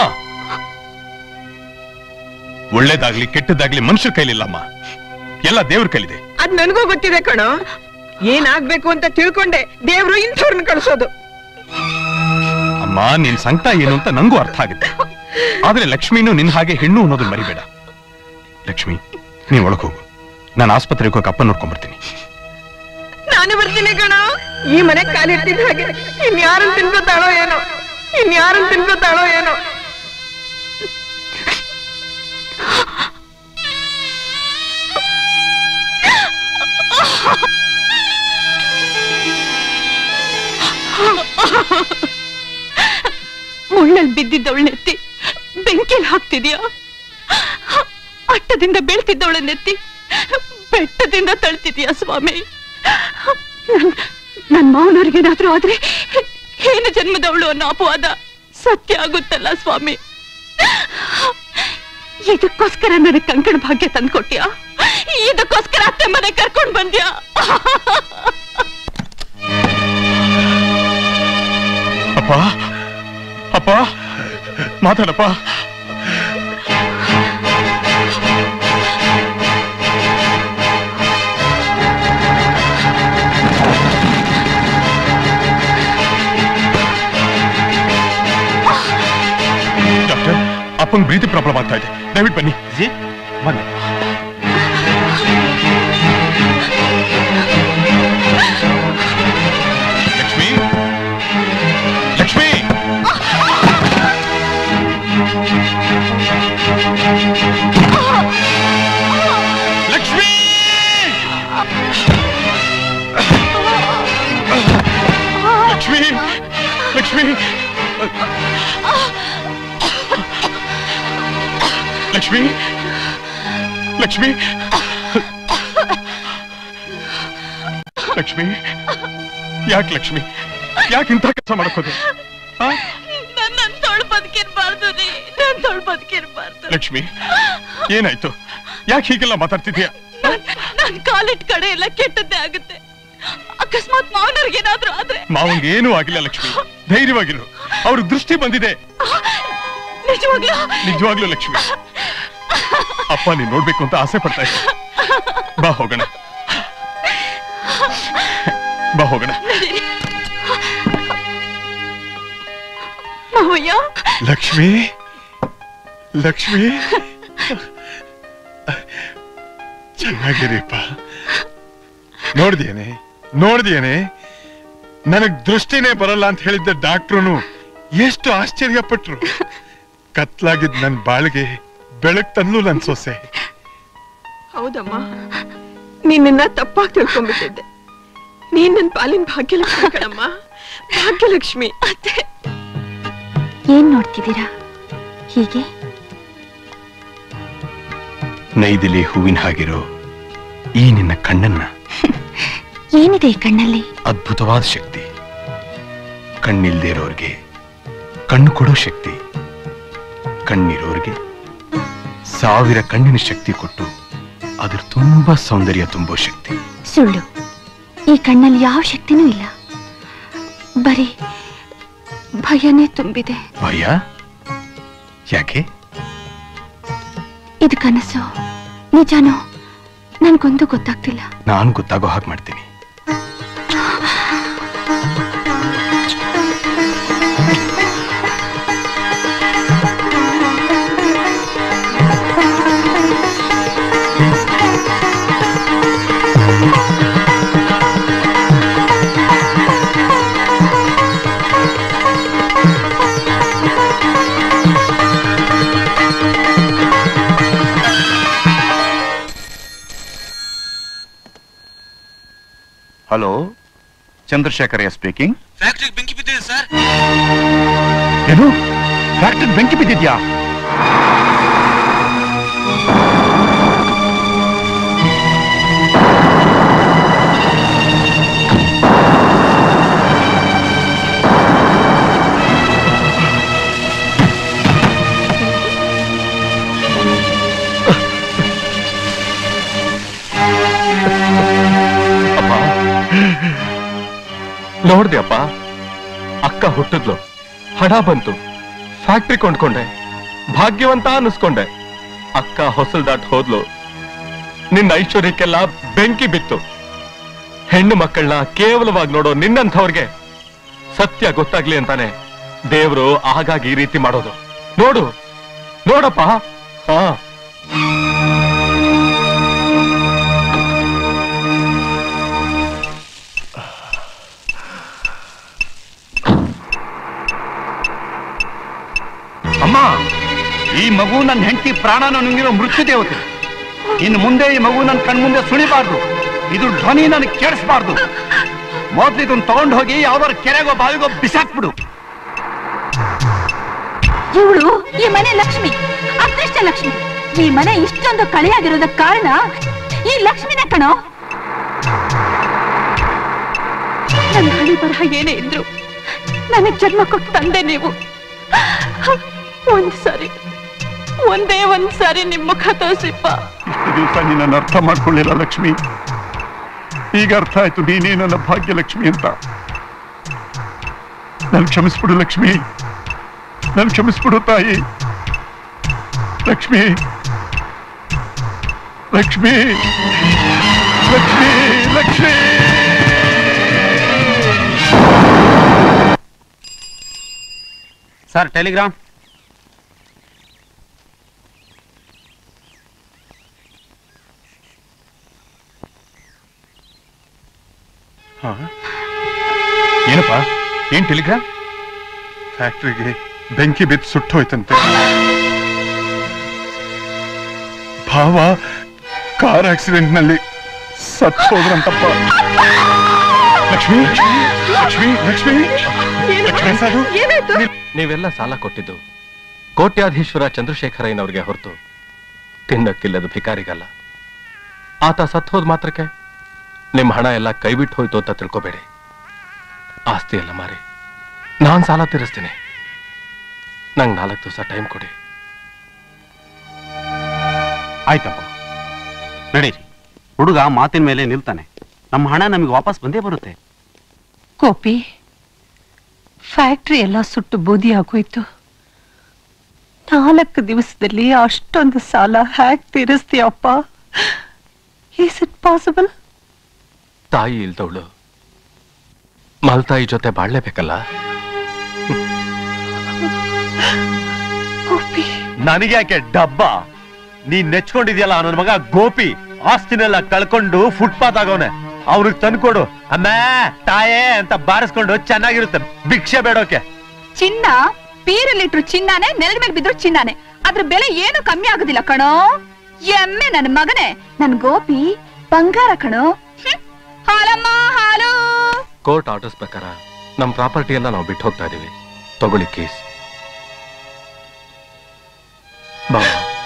ಒಳ್ಳೇದಾಗ್ಲಿ ಕೆಟ್ಟದಾಗ್ಲಿ ಮನುಷ್ಯರ ಕೈಲಿಲ್ಲಮ್ಮ ಎಲ್ಲ ದೇವ್ರ ಕೈಲಿದೆ ಅದ್ ನನ್ಗೂ ಗೊತ್ತಿದೆ ಕಣೋ ಏನಾಗ್ಬೇಕು ಅಂತ ತಿಳ್ಕೊಂಡೆ ದೇವ್ರು ಇಂಥವ್ರನ್ನ ಕಳ್ಸೋದು ಅಮ್ಮ ನಿನ್ ಸಂಕಟ ಏನು ಅಂತ ನಂಗೂ ಅರ್ಥ ಆಗುತ್ತೆ ಆದ್ರೆ ಲಕ್ಷ್ಮಿನೂ ನಿನ್ ಹಾಗೆ ಹೆಣ್ಣು ಅನ್ನೋದನ್ನ ಮರಿಬೇಡ ಲಕ್ಷ್ಮಿ ನೀನ್ ಒಳಗ್ ಹೋಗು ನಾನು ಆಸ್ಪತ್ರೆಗೆ ಹೋಗಿ ಅಪ್ಪ ನೋಡ್ಕೊಂಡ್ ಬರ್ತೀನಿ ನಾನು ಬರ್ತೀನಿ ಕಣೋ ಈ ಮನೆಗ್ ಕಾಲಿಡ್ತಿದ್ದ ಹಾಗೆ ಇನ್ ಯಾರನ್ ತಿನ್ಕೋತಾಳೋ ಏನೋ ಇನ್ ಯಾರನ್ ತಿನ್ಕೋತಾಳೋ ಏನೋ ಮುಳ್ಳಲ್ಲಿ ಬಿದ್ದಿದ್ದವಳನ್ನೆತ್ತಿ ಬೆಂಕಿಲ್ ಹಾಕ್ತಿದ್ಯಾ ಅಟ್ಟದಿಂದ ಬೆಳ್ತಿದ್ದವಳನ್ನೆತ್ತಿ ಬೆಟ್ಟದಿಂದ ತಳ್ತಿದ್ಯಾ ಸ್ವಾಮಿ ನನ್- ನನ್ ಮಾವನವ್ರಿಗೇನಾದ್ರೂ ಆದ್ರೆ ಏನು ಜನ್ಮದವಳು ಅನ್ನೋ ಅಪವಾದ ಸತ್ಯ ಆಗುತ್ತಲ್ಲ ಸ್ವಾಮಿ ಇದಕ್ಕೋಸ್ಕರ ನನಗೆ ಕಂಕಣ ಭಾಗ್ಯ ತಂದ್ಕೊಟ್ಯಾ ಇದಕ್ಕೋಸ್ಕರ ಅತ್ತೆ ಮನೆ ಕರ್ಕೊಂಡ್ ಬಂದ್ಯಾ ಅಪ್ಪ ಅಪ್ಪ ಮಾತಾಡಪ್ಪ ಡಾಕ್ಟರ್ ಅಪ್ಪಂಗ್ ಬ್ರೀತಿ ಪ್ರಾಬ್ಲಮ್ ಆಗ್ತಾ ಇದೆ ದಯವಿಟ್ಟು ಬನ್ನಿ ಬನ್ನಿ ಲಕ್ಷ್ಮಿ ಲಕ್ಷ್ಮಿ ಲಕ್ಷ್ಮಿ ಲಕ್ಷ್ಮಿ ಲಕ್ಷ್ಮಿ ಲಕ್ಷ್ಮಿ ಲಕ್ಷ್ಮಿ ಲಕ್ಷ್ಮಿ ಯಾಕೆ ಲಕ್ಷ್ಮಿ ಯಾಕೆ ಇಂಥ ಕೆಲಸ ಮಾಡಕೋದು ನನ್ನ ತೊಳ್ ಬದುಕಿರ್ಬಾರ್ದು ರೀ ನನ್ ತೊಳ್ ಬದುಕಿರ್ಬಾರ್ದು ಲಕ್ಷ್ಮಿ ಏನಾಯ್ತು ಯಾಕೆ ಹೀಗೆಲ್ಲ ಮಾತಾಡ್ತಿದ್ಯಾ ನನ್ ಕಾಲಿಟ್ ಕಡೆ ಎಲ್ಲ ಕೆಟ್ಟದ್ದೇ ಆಗುತ್ತೆ ಅಕಸ್ಮಾತ್ ಮಾವನವ್ರಿಗೇನಾದ್ರೂ ಆದ್ರೆ ಮಾವನ್ಗೆ ಏನೂ ಆಗಿಲ್ಲ ಲಕ್ಷ್ಮಿ ಧೈರ್ಯವಾಗಿರು ಅವ್ರ ದೃಷ್ಟಿ ಬಂದಿದೆ ನಿಜವಾಗ್ಲೂ ನಿಜವಾಗ್ಲೂ ಲಕ್ಷ್ಮಿ ಅಪ್ಪ ನೀನ್ ನೋಡ್ಬೇಕು ಅಂತ ಆಸೆ ಪಡ್ತಾ ಇದ್ದೆ ಬಾ ಹೋಗೋಣ ಬಾ ಹೋಗೋಣ ಮಾವಯ್ಯ ಲಕ್ಷ್ಮಿ ಲಕ್ಷ್ಮಿ ಚೆನ್ನಾಗಿರಿಪ್ಪ ನೋಡ್ದೇನೆ ನೋಡ್ದೇನೆ ನನಗ್ ದೃಷ್ಟಿನೇ ಬರಲ್ಲ ಅಂತ ಹೇಳಿದ್ದ ಡಾಕ್ಟ್ರುನು ಎಷ್ಟು ಆಶ್ಚರ್ಯಪಟ್ರು ಕತ್ಲಾಗಿದ್ ನನ್ ಬಾಳಿಗೆ ಬೆಳಕ್ ತಂದ್ಲು ನನ್ ಸೊಸೆ ಹೌದಮ್ಮ ನಿನ್ನ ತಪ್ಪಾಗಿ ತಿಳ್ಕೊಂಡ್ಬಿಟ್ಟಿದ್ದೆ ನೀನ್ ನನ್ ಪಾಲಿನ ಭಾಗ್ಯಲಕ್ಷ್ಮಿ ಕಣಮ್ಮ ಭಾಗ್ಯಲಕ್ಷ್ಮಿ ಅತ್ತೆ ಏನ್ ನೋಡ್ತಿದ್ದೀರಾ ಹೀಗೆ ನೈದಿಲಿ ಹೂವಿನ ಹಾಗಿರೋ ಈ ನಿನ್ನ ಕಣ್ಣನ್ನ ಏನಿದೆ ಈ ಕಣ್ಣಲ್ಲಿ ಅದ್ಭುತವಾದ ಶಕ್ತಿ ಕಣ್ಣಿಲ್ದೇ ಇರೋರ್ಗೆ ಕಣ್ಣು ಕೊಡೋ ಶಕ್ತಿ ಕಣ್ಣಿರೋರ್ಗೆ ಸಾವಿರ ಕಣ್ಣಿನ ಶಕ್ತಿ ಕೊಟ್ಟು ಅದ್ರ ತುಂಬಾ ಸೌಂದರ್ಯ ತುಂಬೋ ಶಕ್ತಿ ಸುಳ್ಳು ಈ ಕಣ್ಣಲ್ಲಿ ಯಾವ ಶಕ್ತಿನೂ ಇಲ್ಲ ಬರೀ ಭಯನೇ ತುಂಬಿದೆ ಭಯ ಯಾಕೆ ಇದು ಕನಸು ನಿಜಾನೋ ನನ್ಗೊಂದು ಗೊತ್ತಾಗ್ತಿಲ್ಲ ನಾನು ಗೊತ್ತಾಗೋ ಹಾಗೆ ಮಾಡ್ತೀನಿ ಹಲೋ ಚಂದ್ರಶೇಖರಯ್ಯ ಸ್ಪೀಕಿಂಗ್ ಫ್ಯಾಕ್ಟ್ರಿಗೆ ಬೆಂಕಿ ಬಿದ್ದಿದೆ ಸರ್ ಏನು ಫ್ಯಾಕ್ಟ್ರಿ ಬೆಂಕಿ ಬಿದ್ದಿದ್ಯಾ ನೋಡ್ದ್ಯಪ್ಪ ಅಕ್ಕ ಹುಟ್ಟಿದ್ಲು ಹಣ ಬಂತು ಫ್ಯಾಕ್ಟ್ರಿ ಕೊಂಡ್ಕೊಂಡೆ ಭಾಗ್ಯವಂತ ಅನ್ನಿಸ್ಕೊಂಡೆ ಅಕ್ಕ ಹೊಸಲ್ ದಾಟ್ ಹೋದ್ಲು ನಿನ್ನ ಐಶ್ವರ್ಯಕ್ಕೆಲ್ಲ ಬೆಂಕಿ ಬಿತ್ತು ಹೆಣ್ಣು ಮಕ್ಕಳನ್ನ ಕೇವಲವಾಗಿ ನೋಡೋ ನಿನ್ನಂಥವ್ರಿಗೆ ಸತ್ಯ ಗೊತ್ತಾಗ್ಲಿ ಅಂತಾನೆ ದೇವ್ರು ಆಗಾಗ ಈ ರೀತಿ ಮಾಡೋದು ನೋಡು ನೋಡಪ್ಪ ಹಾ ಅಮ್ಮ ಈ ಮಗು ನನ್ನ ಹೆಂಡತಿ ಪ್ರಾಣನ ನುಂಗಿರೋ ಮೃತ್ಯು ದೇವತೆ ಇನ್ನು ಮುಂದೆ ಈ ಮಗು ನನ್ನ ಕಣ್ಮುಂದೆ ಸುಳಿಬಾರ್ದು ಇದು ಧ್ವನಿ ನನಗೆ ಕೇಳಿಸ್ಬಾರ್ದು ಮೊದ್ಲು ಇದನ್ನ ತಗೊಂಡು ಹೋಗಿ ಯಾವ್ದಾರು ಕೆರೆಗೋ ಬಾವಿಗೋ ಬಿಸಾಕ್ಬಿಡು ಇವಳು ಈ ಮನೆ ಲಕ್ಷ್ಮಿ ಅದೃಷ್ಟ ಲಕ್ಷ್ಮಿ ಈ ಮನೆ ಇಷ್ಟೊಂದು ಕಳೆಯಾಗಿರೋದಕ್ಕೆ ಕಾರಣ ಈ ಲಕ್ಷ್ಮಿನ ಕಣೋ ನನ್ನ ಹಳಿ ಬರಹ ಏನೇ ಇದ್ರು ನನಗ್ ಜನ್ಮ ಕೊಟ್ಟು ತಂದೆ ನೀವು ಒಂದ್ ಸಾರಿ ಒಂದೇ ಒಂದ್ ಸಾರಿ ನಿಮ್ ಮುಖ ತೋರಿಸಿಪ್ಪ ಇಷ್ಟು ದಿವಸ ನೀನನ್ನು ಅರ್ಥ ಮಾಡ್ಕೊಳ್ಳಿಲ್ಲ ಲಕ್ಷ್ಮಿ ಈಗ ಅರ್ಥ ಆಯ್ತು ನೀನೇ ನನ್ನ ಭಾಗ್ಯ ಲಕ್ಷ್ಮಿ ಅಂತ ನನ್ ಕ್ಷಮಿಸ್ಬಿಡು ಲಕ್ಷ್ಮಿ ನನ್ ಕ್ಷಮಿಸ್ಬಿಡು ತಾಯಿ ಲಕ್ಷ್ಮಿ ಲಕ್ಷ್ಮಿ ಲಕ್ಷ್ಮಿ ಲಕ್ಷ್ಮಿ ಸರ್ ಟೆಲಿಗ್ರಾಮ್ ಏನಪ್ಪ ಏನ್ ಟೆಲಿಗ್ರಾಮ್ ಫ್ಯಾಕ್ಟ್ರಿಗೆ ಬೆಂಕಿ ಬಿದ್ದು ಸುಟ್ಟೋಯ್ತಂತೆ ಭಾವ ಕಾರ್ ಆಕ್ಸಿಡೆಂಟ್ ನಲ್ಲಿ ಸತ್ ಹೋದ್ರಂತಪ್ಪ ಲಕ್ಷ್ಮಿ ಲಕ್ಷ್ಮಿ ಲಕ್ಷ್ಮಿ ಲಕ್ಷ್ಮಿ ಸಾಧು ನೀವೆಲ್ಲ ಸಾಲ ಕೊಟ್ಟಿದ್ದು ಕೋಟ್ಯಾಧೀಶ್ವರ ಚಂದ್ರಶೇಖರಯ್ಯನವ್ರಿಗೆ ಹೊರತು ತಿನ್ನಕ್ಕಿಲ್ಲದ ಭಿಕಾರಿಗಲ್ಲ ಆತ ಸತ್ ಹೋದ್ ಮಾತ್ರಕ್ಕೆ ನಿಮ್ ಹಣ ಎಲ್ಲ ಕೈಬಿಟ್ಟು ಹೋಯ್ತು ಅಂತ ತಿಳ್ಕೊಬೇಡಿ ಆಸ್ತಿ ಎಲ್ಲ ಮಾರಿ ನಾನ್ ಸಾಲ ತೀರಿಸ್ತೀನಿ ನಂಗೆ ನಾಲ್ಕು ದಿವಸ ಟೈಮ್ ಕೊಡಿ ಆಯ್ತಪ್ಪ ನಡೀರಿ ಹುಡುಗ ಮಾತಿನ ಮೇಲೆ ನಿಲ್ತಾನೆ ನಮ್ಮ ಹಣ ನಮಗೆ ವಾಪಸ್ ಬಂದೇ ಬರುತ್ತೆ ಗೋಪಿ ಫ್ಯಾಕ್ಟ್ರಿ ಎಲ್ಲ ಸುಟ್ಟು ಬೂದಿ ಆಗೋಯ್ತು ನಾಲ್ಕು ದಿವಸದಲ್ಲಿ ಅಷ್ಟೊಂದು ಸಾಲ ಹ್ಯಾಕ್ ತೀರಿಸ್ತೀಯಪ್ಪ ಈಸ್ ಇಟ್ ಪಾಸಿಬಲ್ ತಾಯಿ ಇಲ್ದವಳು ಮಲ್ತಾಯಿ ಜೊತೆ ಬಾಳ್ಲೇಬೇಕಲ್ಲ ನನಗ್ಯಾಕೆ ಡಬ್ಬ ನೀನ್ ನೆಚ್ಕೊಂಡಿದ್ಯಲ್ಲ ನನ್ನ ಮಗ ಗೋಪಿ ಆಸ್ತಿನೆಲ್ಲ ಕಳ್ಕೊಂಡು ಫುಟ್ಪಾತ್ ಆಗವನೆ ಅವ್ರಿಗೆ ತಂದ್ಕೊಡು ಅಮ್ಮ ತಾಯೇ ಅಂತ ಬಾರಿಸ್ಕೊಂಡು ಚೆನ್ನಾಗಿರುತ್ತೆ ಭಿಕ್ಷೆ ಬೇಡೋಕೆ ಚಿನ್ನ ಪೀರಲಿಟ್ರು ಚಿನ್ನಾನೆ ನೆಲದ ಮೇಲೆ ಬಿದ್ರು ಚಿನ್ನಾನೆ ಅದ್ರ ಬೆಲೆ ಏನು ಕಮ್ಮಿ ಆಗುದಿಲ್ಲ ಕಣೋ ಎಮ್ಮೆ ನನ್ ಮಗನೇ ನನ್ ಗೋಪಿ ಬಂಗಾರ ಕಣೋ ಹ್ಮ್. ಹಾಲಮ್ಮ ಹಾಲು ಕೋರ್ಟ್ ಆರ್ಡರ್ಸ್ ಪ್ರಕಾರ ನಮ್ ಪ್ರಾಪರ್ಟಿ ಎಲ್ಲ ನಾವು ಬಿಟ್ಟು ಹೋಗ್ತಾ ಇದೀವಿ ತಗೊಳ್ಳಿ ಕೇಸ್ ಬಾ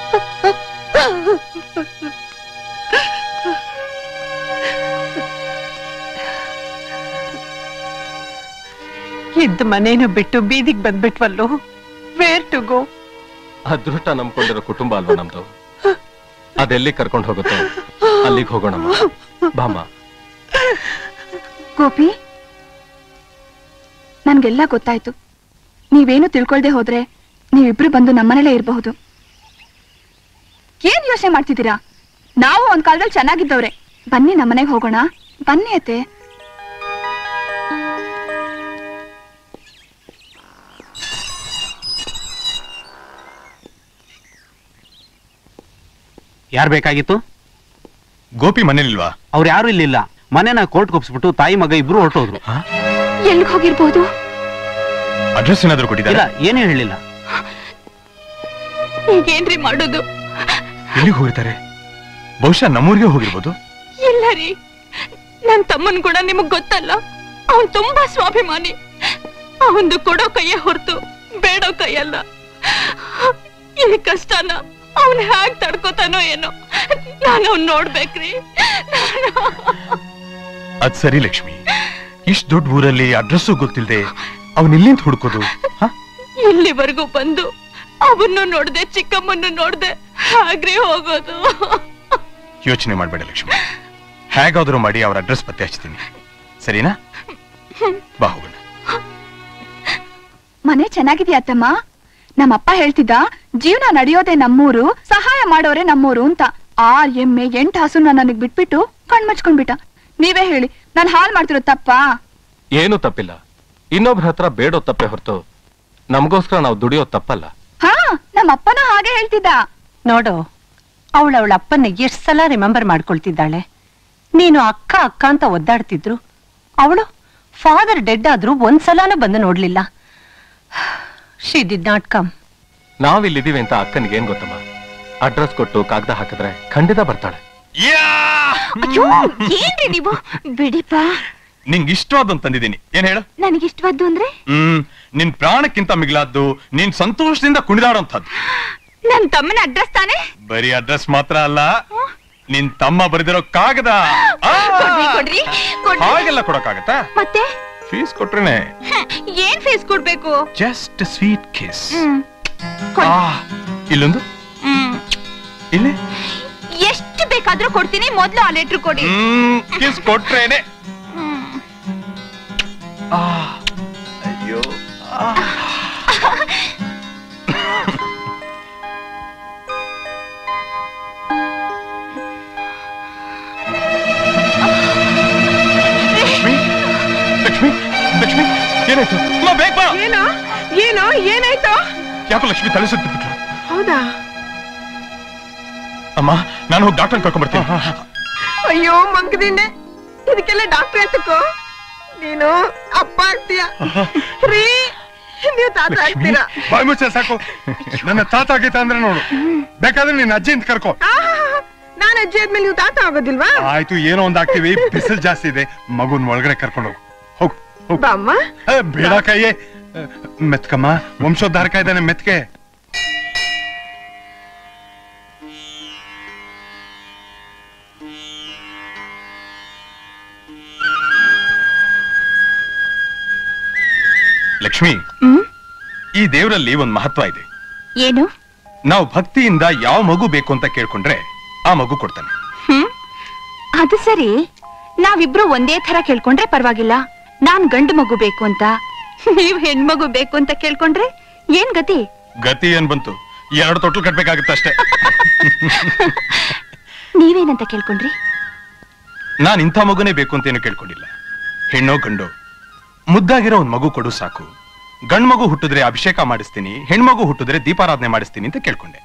ಇದ್ದ ಮನೇನು ಬಿಟ್ಟು ಬೀದಿಗೆ ಬಂದ್ಬಿಟ್ವಲ್ಲೋ ವೇರ್ ಟು ಗೋ ಅದೃಷ್ಟ ನಂಬ್ಕೊಂಡಿರೋ ಕುಟುಂಬ ಅಲ್ವಾ ನಮ್ದು ಅದೆಲ್ಲಿ ಕರ್ಕೊಂಡು ಹೋಗುತ್ತೋ ಅಲ್ಲಿಗೆ ಹೋಗೋಣಮ್ಮ ಬಾಮ್ಮ ಗೋಪಿ ನನ್ಗೆಲ್ಲ ಗೊತ್ತಾಯ್ತು ನೀವೇನು ತಿಳ್ಕೊಳ್ದೆ ಹೋದ್ರೆ ನೀವಿಬ್ರು ಬಂದು ನಮ್ಮನೇಲೇ ಇರಬಹುದು ಏನ್ ಯೋಚನೆ ಮಾಡ್ತಿದ್ದೀರಾ ನಾವು ಒಂದ್ ಕಾಲದಲ್ಲಿ ಚೆನ್ನಾಗಿದ್ದವ್ರೆ ಬನ್ನಿ ನಮ್ಮನೆಗೆ ಹೋಗೋಣ ಬನ್ನಿ ಅತ್ತೆ ಯಾರ್ ಬೇಕಾಗಿತ್ತು ಗೋಪಿ ಮನೇಲಿಲ್ವಾ ಅವ್ರು ಯಾರು ಇಲ್ಲಿಲ್ಲ ಮನೆನ ಕೋರ್ಟ್ ಕೊಪ್ಸ್ಬಿಟ್ಟು ತಾಯಿ ಮಗ ಇಬ್ರು ಹೊರಟೋದ್ರು ಎಲ್ಲಿಗೆ ಹೋಗಿರ್ಬೋದು ಅಡ್ರೆಸ್ ಏನಾದ್ರು ಇಲ್ಲ ಕೊಟ್ಟಿದ್ದಾರೆ ಏನೇ ಹೇಳಿಲ್ಲ ಈಗೇನ್ರಿ ಮಾಡೋದು ಎಲ್ಲಿಗೆ ಹೋಗಿರ್ತಾರೆ ಬಹುಶಃ ನಮ್ಮೂರಿಗೆ ಹೋಗಿರ್ಬೋದು ಇಲ್ಲ ರೀ ನನ್ ತಮ್ಮನ್ ಕೂಡ ನಿಮಗ್ ಗೊತ್ತಲ್ಲ ಅವನ್ ತುಂಬಾ ಸ್ವಾಭಿಮಾನಿ ಅವಂದು ಕೊಡೋ ಕೈಯೇ ಹೊರತು ಬೇಡೋ ಕೈಯಲ್ಲ ಈ ಕಷ್ಟನ ಅವನ್ ಹ್ಯಾಗ್ ತಡ್ಕೋತಾನೋ ಏನೋ ನಾನು ಅವ್ನ್ ನೋಡ್ಬೇಕ್ರಿ ಅದ್ ಸರಿ ಲಕ್ಷ್ಮಿ ಇಷ್ಟ್ ದೊಡ್ಡ ಊರಲ್ಲಿ ಅಡ್ರೆಸ್ಸು ಗೊತ್ತಿಲ್ದೆ ಅವನ್ ಇಲ್ಲಿಂದ ಹುಡ್ಕೋದು ಇಲ್ಲಿವರೆಗೂ ಬಂದು ಅವನ್ನು ನೋಡ್ದೆ ಚಿಕ್ಕಮ್ಮನ್ನು ನೋಡ್ದೆ ಹಾಗ್ರಿ ಹೋಗೋದು ಯೋಚನೆ ಮಾಡ್ಬೇಡ ಲಕ್ಷ್ಮಿ ಹೇಗಾದ್ರೂ ಮಾಡಿ ಅವ್ರ ಅಡ್ರೆಸ್ ಪತ್ತೆ ಹಚ್ತೀನಿ ಸರಿನಾ ಬಾ ಹೋಗೋಣ ಮನೆ ಚೆನ್ನಾಗಿದ್ಯಾ ಅತ್ತಮ್ಮ ನಮ್ಮಪ್ಪ ಹೇಳ್ತಿದ್ದ ಜೀವನ ನಡೆಯೋದೇ ನಮ್ಮೂರು ಸಹಾಯ ಮಾಡೋರೆ ನಮ್ಮೂರು ಅಂತ ಆರ್ ಎಮ್ಮೆ ಎಂಟ್ ಹಸುನ ನನಗ್ ಬಿಟ್ಬಿಟ್ಟು ಕಣ್ಮಚ್ಕೊಂಡ್ಬಿಟ್ಟ ನೀವೇ ಹೇಳಿ ನಾನ್ ಹಾಲ್ ಮಾಡ್ತಿರೋ ತಪ್ಪಾ ಏನು ತಪ್ಪಿಲ್ಲ ಇನ್ನೊಬ್ರ ಹತ್ರ ಬೇಡೋ ತಪ್ಪೆ ಹೊರತು ನಮಗೋಸ್ಕರ ನಾವು ದುಡಿಯೋದ್ ತಪ್ಪಲ್ಲ ಹಾ ನಮ್ಮಪ್ಪನೂ ಹಾಗೆ ಹೇಳ್ತಿದ್ದ ನೋಡು ಅವಳವಳ ಅಪ್ಪನ ಎಷ್ಟ್ ಸಲ ರಿಮೆಂಬರ್ ಮಾಡ್ಕೊಳ್ತಿದ್ದಾಳೆ ನೀನು ಅಕ್ಕ ಅಕ್ಕ ಅಂತ ಒದ್ದಾಡ್ತಿದ್ರು ಅವಳು ಫಾದರ್ ಡೆಡ್ ಆದ್ರೂ ಒಂದ್ಸಲಾನು ಬಂದು ನೋಡ್ಲಿಲ್ಲ ಶಿ ಡಿಡ್ ನಾಟ್ ಕಮ್ ನಾವಿಲ್ಲಿದೀವಿ ಅಂತ ಅಕ್ಕನಿಗೆ ಏನ್ ಗೊತ್ತಮ್ಮ ಅಡ್ರೆಸ್ ಕೊಟ್ಟು ಕಾಗದ ಹಾಕಿದ್ರೆ ಖಂಡಿತ ಬರ್ತಾಳೆ ಅಯ್ಯೋ ಏನ್ರಿ ನೀವು ಬಿಡಿಪ ನಿಂಗ್ ಇಷ್ಟವಾದಂತ ತಂದಿದ್ದೀನಿ ಏನ್ ಹೇಳು ನನಗಿಷ್ಟವಾದ್ದು ಅಂದ್ರೆ ಹ್ಮ್ ನಿನ್ ಪ್ರಾಣಕ್ಕಿಂತ ಮಿಗಿಲಾದ್ದು ನೀನ್ ಸಂತೋಷದಿಂದ ಕುಣಿದಾಡೋಂಥದ್ದು ನನ್ ತಮ್ಮನ ಅಡ್ರೆಸ್ ತಾನೆ ಬರೀ ಅಡ್ರೆಸ್ ಮಾತ್ರ ಅಲ್ಲ ನಿನ್ ತಮ್ಮ ಬರೆದಿರೋ ಕಾಗದ ಆ! ಕೊಡ್ರಿ ಕೊಡ್ರಿ ಕೊಡ್ರಿ ಹಾಗೆಲ್ಲ ಕೊಡಕ್ಕಾಗತ್ತಾ ಮತ್ತೆ ಫೀಸ್ ಕೊಟ್ರೇನೆ ಹ, ಏನ್ ಫೀಸ್ ಕೊಡ್ಬೇಕು ಜಸ್ಟ್ ಸ್ವೀಟ್ ಕಿಸ್ ಹ್ಮ್ ಇಲ್ಲೊಂದು ಹ್ಮ್ ಇಲ್ಲಿ ಎಷ್ಟು ಬೇಕಾದ್ರೂ ಕೊಡ್ತೀನಿ ಮೊದ್ಲು ಆ ಲೆಟ್ರ್ ಕೊಡಿ ಹ್ಮ್ ಕಿಸ್ ಕೊಟ್ರೇನೆ ಹ್ಮ್. ಆ, ಅಯ್ಯೋ ಲಕ್ಷ್ಮಿ ಲಕ್ಷ್ಮಿ ಲಕ್ಷ್ಮಿ ಏನಾಯ್ತು ಅಮ್ಮ, ಬೇಗ ಬಾ ಏನೋ ಏನೋ ಏನಾಯ್ತು ಯಾಕೋ ಲಕ್ಷ್ಮಿ ತಲೆ ಸುತ್ತು ಬಿಟ್ಲು ಹೌದಾ ಅಮ್ಮ ನಾನು ಹೋಗಿ ಡಾಕ್ಟರ್ ಕರ್ಕೊಂಡ್ ಬರ್ತೀನಿ ಅಯ್ಯೋ ಮಂಕದಿನ್ನೆ ಇದಕ್ಕೆಲ್ಲ ಡಾಕ್ಟರ್ ಎತ್ತಕ್ಕೋ ನೀನು ಅಪ್ಪ ಆಗ್ತೀಯ ರೀ ನೀವು ತಾತ ಆಗ್ತೀರಾ ಬಾಯ್ ಮುಚ್ಚ ಸಾಕು ನನ್ನ ತಾತ ಆಗೈತ ಅಂದ್ರೆ ನೋಡು ಬೇಕಾದ್ರೆ ನಿನ್ನ ಅಜ್ಜಿ ಅಂತ ಕರ್ಕೋ ನಾನು ಅಜ್ಜಿ ಆದ್ಮೇಲೆ ನೀವು ತಾತ ಆಗೋದಿಲ್ವಾ ಆಯ್ತು ಏನೋ ಒಂದ್ ಆಗ್ತೀವಿ ಬಿಸಿಲು ಜಾಸ್ತಿ ಇದೆ ಮಗುನ್ ಒಳಗಡೆ ಕರ್ಕೊಂಡು ಹೋಗು ಹೋಗು ಬಾಮ್ಮ ಏ, ಬೇಡ ಕೈಯೇ ಏ, ಮೆತ್ಕಮ್ಮ ವಂಶೋದ್ಧಾರಕ ಇದ್ದಾನೆ ಮೆತ್ಕೆ ಲಕ್ಷ್ಮಿ ಈ ದೇವರಲ್ಲಿ ಒಂದ್ ಮಹತ್ವ ಇದೆ ಏನು ನಾವು ಭಕ್ತಿಯಿಂದ ಯಾವ ಮಗು ಬೇಕು ಅಂತ ಕೇಳ್ಕೊಂಡ್ರೆ ಆ ಮಗು ಕೊಡ್ತಾನೆ ಹ್ಮ್ ಅದು ಸರಿ ನಾವಿಬ್ರು ಒಂದೇ ತರ ಕೇಳ್ಕೊಂಡ್ರೆ ಪರವಾಗಿಲ್ಲ ನಾನ್ ಗಂಡು ಮಗು ಬೇಕು ಅಂತ ನೀವ್ ಹೆಣ್ಮಗು ಬೇಕು ಅಂತ ಕೇಳ್ಕೊಂಡ್ರೆ ಏನ್ ಗತಿ ಗತಿ ಏನ್ ಬಂತು ಎರಡು ತೊಟ್ಲು ಕಟ್ಬೇಕಾಗುತ್ತೆ ಅಷ್ಟೇ ನೀವೇನಂತ ಕೇಳ್ಕೊಂಡ್ರಿ ನಾನ್ ಇಂಥ ಮಗುನೇ ಬೇಕು ಅಂತೇನು ಕೇಳ್ಕೊಂಡಿಲ್ಲ ಹೆಣ್ಣೋ ಗಂಡೋ ಮುದ್ದಾಗಿರೋ ಒಂದ್ ಮಗು ಕೊಡು ಸಾಕು ಗಂಡ್ಮಗು ಹುಟ್ಟಿದ್ರೆ ಅಭಿಷೇಕ ಮಾಡಿಸ್ತೀನಿ ಹೆಣ್ಮಗು ಹುಟ್ಟಿದ್ರೆ ದೀಪಾರಾಧನೆ ಮಾಡಿಸ್ತೀನಿ ಅಂತ ಕೇಳ್ಕೊಂಡೆ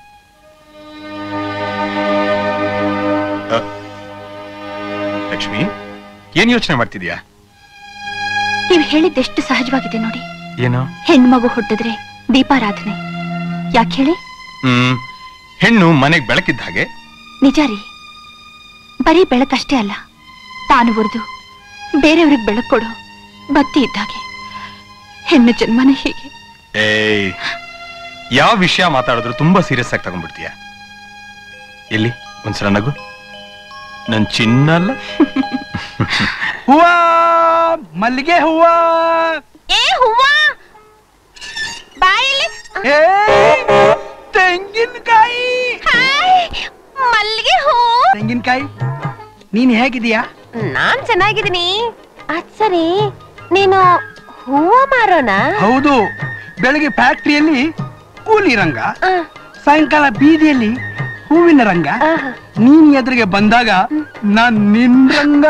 ಅ, ಲಕ್ಷ್ಮಿ ಏನ್ ಯೋಚನೆ ಮಾಡ್ತಿದ್ಯಾ ನೀವು ಹೇಳಿದ್ದೆಷ್ಟು ಸಹಜವಾಗಿದೆ ನೋಡಿ ಏನು ಹೆಣ್ಮಗು ಹುಟ್ಟಿದ್ರೆ ದೀಪಾರಾಧನೆ ಯಾಕೆ ಹೇಳಿ ಹ್ಮ್ ಹೆಣ್ಣು ಮನೆಗ್ ಬೆಳಕಿದ್ದ ಹಾಗೆ ನಿಜ ರೀ ಬರೀ ಬೆಳಕಷ್ಟೇ ಅಲ್ಲ ತಾನು ಉರಿದು ಬೇರೆಯವ್ರಿಗೆ ಬೆಳಕು ಕೊಡು ಬತ್ತಿ ಇದ್ದಾಗೆ ಹೆಣ್ಣು ಜನ್ಮನೇ ಹೀಗೆ ಏಯ್ ಯಾವ ವಿಷಯ ಮಾತಾಡಿದ್ರು ತುಂಬಾ ಸೀರಿಯಸ್ ಆಗಿ ತಗೊಂಡ್ಬಿಡ್ತೀಯ ಎಲ್ಲಿ ಒಂದ್ಸಲ ನಗು ನನ್ ಚಿನ್ನ ಅಲ್ಲ ಹೂವ ಮಲ್ಲಿಗೆ ಹೂವ ಏ ಹೂವ ಬಾಯಲ್ಲಿ ಏ ತೆಂಗಿನಕಾಯಿ ಮಲ್ಲಿಗೆ ಹೂ ತೆಂಗಿನಕಾಯಿ ನೀನ್ ಹೇಗಿದೀಯಾ ನಾನ್ ಚೆನ್ನಾಗಿದ್ದೀನಿ ಅದ್ ಸರಿ ನೀನು ಹೂವ ಮಾರೋಣ ಹೌದು ಬೆಳಗ್ಗೆ ಫ್ಯಾಕ್ಟ್ರಿಯಲ್ಲಿ ಕೂಲಿ ರಂಗ ಸಾಯಂಕಾಲ ಬೀದಿಯಲ್ಲಿ ಹೂವಿನ ರಂಗ ನೀನ್ ಎದುರಿಗೆ ಬಂದಾಗ ನಾನ್ ನಿನ್ ರಂಗ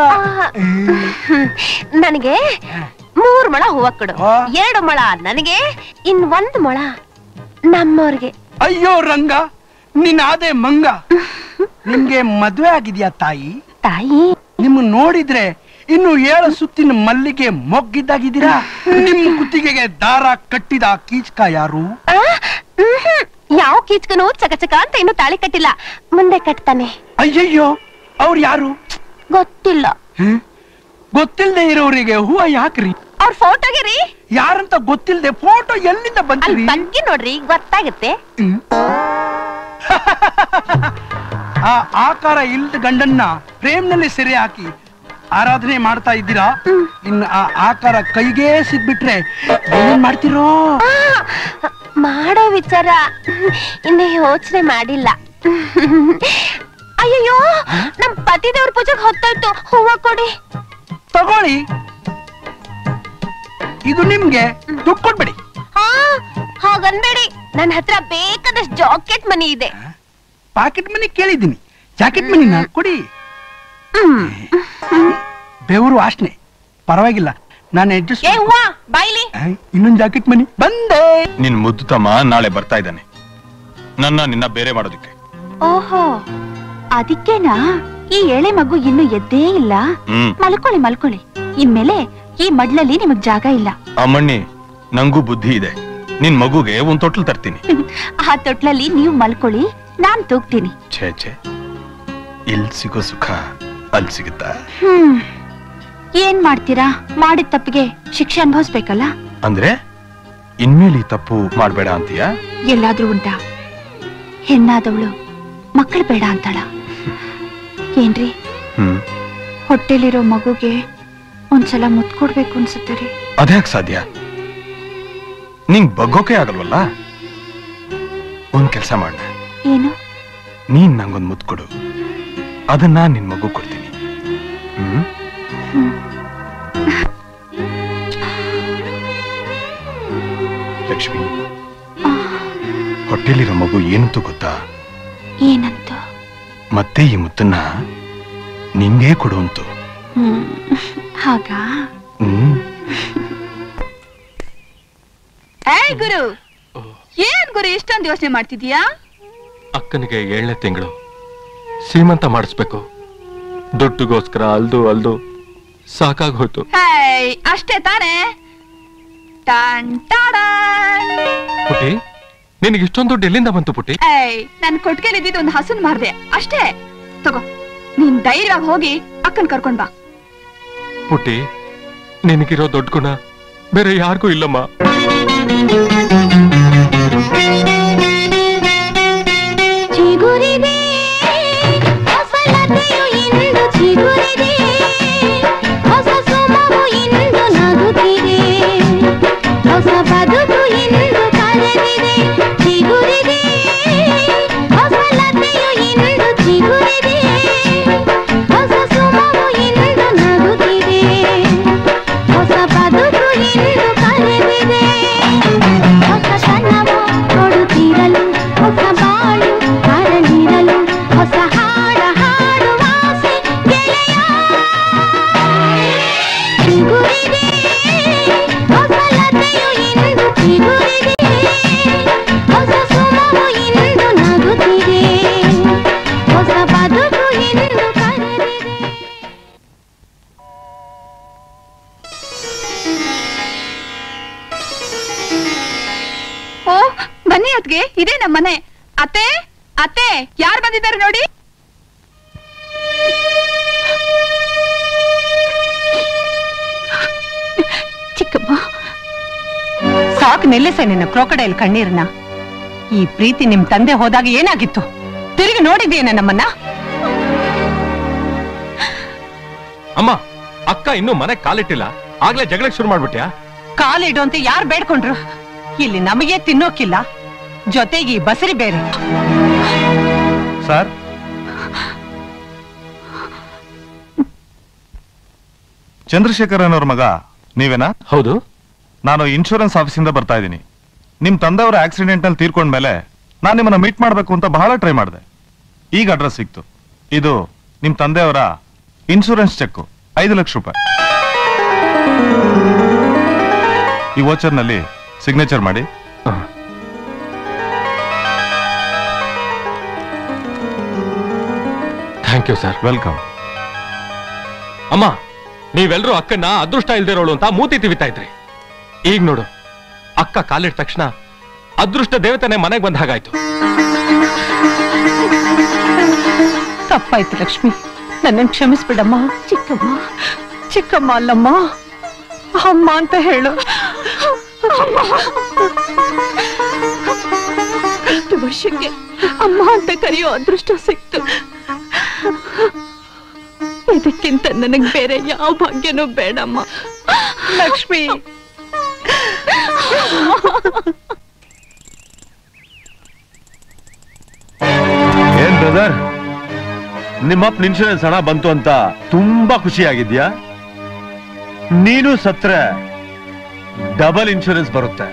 ನನಗೆ ಮೂರ್ ಮೊಳ ಹೂವ ಕೊಡು ಎರಡು ಮೊಳ ನನಗೆ ಇನ್ ಒಂದ್ ಮೊಳ ನಮ್ಮವ್ರಿಗೆ ಅಯ್ಯೋ ರಂಗ ನಿನ್ ಆದೆ ಮಂಗ ನಿಮ್ಗೆ ಮದ್ವೆ ಆಗಿದ್ಯಾ ತಾಯಿ ತಾಯಿ ನಿಮ್ ನೋಡಿದ್ರೆ ಇನ್ನು ಏಳು ಸುತ್ತಿನ ಮಲ್ಲಿಗೆ ಮೊಗ್ಗಿದ್ದಾಗಿದ್ದೀರಾ ನಿಮ್ ಕುತ್ತಿಗೆಗೆ ದಾರ ಕಟ್ಟಿದ ಕೀಚಕ ಯಾರು ಯಾವ ಕೀಚ್ಕನು ಚಕಚಕ ಅಂತ ಇನ್ನು ತಾಳಿ ಕಟ್ಟಿಲ್ಲ ಮುಂದೆ ಕಟ್ತಾನೆ ಅಯ್ಯಯ್ಯೋ ಅವ್ರು ಯಾರು ಗೊತ್ತಿಲ್ಲ ಹ್ಮ್? ಗೊತ್ತಿಲ್ದೆ ಇರೋರಿಗೆ ಹೂವ ಯಾಕ್ರಿ ಅವ್ರ ಫೋಟೋಗೆ ರೀ ಯಾರಂತ ಗೊತ್ತಿಲ್ದೆ ಫೋಟೋ ಎಲ್ಲಿಂದ ಅಲ್ಲಿ ಬಂದ್ರಿ ಬಗ್ಗೆ ನೋಡ್ರಿ ಗೊತ್ತಾಗುತ್ತೆ ಆ ಆಕಾರ ಇಲ್ದ ಗಂಡನ್ನ ಪ್ರೇಮ್ನಲ್ಲಿ ಸೆರೆ ಹಾಕಿ ಆರಾಧನೆ ಮಾಡ್ತಾ ಇದ್ದೀರಾ ಇನ್ನು ಆ ಆಕಾರ ಕೈಗೆ ಸಿಗ್ಬಿಟ್ರೆ ಏನೇನ್ ಮಾಡ್ತಿರೋ ಮಾಡೋ ವಿಚಾರ ಇನ್ನು ಯೋಚನೆ ಮಾಡಿಲ್ಲ ಅಯ್ಯಯ್ಯೋ ನಮ್ ಪತಿದೇವ್ರ ಪೂಜೆಗೆ ಹೊತ್ತಾಯ್ತು ಹೂವ ಕೊಡಿ ತಗೊಳ್ಳಿ ಇದು ನಿಮ್ಗೆ ದುಡ್ಡು ಕೊಡ್ಬೇಡಿ ಹಾ ಹಾಗನ್ಬೇಡಿ ನನ್ನ ಹತ್ರ ಬೇಕಾದಷ್ಟು ಜಾಕೆಟ್ ಮನಿ ಇದೆ ಪಾಕೆಟ್ ಮನಿ ಕೇಳಿದ್ದೀನಿ ಜಾಕೆಟ್ ಮನಿನ ಕೊಡಿ ಬೆವರು ವಾಸನೆ ಪರವಾಗಿಲ್ಲ ನಾನು ಅಡ್ಜಸ್ಟ್ ಏ ಹೂವ ಬಾಯ್ಲಿ ಇನ್ನೊಂದು ಜಾಕೆಟ್ ಮನಿ ಬಂದೆ ನಿನ್ ಮುದ್ದು ತಮ್ಮ ನಾಳೆ ಬರ್ತಾ ಇದ್ದಾನೆ ನನ್ನ ನಿನ್ನ ಬೇರೆ ಮಾಡೋದಕ್ಕೆ ಓಹೋ ಅದಕ್ಕೇನಾ ಈ ಎಳೆ ಮಗು ಇನ್ನು ಎದ್ದೇ ಇಲ್ಲ ಹ್ಮ್ ಮಲ್ಕೊಳ್ಳಿ ಮಲ್ಕೊಳ್ಳಿ ಇನ್ಮೇಲೆ ಈ ಮಡ್ಲಲ್ಲಿ ನಿಮಗ್ ಜಾಗ ಇಲ್ಲ ಅಮ್ಮಣ್ಣಿ ನಂಗೂ ಬುದ್ಧಿ ಇದೆ ನಿನ್ ಮಗುಗೆ ಒಂದ್ ತೊಟ್ಲು ತರ್ತೀನಿ ಆ ತೊಟ್ಲಲ್ಲಿ ನೀವು ಮಲ್ಕೊಳ್ಳಿ ನಾನ್ ತೂಗ್ತೀನಿ ಛೇ ಛೇ ಇಲ್ ಸಿಗೋ ಸುಖ ಅಲ್ಲಿ ಸಿಗುತ್ತಾ ಹ್ಮ್ ಏನ್ ಮಾಡ್ತೀರಾ ಮಾಡಿದ ತಪ್ಪಿಗೆ ಶಿಕ್ಷೆ ಅನುಭವಿಸ್ಬೇಕಲ್ಲ ಅಂದ್ರೆ ಇನ್ಮೇಲೆ ಈ ತಪ್ಪು ಮಾಡ್ಬೇಡ ಅಂತೀಯಾ ಎಲ್ಲಾದ್ರೂ ಉಂಟಾ ಹೆಣ್ಣಾದವಳು ಮಕ್ಕಳು ಬೇಡ ಅಂತಾಳ ಏನ್ರಿ ಹ್ಮ್ ಹೊಟ್ಟೆಲಿರೋ ಮಗುಗೆ ಒಂದ್ಸಲ ಮುತ್ ಕೊಡ್ಬೇಕು ಅನ್ಸುತ್ತೆ ರೀ ಅದ್ಯಾಕ್ ಸಾಧ್ಯ ನಿಂಗ್ ಬಗ್ಗೋಕೆ ಆಗಲ್ವಲ್ಲ ಒಂದ್ ಕೆಲ್ಸ ಮಾಡ ಏನು ನೀನ್ ನಂಗೊಂದ್ ಮುತ್ ಕೊಡು ಅದನ್ನ ನಿನ್ ಮಗು ಕೊಡ್ತೀನಿ ಹ್ಮ್ ಲಕ್ಷ್ಮಿ ಹೊಟ್ಟೆಲಿರೋ ಮಗು ಏನಂತೂ ಗೊತ್ತಾ ಏನಂತ ಮತ್ತೆ ಈ ಮುತ್ತನ್ನ ನಿಂಗೇ ಕೊಡುವಂತು ಹ್ಮ್ ಹಾಗಾ ಹ್ಮ್ ಏಯ್ ಗುರು ಏನ್ ಗುರು ಇಷ್ಟೊಂದು ಯೋಚನೆ ಮಾಡ್ತಿದೀಯಾ ಅಕ್ಕನಿಗೆ ಏಳನೇ ತಿಂಗಳು ಸೀಮಂತ ಮಾಡಿಸ್ಬೇಕು ದುಡ್ಡುಗೋಸ್ಕರ ಅಲ್ದು ಅಲ್ದು ಸಾಕಾಗ್ ಹೋಯ್ತು ಹೇಯ್ ಅಷ್ಟೇ ತಾನೇ ಟನ್ ಟಾಡನ್. ಪುಟಿ ನಿನಗೆ ಇಷ್ಟೊಂದು ದುಡ್ಡು ಎಲ್ಲಿಂದ ಬಂತು ಪುಟಿ ಏಯ್ ನನ್ ಕೊಟ್ಗೆಲ್ ಇದ್ದಿದ್ದು ಒಂದು ಹಸುನ್ ಮಾರ್ದೆ ಅಷ್ಟೇ ತಗೋ ನೀನ್ ಧೈರ್ಯವಾಗಿ ಹೋಗಿ ಅಕ್ಕನ್ ಕರ್ಕೊಂಡ್ ಬಾ ಪುಟಿ ನಿನಗಿರೋ ದೊಡ್ಡ ಗುಣ ಬೇರೆ ಯಾರಿಗೂ ಇಲ್ಲಮ್ಮ ಚಿಗುರಿದೆ ಹೊಸಲತೆಯು ಇಂದು ಚಿಗುರಿದೆ ಹೊಸ ಸುಮವು ಇಂದು ನಗುತ್ತಿದೆ ಹೊಸ ಬದುಕು ಇಂದು ಕಳೆದಿದೆ ಚಿಗುರಿದೆ ಹೊಸಲತೆಯು ಇಂದು ಚಿಗುರಿದೆ ಹೊಸ ಸುಮವು ಇಂದು ನಗುತ್ತಿದೆ ಹೊಸ ಬದುಕು ಇಂದು ಕಳೆದಿದೆ ಹೊಸತನವು ಕೊಡುತ್ತಿರಲು ಹೊಸ ಬಾಳು ಹರಳಿರಲು ಹೊಸ ಹಾಡ ಹಾಡುವ ಆಸೆ ಗೆಳೆಯ ಚಿಗುರಿದೆ ಹೊಸಲತೆಯು ಇಂದು ಚಿಗುರಿದೆ ಹೊಸ ಸುಮವು ಇಂದು ನಗುತ್ತಿದೆ ಹೊಸ ಬದುಕು ಎಂದು ಕರೆದಿದೆ ಓ ಬನ್ನಿ ಅದ್ಗೆ ಇದೇ ನಮ್ಮ ಮನೆ ಅತ್ತೆ ಅತ್ತೆ ಯಾರು ಬಂದಿದ್ದಾರೆ ನೋಡಿ ಚಿಕ್ಕಮ್ಮ ಸಾಕು ನಿಲ್ಲಿಸ ನಿನ್ನ ಕ್ರೋಕಡೈಲ್ ಕಣ್ಣೀರ್ನ ಈ ಪ್ರೀತಿ ನಿಮ್ ತಂದೆ ಹೋದಾಗ ಏನಾಗಿತ್ತು ತಿರುಗಿ ನೋಡಿದೀನ ನಮ್ಮನ್ನ ಅಮ್ಮ ಅಕ್ಕ ಇನ್ನೂ ಮನೆ ಕಾಲಿಟ್ಟಿಲ್ಲ ಆಗ್ಲೇ ಜಗಳಕ್ಕೆ ಶುರು ಮಾಡ್ಬಿಟ್ಯಾ ಕಾಲಿಡು ಅಂತ ಯಾರು ಬೇಡ್ಕೊಂಡ್ರು ಇಲ್ಲಿ ನಮಗೆ ತಿನ್ನೋಕಿಲ್ಲ ಜೊತೆಗೆ ಈ ಬಸರಿ ಬೇರೆ ಸರ್ ಚಂದ್ರಶೇಖರ್ ಅನ್ನೋರ್ ಮಗ ನೀವೇನಾ ಹೌದು ನಾನು ಇನ್ಶೂರೆನ್ಸ್ ಆಫೀಸಿಂದ ಬರ್ತಾ ಇದ್ದೀನಿ ನಿಮ್ ತಂದೆಯವರ ಆಕ್ಸಿಡೆಂಟ್ ನಲ್ಲಿ ತೀರ್ಕೊಂಡ್ಮೇಲೆ ನಾನು ನಿಮ್ಮನ್ನ ಮೀಟ್ ಮಾಡ್ಬೇಕು ಅಂತ ಬಹಳ ಟ್ರೈ ಮಾಡಿದೆ ಈಗ ಅಡ್ರೆಸ್ ಸಿಕ್ತು ಇದು ನಿಮ್ ತಂದೆಯವರ ಇನ್ಶೂರೆನ್ಸ್ ಚೆಕ್ ಐದು ಲಕ್ಷ ರೂಪಾಯಿ ಈ ವೋಚರ್ ನಲ್ಲಿ ಸಿಗ್ನೇಚರ್ ಮಾಡಿ ಥ್ಯಾಂಕ್ ಯು ಸರ್ ವೆಲ್ಕಮ್ ಅಮ್ಮ ನೀವೆಲ್ಲರೂ ಅಕ್ಕನ್ನ ಅದೃಷ್ಟ ಇಲ್ದಿರೋಳು ಅಂತ ಮೂತಿ ತಿವಿತಾ ಇದ್ರಿ ಈಗ ನೋಡು ಅಕ್ಕ ಕಾಲಿಟ್ಟ ತಕ್ಷಣ ಅದೃಷ್ಟ ದೇವತೆನೆ ಮನೆಗೆ ಬಂದ ಹಾಗಾಯ್ತು ತಪ್ಪಾಯ್ತು ಲಕ್ಷ್ಮಿ ನನ್ನನ್ನು ಕ್ಷಮಿಸ್ಬಿಡಮ್ಮ ಚಿಕ್ಕಮ್ಮ ಚಿಕ್ಕಮ್ಮ ಅಲ್ಲಮ್ಮ ಅಮ್ಮ ಅಂತ ಹೇಳು ಹತ್ತು ವರ್ಷಕ್ಕೆ ಅಮ್ಮ ಅಂತ ಕರೆಯೋ ಅದೃಷ್ಟ ಸಿಕ್ತು ಇದಕ್ಕಿಂತ ನನಗ್ ಬೇರೆ ಯಾವ ಭಾಗ್ಯನೂ ಬೇಡಮ್ಮ ಲಕ್ಷ್ಮಿ ಏನ್ ಬ್ರದರ್ ನಿಮ್ಮಪ್ಪ ಇನ್ಶೂರೆನ್ಸ್ ಹಣ ಬಂತು ಅಂತ ತುಂಬಾ ಖುಷಿ ಆಗಿದ್ಯಾ ನೀನು ಸತ್ರೆ ಡಬಲ್ ಇನ್ಶೂರೆನ್ಸ್ ಬರುತ್ತೆ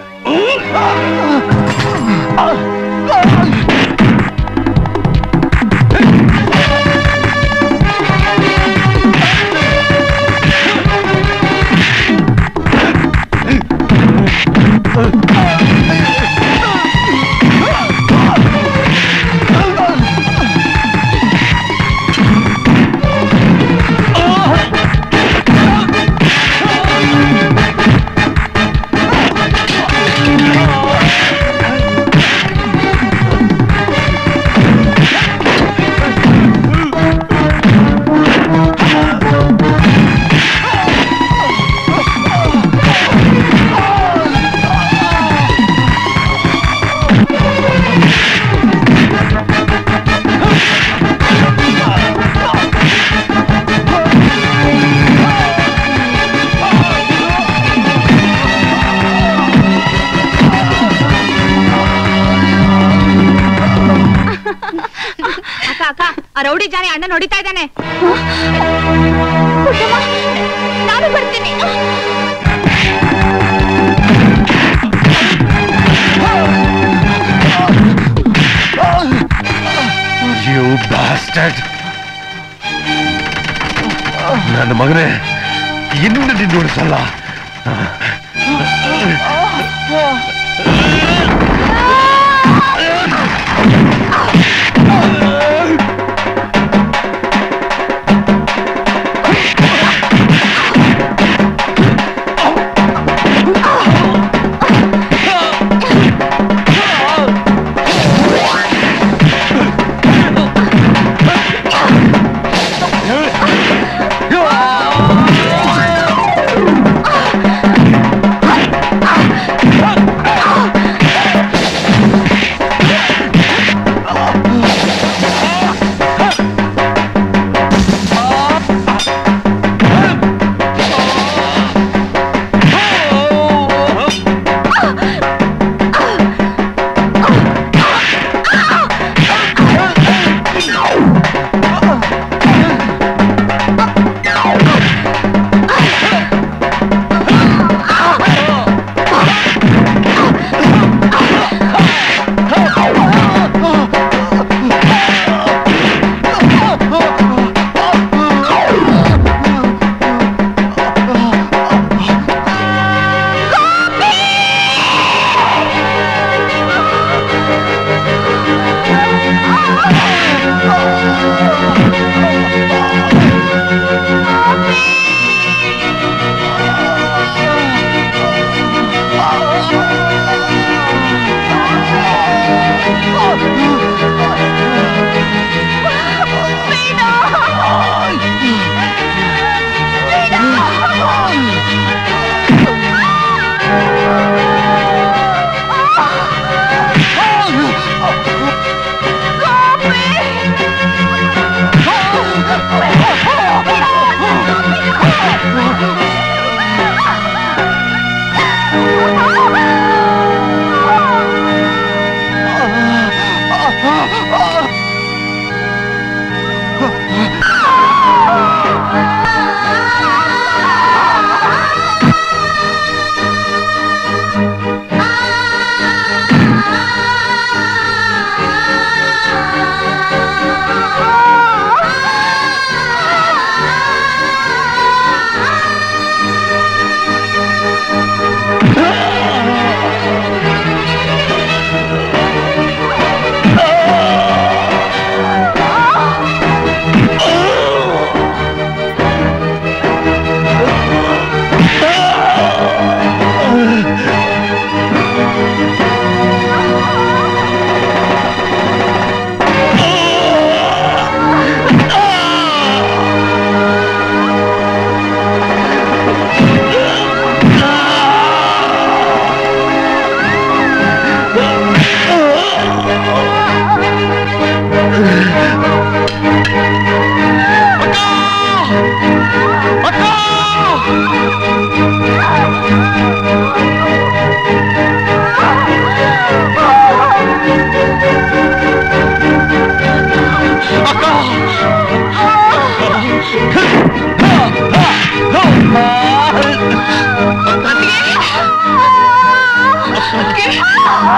ಅಕ್ಕ ಅಕ್ಕ ಆ ರೌಡಿ ಜಾರಿ ಅಣ್ಣ ನೋಡಿತಾ ಇದ್ದಾನೆ ನಾನು ಬರ್ತೀನಿ ಯು ಬಾಸ್ಟರ್ಡ್ ನನ್ನ ಮಗನೇ ಇನ್ನು ನಿನ್ನ ಉಳಿಸಲ್ಲ Ah!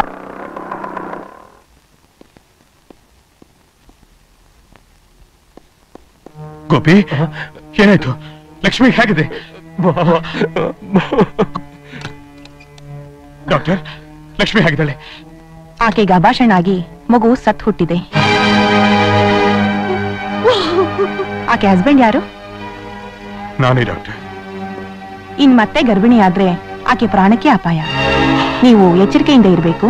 ಗೋಪಿ ಏನಾಯ್ತು ಲಕ್ಷ್ಮಿ ಹೇಗಿದೆ ಡಾಕ್ಟರ್ ಲಕ್ಷ್ಮಿ ಹೇಗಿದ್ದಾಳೆ ಆಕೆಗೆ ಅಭಾಷಣ ಆಗಿ ಮಗು ಸತ್ ಹುಟ್ಟಿದೆ ಆಕೆ ಹಸ್ಬೆಂಡ್ ಯಾರು ನಾನೇ ಡಾಕ್ಟರ್ ಇನ್ ಮತ್ತೆ ಗರ್ಭಿಣಿ ಆದ್ರೆ ಆಕೆ ಪ್ರಾಣಕ್ಕೆ ಅಪಾಯ ನೀವು ಎಚ್ಚರಿಕೆಯಿಂದ ಇರಬೇಕು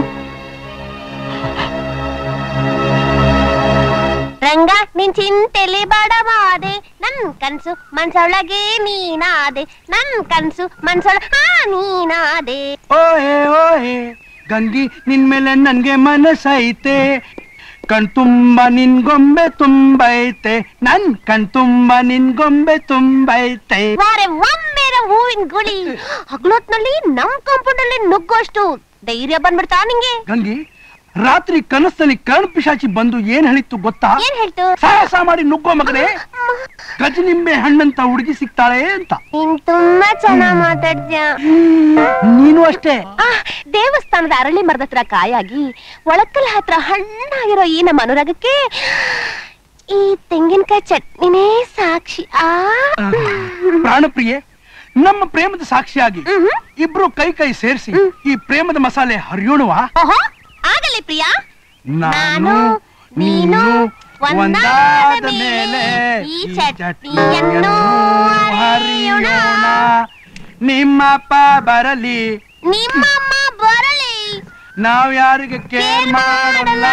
ರಂಗ ನಿನ್ ಚಿಂತೆಲಿ ಬಡವಾದೆ ನನ್ ಕನ್ಸು ಮನ್ಸೊಳಗೆ ನೀನಾದೆ ನನ್ ಕನ್ಸು ಮನ್ಸೊಳ ಹಾ ನೀನಾದೆ ಓಹೆ ಓಹೆ ಗಂಗಿ ನಿನ್ ಮೇಲೆ ನನ್ಗೆ ಮನಸ್ಸೈತೆ ಕಣ್ ತುಂಬ ನಿನ್ ಗೊಂಬೆ ತುಂಬೈತೆ ನನ್ ಕಣ್ ತುಂಬ ನಿನ್ ಗೊಂಬೆ ತುಂಬೈತೆ ವಾರೆ ಒಮ್ಮೆರ ಹೂವಿನ ಗುಳಿ ಹಗಲೊತ್ನಲ್ಲಿ ನಮ್ ಕಾಂಪೌಂಡ್ ಅಲ್ಲಿ ನುಗ್ಗೋಷ್ಟು ಧೈರ್ಯ ಬಂದ್ಬಿಡ್ತಾ ನಿಂಗೆ ಗಂಗಿ ರಾತ್ರಿ ಕನಸಲ್ಲಿ ಕಣ್ ಪಿಶಾಚಿ ಬಂದು ಏನ್ ಹೇಳಿತ್ತು ಗೊತ್ತಾ ಏನ್ ಹೇಳ್ತು ಸಾಹಸ ಮಾಡಿ ನುಗ್ಗೋ ಮಗನೇ ಗಜನಿಂಬೆ ಹಣ್ಣಂತ ಹುಡುಗಿ ಸಿಗ್ತಾಳೆ ಅಂತ ನೀನ್ ತುಂಬಾ ಚೆನ್ನಾಗ್ ಮಾತಾಡ್ತೀಯ ನೀನು ಅಷ್ಟೇ ಆ, ದೇವಸ್ಥಾನದ ಅರಳಿ ಮರದ ಹತ್ರ ಕಾಯಾಗಿ ಒಳಕಲ್ ಹತ್ರ ಹಣ್ಣಾಗಿರೋ ಈ ನಮ್ಮ ಅನುರಾಗಕ್ಕೆ ಈ ತೆಂಗಿನಕಾಯಿ ಚಟ್ನಿನೇ ಸಾಕ್ಷಿ ಆ ಪ್ರಾಣಪ್ರಿಯೆ ನಮ್ಮ ಪ್ರೇಮದ ಸಾಕ್ಷಿಯಾಗಿ ಇಬ್ರು ಕೈ ಕೈ ಸೇರಿಸಿ ಈ ಪ್ರೇಮದ ಮಸಾಲೆ ಹರಿಯೋಣವಾ ಓಹೋ ಆಗಲಿ ಪ್ರಿಯಾ ನಾನು ನೀನು ಒಂದಾದ ಮೇಲೆ ಈ ಚಟ್ನಿಯನ್ನು ಹರಿಯೋಣ ನಿಮ್ಮಪ್ಪ ಬರಲಿ ನಿಮ್ಮಮ್ಮ ಬರಲಿ ನಾವ್ ಯಾರಿಗೆ ಕೇರ್ ಮಾಡಲ್ಲ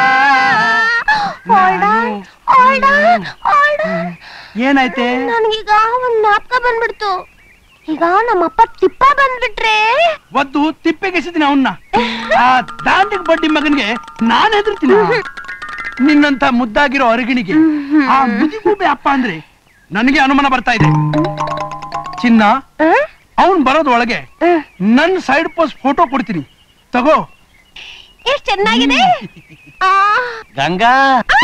Hold on, hold on, hold on. ಏನಾಯ್ತೆ ನನ್ಗೀಗ ಒಂದ್ ಜ್ಞಾಪಕ ಬಂದ್ಬಿಡ್ತು ಈಗ ನಮ್ಮಪ್ಪ ತಿಪ್ಪ ಬಂದ್ಬಿಟ್ರೆ ಒದ್ದು ತಿಪ್ಪೆಗೆಸಿದ್ದೀನಿ ಅವನ್ನ ಆ ದಾಂಡಿಗ್ ಬಡ್ಡಿ ಮಗನ್ಗೆ ನಾನ್ ಹೆದರ್ತೀನಿ ನಿನ್ನಂತ ಮುದ್ದಾಗಿರೋ ಅರಗಿಣಿಗೆ ಆ ಮುದಿಗೂಬೆ ಅಪ್ಪ ಅಂದ್ರೆ ನನಗೆ ಅನುಮಾನ ಬರ್ತಾ ಇದೆ ಚಿನ್ನ ಅವನ್ ಬರೋದ್ ಒಳಗೆ ನನ್ ಸೈಡ್ ಪೋಸ್ಟ್ ಫೋಟೋ ಕೊಡ್ತೀನಿ ತಗೋ ಎಷ್ಟ್ ಚೆನ್ನಾಗಿದೆ ಆ, ಗಂಗಾ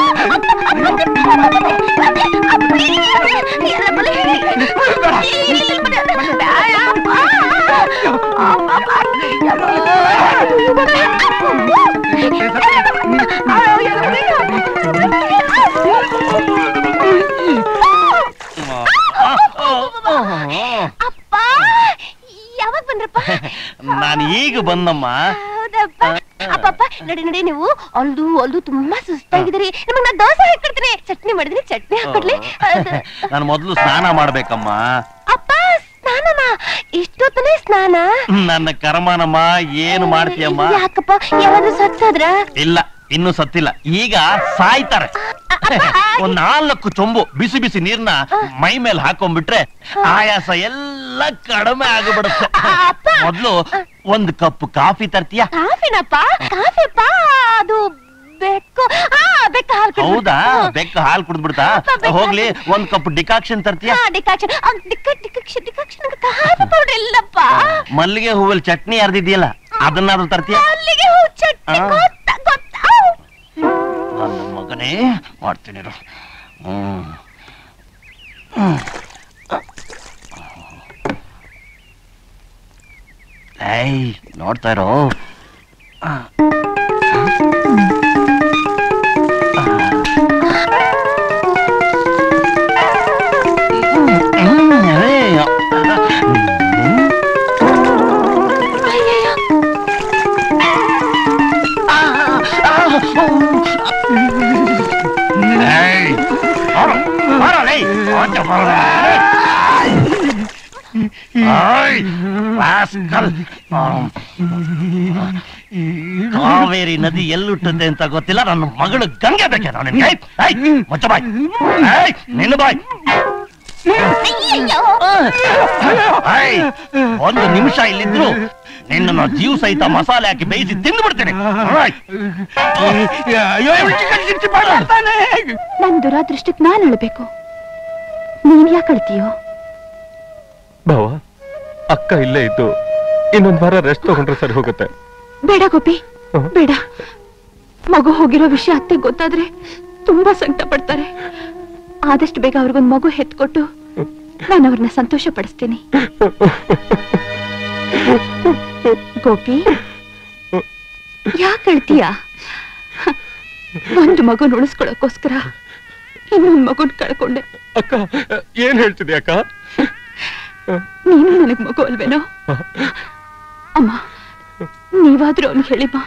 ಅಪ್ಪ ಯಾವಾಗ ಬಂದ್ರಪ್ಪ ನಾನು ಈಗ ಬಂದಮ್ಮ ಹೌದಪ್ಪ ಅಪ್ಪಪ್ಪ ನೋಡಿ ನೋಡಿ ನೀವು ಅಲ್ದು ಅಲ್ದು ತುಂಬಾ ಸುಸ್ತಾಗಿದ್ದೀರಿ ನಿಮಗೆ ನಾ ದೋಸೆ ಹಾಕೊಡ್ತೀನಿ ಚಟ್ನಿ ಮಾಡಿದ್ರಿ ಚಟ್ನಿ ಹಾಕೊಡ್ಲಿ ಅದು. ನಾನು ಮೊದಲು ಸ್ನಾನ ಮಾಡ್ಬೇಕಮ್ಮ ಅಪ್ಪ ಸ್ನಾನನ ಇಷ್ಟೊತ್ತನೇ ಸ್ನಾನ ನನ್ನ ಕರ್ಮನಮ್ಮ ಏನು ಮಾಡ್ತೀಯಮ್ಮ ಯಾಕಪ್ಪ ಯಾರಾದ್ರೂ ಸತ್ತೋದ್ರ ಇಲ್ಲ ಇನ್ನೂ ಸತ್ತಿಲ್ಲ ಈಗ ಸಾಯ್ತಾರೆ ಒಂದ್ ನಾಲ್ಕು ಚೊಂಬು ಬಿಸಿ ಬಿಸಿ ನೀರ್ನ ಮೈ ಮೇಲೆ ಹಾಕೊಂಡ್ಬಿಟ್ರೆ ಆಯಾಸ ಎಲ್ಲ ಕಡಿಮೆ ಆಗಿಬಿಡುತ್ತೆ ಮೊದ್ಲು ಒಂದ್ ಕಪ್ ಕಾಫಿ ತರ್ತೀಯ ಕಾಫಿನಪ್ಪ ಕಾಫಿಪ್ಪ ಅದು ಬೆಕ್ಕು ಆ ಬೆಕ್ಕ ಹಾಲು ಕುಡ್ದು- ಹೌದಾ ಹ್ಮ್. ಬೆಕ್ಕ ಹಾಲು ಕುಡ್ದ್ಬಿಡ್ತಾ ಬೆಕ್ಕ ಹೋಗ್ಲಿ ಒಂದ್ ಕಪ್ ಡಿಕಾಕ್ಷನ್ ತರ್ತೀಯ ಹಾ, ಡಿಕಾಕ್ಷನ್ ಆ, ಡಿಕ ಡಿಕಾಕ್ಷನ್ ಡಿಕಾಕ್ಷನ್ ಕಾಫಿ ಪೌಡರ್ ಇಲ್ಲಪ್ಪ ಮಲ್ಲಿಗೆ ಹೂವಲ್ಲಿ ಚಟ್ನಿ ಅರ್ದಿದ್ಯಲ್ಲ ಅದನ್ನಾದ್ರೂ ತರ್ತೀಯ ಅಲ್ಲಿಗೆ ಹೂ ಚಟ್ನಿ ಆ. ಗೊತ್ತಾ ಗೊತ್ತಾ ನನ್ನ ಮಗನೇ ಮಾಡ್ತೀನಿ ಇರು. ಹ್ಮ್ ಹ್ಮ್. ಏಯ್ ನೋಡ್ತಾ ಇರೋ ಏಯ್ ಬಾರೋ, ಬಾರೋ, ಲೇ. ಆಚೆ ಬಾರೋ. ಏಯ್, rascal. ಕಾವೇರಿ ನದಿ ಎಲ್ಲುಟ್ಟುತ್ತೆ ಅಂತ ಗೊತ್ತಿಲ್ಲ ನನ್ನ ಮಗಳು ಗಂಗೆ ಬೇಕೆ ನಾನು ನಿನ್ಗೆ ಏಯ್, ಏಯ್, ಮುಚ್ಚ ಬಾಯ್ ಏಯ್, ನಿನ್ನ ಬಾಯ್ ಏಯ್, ಒಂದು ನಿಮಿಷ ಇಲ್ಲಿದ್ರು ನಿನ್ನ ಜೀವ ಸಹಿತ ಮಸಾಲೆ ಹಾಕಿ ಬೇಯಿಸಿ ತಿಂದು ಬಿಡ್ತೇನೆ ನನ್ ದುರಾದೃಷ್ಟಕ್ಕೆ ನಾನು ಅಳ್ಬೇಕು ನೀನ್ ಯಾಕೆ ಅಳ್ತೀಯೋ ಭಾವ ಅಕ್ಕ ಇಲ್ಲೇ ಇದ್ದು ಇನ್ನೊಂದ್ ವಾರ ರೆಸ್ಟ್ ತಗೊಂಡ್ರೆ ಸರಿ ಹೋಗುತ್ತೆ ಬೇಡ ಗೋಪಿ ಬೇಡ ಮಗು ಹೋಗಿರೋ ವಿಷಯ ಅತ್ತೆ ಗೊತ್ತಾದ್ರೆ ತುಂಬಾ ಸಂಕಟ ಪಡ್ತಾರೆ ಆದಷ್ಟು ಬೇಗ ಅವ್ರಿಗೊಂದು ಮಗು ಹೆತ್ಕೊಟ್ಟು ನಾನು ಅವ್ರನ್ನ ಸಂತೋಷ ಪಡಿಸ್ತೀನಿ ಗೋಪಿ ಯಾಕೆ ಅಳ್ತೀಯ ಒಂದು ಮಗುನ ಉಳಿಸ್ಕೊಳಕ್ಕೋಸ್ಕರ ಇನ್ನೊಂದು ಮಗುನ್ ಕಳ್ಕೊಂಡೆ ಅಕ್ಕ ಏನ್ ಹೇಳ್ತಿದ್ದೆ ಅಕ್ಕ ನೀನು ನನಗ್ ಮಗು ಅಲ್ವೇನೋ ಅಮ್ಮ ನೀವಾದ್ರೂ ಅವ್ನಿಗೆ ಹೇಳಿಮ್ಮ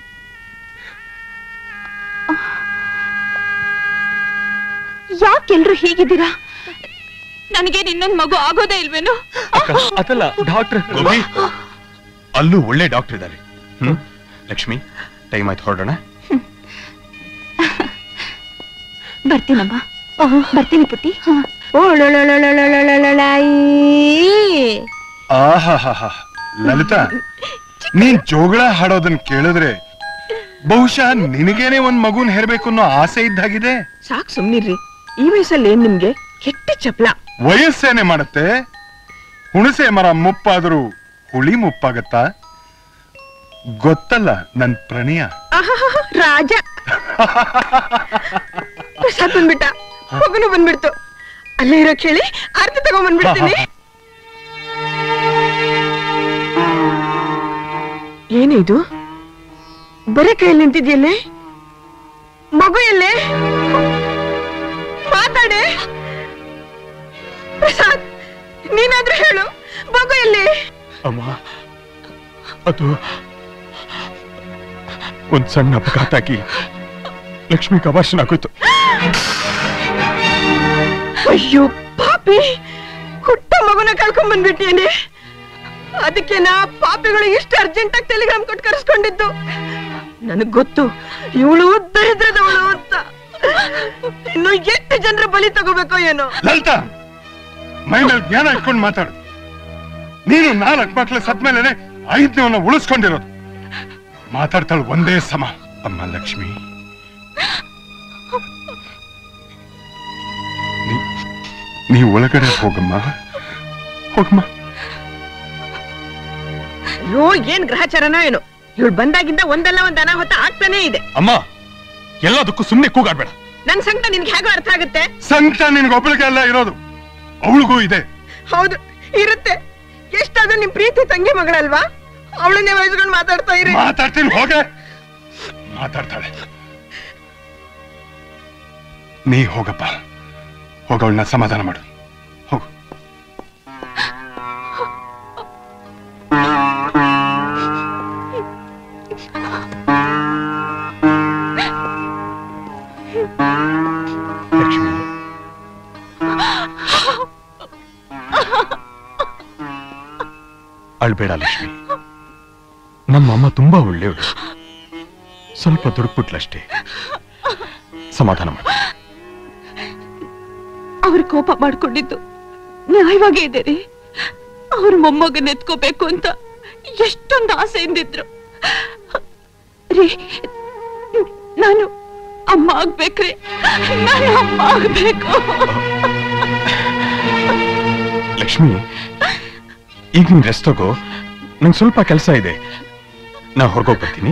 ಯಾಕೆಲ್ರು ಹೀಗಿದ್ದೀರಾ ನನಗೇನ್ ಇನ್ನೊಂದ್ ಮಗು ಆಗೋದೇ ಇಲ್ವೇನೋ ಅಕ್ಕ ಅದಲ್ಲ ಡಾಕ್ಟರ್ ಅಲ್ಲೂ ಒಳ್ಳೆ ಡಾಕ್ಟರ್ ಇದ್ದಾರೆ ಹ್ಮ್ ಲಕ್ಷ್ಮಿ ಟೈಮ್ ಆಯ್ತು ಹೊರಡೋಣ ಬರ್ತೀನಮ್ಮ ಬರ್ತೀನಿ ಪುಟ್ಟಿ ಆಹಾಹಾಹಾ ಲಲಿತಾ ನೀನ್ ಜೋಗಳ ಹಾಡೋದನ್ನ ಕೇಳಿದ್ರೆ ಬಹುಶಃ ನಿನಗೇನೆ ಒಂದ್ ಮಗುನ್ ಹೆರ್ಬೇಕು ಅನ್ನೋ ಆಸೆ ಇದ್ದಾಗಿದೆ ಸಾಕ್ ಸುಮ್ನಿರ್ರಿ ಈ ವಯಸ್ಸಲ್ಲಿ ಏನ್ ನಿಮ್ಗೆ ಕೆಟ್ಟ ಚಪ್ಲ ವಯಸ್ಸೇನೆ ಮಾಡುತ್ತೆ ಹುಣಸೆ ಮರ ಮುಪ್ಪಾದರೂ ಹುಳಿ ಮುಪ್ಪಾಗತ್ತಾ ಗೊತ್ತಲ್ಲ ನನ್ ಪ್ರಣಯ ಆಹಾಹಾಹಾ, ರಾಜ ಪ್ರಸಾದ್ ಬಂದ್ಬಿಟ್ಟ ಮಗನು ಬಂದ್ಬಿಡ್ತು ಅಲ್ಲೇ ಇರೋ ಕೇಳಿ ಅರ್ಥ ತಗೊಂಡ್ಬಂದ್ಬಿಡ್ತೀನಿ ಏನಿದು ಬರೀ ಕೈಯಲ್ಲಿ ನಿಂತಿದ್ಯಲ್ಲೇ ಮಗು ಎಲ್ಲೇ ಮಾತಾಡೆ ಪ್ರಸಾದ್ ನೀನಾದ್ರೂ ಹೇಳು ಮಗು ಎಲ್ಲಿ ಅಮ್ಮ ಅದು ಒಂದ್ ಸಣ್ಣ ಅಪಘಾತ ಆಗಿ ಲಕ್ಷ್ಮಿ ಕಬಾರ್ಷನ್ ಆಗೋಯ್ತು ಅಯ್ಯೋ ಪಾಪಿ ಹುಟ್ಟ ಮಗುನ ಕಳ್ಕೊಂಡ್ ಬಂದ್ಬಿಟ್ಟೇನೆ ಅದಕ್ಕೆ ನಾ ಪಾಪಿಗಳು ಇಷ್ಟು ಅರ್ಜೆಂಟ್ ಆಗಿ ಟೆಲಿಗ್ರಾಮ್ ಕೊಟ್ಟು ಕರೆಸ್ಕೊಂಡಿದ್ದು ನನಗ್ ಗೊತ್ತು ಇವಳು ದರಿದ್ರದವಳು ಅಂತ ಇನ್ನು ಎಷ್ಟು ಜನರ ಬಲಿ ತಗೋಬೇಕೋ ಏನೋ ಲಲಿತಾ ಮೈ ಮೇಲೆ ಜ್ಞಾನ ಇಟ್ಕೊಂಡು ಮಾತಾಡು ನೀನು ನಾಲ್ಕು ಮಕ್ಳು ಸತ್ಮೇಲೆ ಐದನೇವನ್ನ ಉಳಿಸ್ಕೊಂಡಿರೋದು ಮಾತಾಡ್ತಾಳು ಒಂದೇ ಸಮ ಅಮ್ಮ ಲಕ್ಷ್ಮಿ ನೀ- ನೀ ಒಳಗಡೆ ಹೋಗಮ್ಮ ಹೋಗಮ್ಮ ಅಯ್ಯೋ ಏನ್ ಗ್ರಹಚಾರನೋ ಏನೋ ಇವಳು ಬಂದಾಗಿಂದ ಒಂದಲ್ಲ ಒಂದ್ ಅನಾಹುತ ಆಗ್ತಾನೇ ಇದೆ ಅಮ್ಮ ಎಲ್ಲದಕ್ಕೂ ಸುಮ್ಮನೆ ಕೂಗಾಡ್ಬೇಡ ನನ್ ಸಂಕಟ ನಿನ್ಗೆ ಹೇಗೋ ಅರ್ಥ ಆಗುತ್ತೆ ಸಂಕಟ ನಿನ್ಗೊಬ್ಳಿಗೆ ಅಲ್ಲ ಇರೋದು ಅವಳಿಗೂ ಇದೆ ಹೌದು ಇರುತ್ತೆ ಎಷ್ಟಾದ್ರೂ ನಿಮ್ ಪ್ರೀತಿ ತಂಗಿ ಮಗಳಲ್ವಾ ಅವಳನ್ನೇ ವಹಿಸ್ಕೊಂಡು ಮಾತಾಡ್ತಾ ಇರಿ ಮಾತಾಡ್ತೀನಿ ಹೋಗೆ ಮಾತಾಡ್ತಾಳೆ ನೀ ಹೋಗಪ್ಪ ಹೋಗವಳನ್ನ ಸಮಾಧಾನ ಮಾಡು ಹೋಗು ಲಕ್ಷ್ಮಿ ಅಳ್ಬೇಡ ಲಕ್ಷ್ಮಿ ನಮ್ಮಮ್ಮ ತುಂಬಾ ಒಳ್ಳೆಯವಳು ಸ್ವಲ್ಪ ದುಡುಕ್ಬಿಟ್ಲಷ್ಟೇ ಸಮಾಧಾನ ಮಾಡು ಅವ್ರ ಕೋಪ ಮಾಡ್ಕೊಂಡಿದ್ದು ನ್ಯಾಯವಾಗೇ ಇದೆ ರೀ ಅವ್ರ ಮೊಮ್ಮಗನ್ ಎತ್ಕೋಬೇಕು ಅಂತ ಎಷ್ಟೊಂದು ಆಸೆಯಿಂದಿದ್ರು ರೀ ನಾನು ಅಮ್ಮ ಆಗ್ಬೇಕ್ರಿ ನಾನು ಅಮ್ಮ ಆಗ್ಬೇಕು ಲಕ್ಷ್ಮಿ ಈಗ ನೀನ್ ರೆಸ್ಟ್ ತಗೋ ನಂಗೆ ಸ್ವಲ್ಪ ಕೆಲಸ ಇದೆ ನಾ ಹೊರಗೋಗಿ ಬರ್ತೀನಿ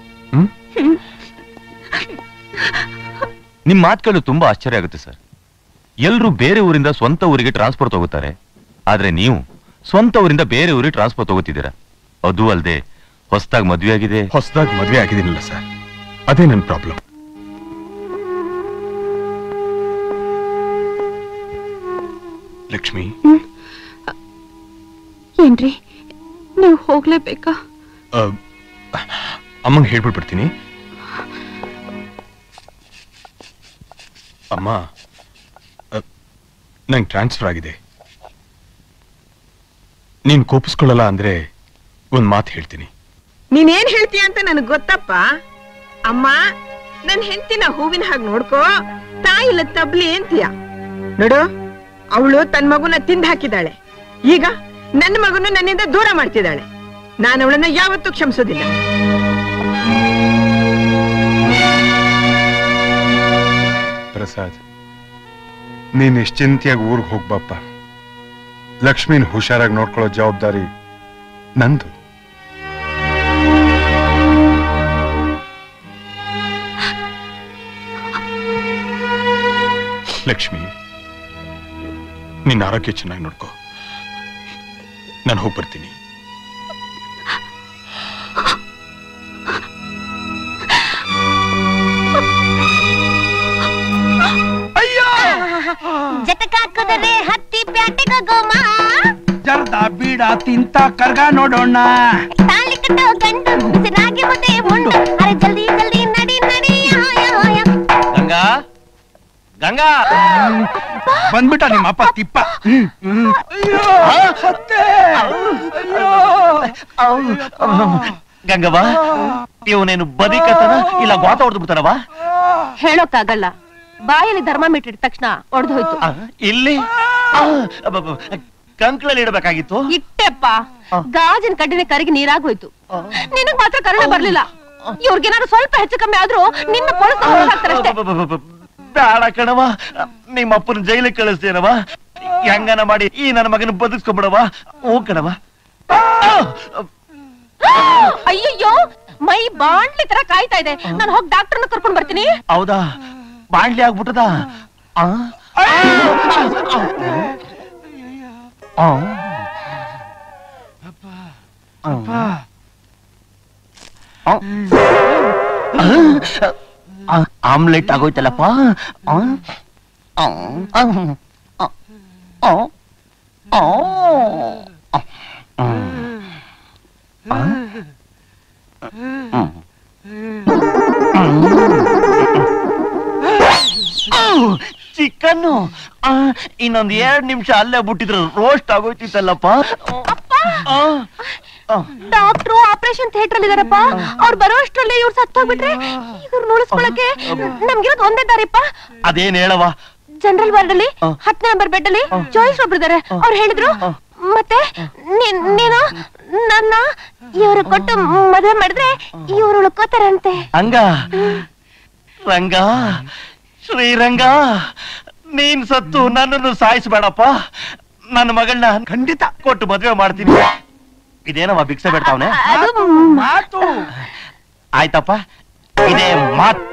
ನಿಮ್ ಮಾತುಗಳು ತುಂಬಾ ಆಶ್ಚರ್ಯ ಆಗುತ್ತೆ ಸರ್ ಎಲ್ರು ಬೇರೆ ಊರಿಂದ ಸ್ವಂತ ಊರಿಗೆ ಟ್ರಾನ್ಸ್ಫರ್ ತಗೋತಾರೆ ಆದ್ರೆ ನೀವು ಸ್ವಂತ ಊರಿಂದ ಬೇರೆ ಊರಿಗೆ ಟ್ರಾನ್ಸ್ಫರ್ ತಗೋತಿದ್ದೀರಾ ಅದು ಅಲ್ಲದೆ ಹೊಸದಾಗಿ ಮದ್ವೆ ಆಗಿದೆ ಹೊಸದಾಗಿ ಮದ್ವೆ ಆಗಿದ್ದೀನಿಲ್ಲ ಸರ್ ಅದೇ ನನ್ನ ಪ್ರಾಬ್ಲಮ್ ಲಕ್ಷ್ಮಿ ಏನ್ರಿ ನೀವು ಹೋಗ್ಲೇಬೇಕಾ ಅಮ್ಮಂಗೆ ಹೇಳ್ಬಿಟ್ಬಿಡ್ತೀನಿ ಅಮ್ಮ ನಂಗೆ ಟ್ರಾನ್ಸ್ಫರ್ ಆಗಿದೆ ನೀನ್ ಕೋಪಿಸ್ಕೊಳ್ಳಲ್ಲ ಅಂದ್ರೆ ಒಂದ್ ಮಾತು ಹೇಳ್ತೀನಿ ನೀನೇನ್ ಹೇಳ್ತೀಯ ಅಂತ ನನಗ್ ಗೊತ್ತಪ್ಪ ಅಮ್ಮ ನನ್ ಹೆಂಡತಿನ ಹೂವಿನ ಹಾಗೆ ನೋಡ್ಕೋ ತಾಯಿಲ್ಲ ತಬ್ಲಿ ಅಂತೀಯ ನೋಡು ಅವಳು ತನ್ ಮಗುನ ತಿಂದ್ ಹಾಕಿದಾಳೆ ಈಗ ನನ್ನ ಮಗುನ ನನ್ನಿಂದ ದೂರ ಮಾಡ್ತಿದ್ದಾಳೆ ನಾನು ಅವಳನ್ನ ಯಾವತ್ತೂ ಕ್ಷಮಿಸೋದಿಲ್ಲ ಪ್ರಸಾದ್ ನೀನ್ ನಿಶ್ಚಿಂತಿಯಾಗಿ ಊರಿಗೆ ಹೋಗ್ಬಪ್ಪ ಲಕ್ಷ್ಮಿನ್ ಹುಷಾರಾಗಿ ನೋಡ್ಕೊಳ್ಳೋ ಜವಾಬ್ದಾರಿ ನಂದು ಲಕ್ಷ್ಮಿ ನಿನ್ನ ಆರೋಗ್ಯ ಚೆನ್ನಾಗಿ ನೋಡ್ಕೋ ನಾನು ಹೋಗಿ ಬರ್ತೀನಿ ಬೀಡ ತಿಂತ ಕರ್ಗ ನೋಡೋಣ ತಾಳಿ ಕಟ್ಟೋ ಗಂಡು ರಾಗಿ ಮುದ್ದೆ ಉಂಡು ಅರೆ ಜಲ್ದಿ ಜಲ್ದಿ ನಡಿ ನಡಿ ಹಾಯ ಹಾಯ ಗಂಗಾ ಗಂಗಾ ಬಂದ್ಬಿಟ್ಟ ನಿಮ್ಮ ಅಪ್ಪ ತಿಪ್ಪ ಅಯ್ಯೋ ಸತ್ತೆ ಗಂಗವ್ವ ಇವನೇನು ಬದಿಕತನ ಇಲ್ಲ ಗೋತ ಹೊಡೆದು ಬಿಡ್ತಾನವ ಹೇಳೋಕ್ಕಾಗಲ್ಲ ಬಾಯಲ್ಲಿ ಥರ್ಮಾಮೀಟರ್ ಇಟ್ಟ ತಕ್ಷಣ ಒಡೆದು ಹೋಯ್ತು ಇಲ್ಲಿ ಕಂಕ್ಳಲ್ಲಿ ಇಡಬೇಕಾಗಿತ್ತು ಇಟ್ಟೆಪ್ಪ ಗಾಜಿನ ಕಡ್ಡಿನ ಕರಿಗೆ ನೀರಾಗೋಯ್ತು ನಿನಗ್ ಮಾತ್ರ ಕರುಣೆ ಬರ್ಲಿಲ್ಲ ಇವ್ರಿಗೇನಾದ್ರು ಸ್ವಲ್ಪ ಹೆಚ್ಚು ಕಮ್ಮಿ ಆದ್ರೂ ನಿನ್ನ ಪೊಲೀಸ್ ಹಾಕ್ತಾರಷ್ಟೇ ಬೇಡ ಕಣವ ನಿಮ್ಮ ಅಪ್ಪನ ಜೈಲಿಗೆ ಕಳಿಸ್ತೇನವ ಹೆಂಗನ ಮಾಡಿ ಈ ನನ್ನ ಮಗನ ಬದುಕ್ಸ್ಕೊಂಬಿಡವ ಹ್ಞೂ ಕಣವ ಅಯ್ಯಯ್ಯೋ ಮೈ ಬಾಂಡ್ಲಿ ತರ ಕಾಯ್ತಾ ಇದೆ ನಾನು ಹೋಗಿ ಡಾಕ್ಟರ್ನ ಕರ್ಕೊಂಡ್ ಬರ್ತೀನಿ ಹೌದಾ ಬಾಂಡ್ಲಿ ಆಗ್ಬಿಟ್ಟದ ಆ? ಆ. ಆ. ಆ, ಆಮ್ಲೆಟ್ ಆಗೋಯ್ತಲ್ಲಪ್ಪ ಆ? ಆ, ಆ, ಆ, ಆ, ಆ. ಆ. ಚಿಕನ್ನು ಇನ್ನೊಂದ್ ಎರಡ್ ನಿಮಿಷ ಅಲ್ಲೇ ಬಿಟ್ಟಿದ್ರು ರೋಸ್ಟ್ ಆಗೋಯ್ತಿತ್ತಲ್ಲಪ್ಪ ಆ, ಆ. ಡಾಕ್ಟ್ರು ಆಪರೇಷನ್ ಥಿಯೇಟರ್ ಅಲ್ಲಿ ಇದಾರಪ್ಪ ಅವ್ರು ಬರೋಷ್ಟ್ರಲ್ಲಿ ಇವ್ರು ಸತ್ತೋಗ್ಬಿಟ್ರೆ ಇವ್ರನ್ನ ಉಳಿಸ್ಕೊಳಕ್ಕೆ ನಮ್ಗಿರೋದ್ ಒಂದೇ ದಾರಿಪ್ಪ ಅದೇನ್ ಹೇಳವ ಜನರಲ್ ವಾರ್ಡ್ ಅಲ್ಲಿ ಹತ್ತನೇ ನಂಬರ್ ಬೆಡ್ ಅಲ್ಲಿ ಜಾಯ್ಸ್ ಒಬ್ರು ಇದಾರೆ ಅವ್ರು ಹೇಳಿದ್ರು ಮತ್ತೆ ನೀನ್- ನೀನು ನನ್ನ ಇವ್ರು ಕೊಟ್ಟು ಮದುವೆ ಮಾಡಿದ್ರೆ ಇವ್ರು ಉಳ್ಕೋತಾರಂತೆ ಹಂಗ ರಂಗ ಶ್ರೀರಂಗ ನೀನ್ ಸತ್ತು ನನ್ನನ್ನು ಸಾಯಿಸ್ಬೇಡಪ್ಪ ನನ್ನ ಮಗಳನ್ನ ಖಂಡಿತ ಕೊಟ್ಟು ಮದುವೆ ಮಾಡ್ತೀನಿ ಇದೇನವ ಭಿಕ್ಷೆ ಬೇಡ್ತಾವನೆ ಮಾತು ಆಯ್ತಪ್ಪ ಇದೇ ಮಾತ್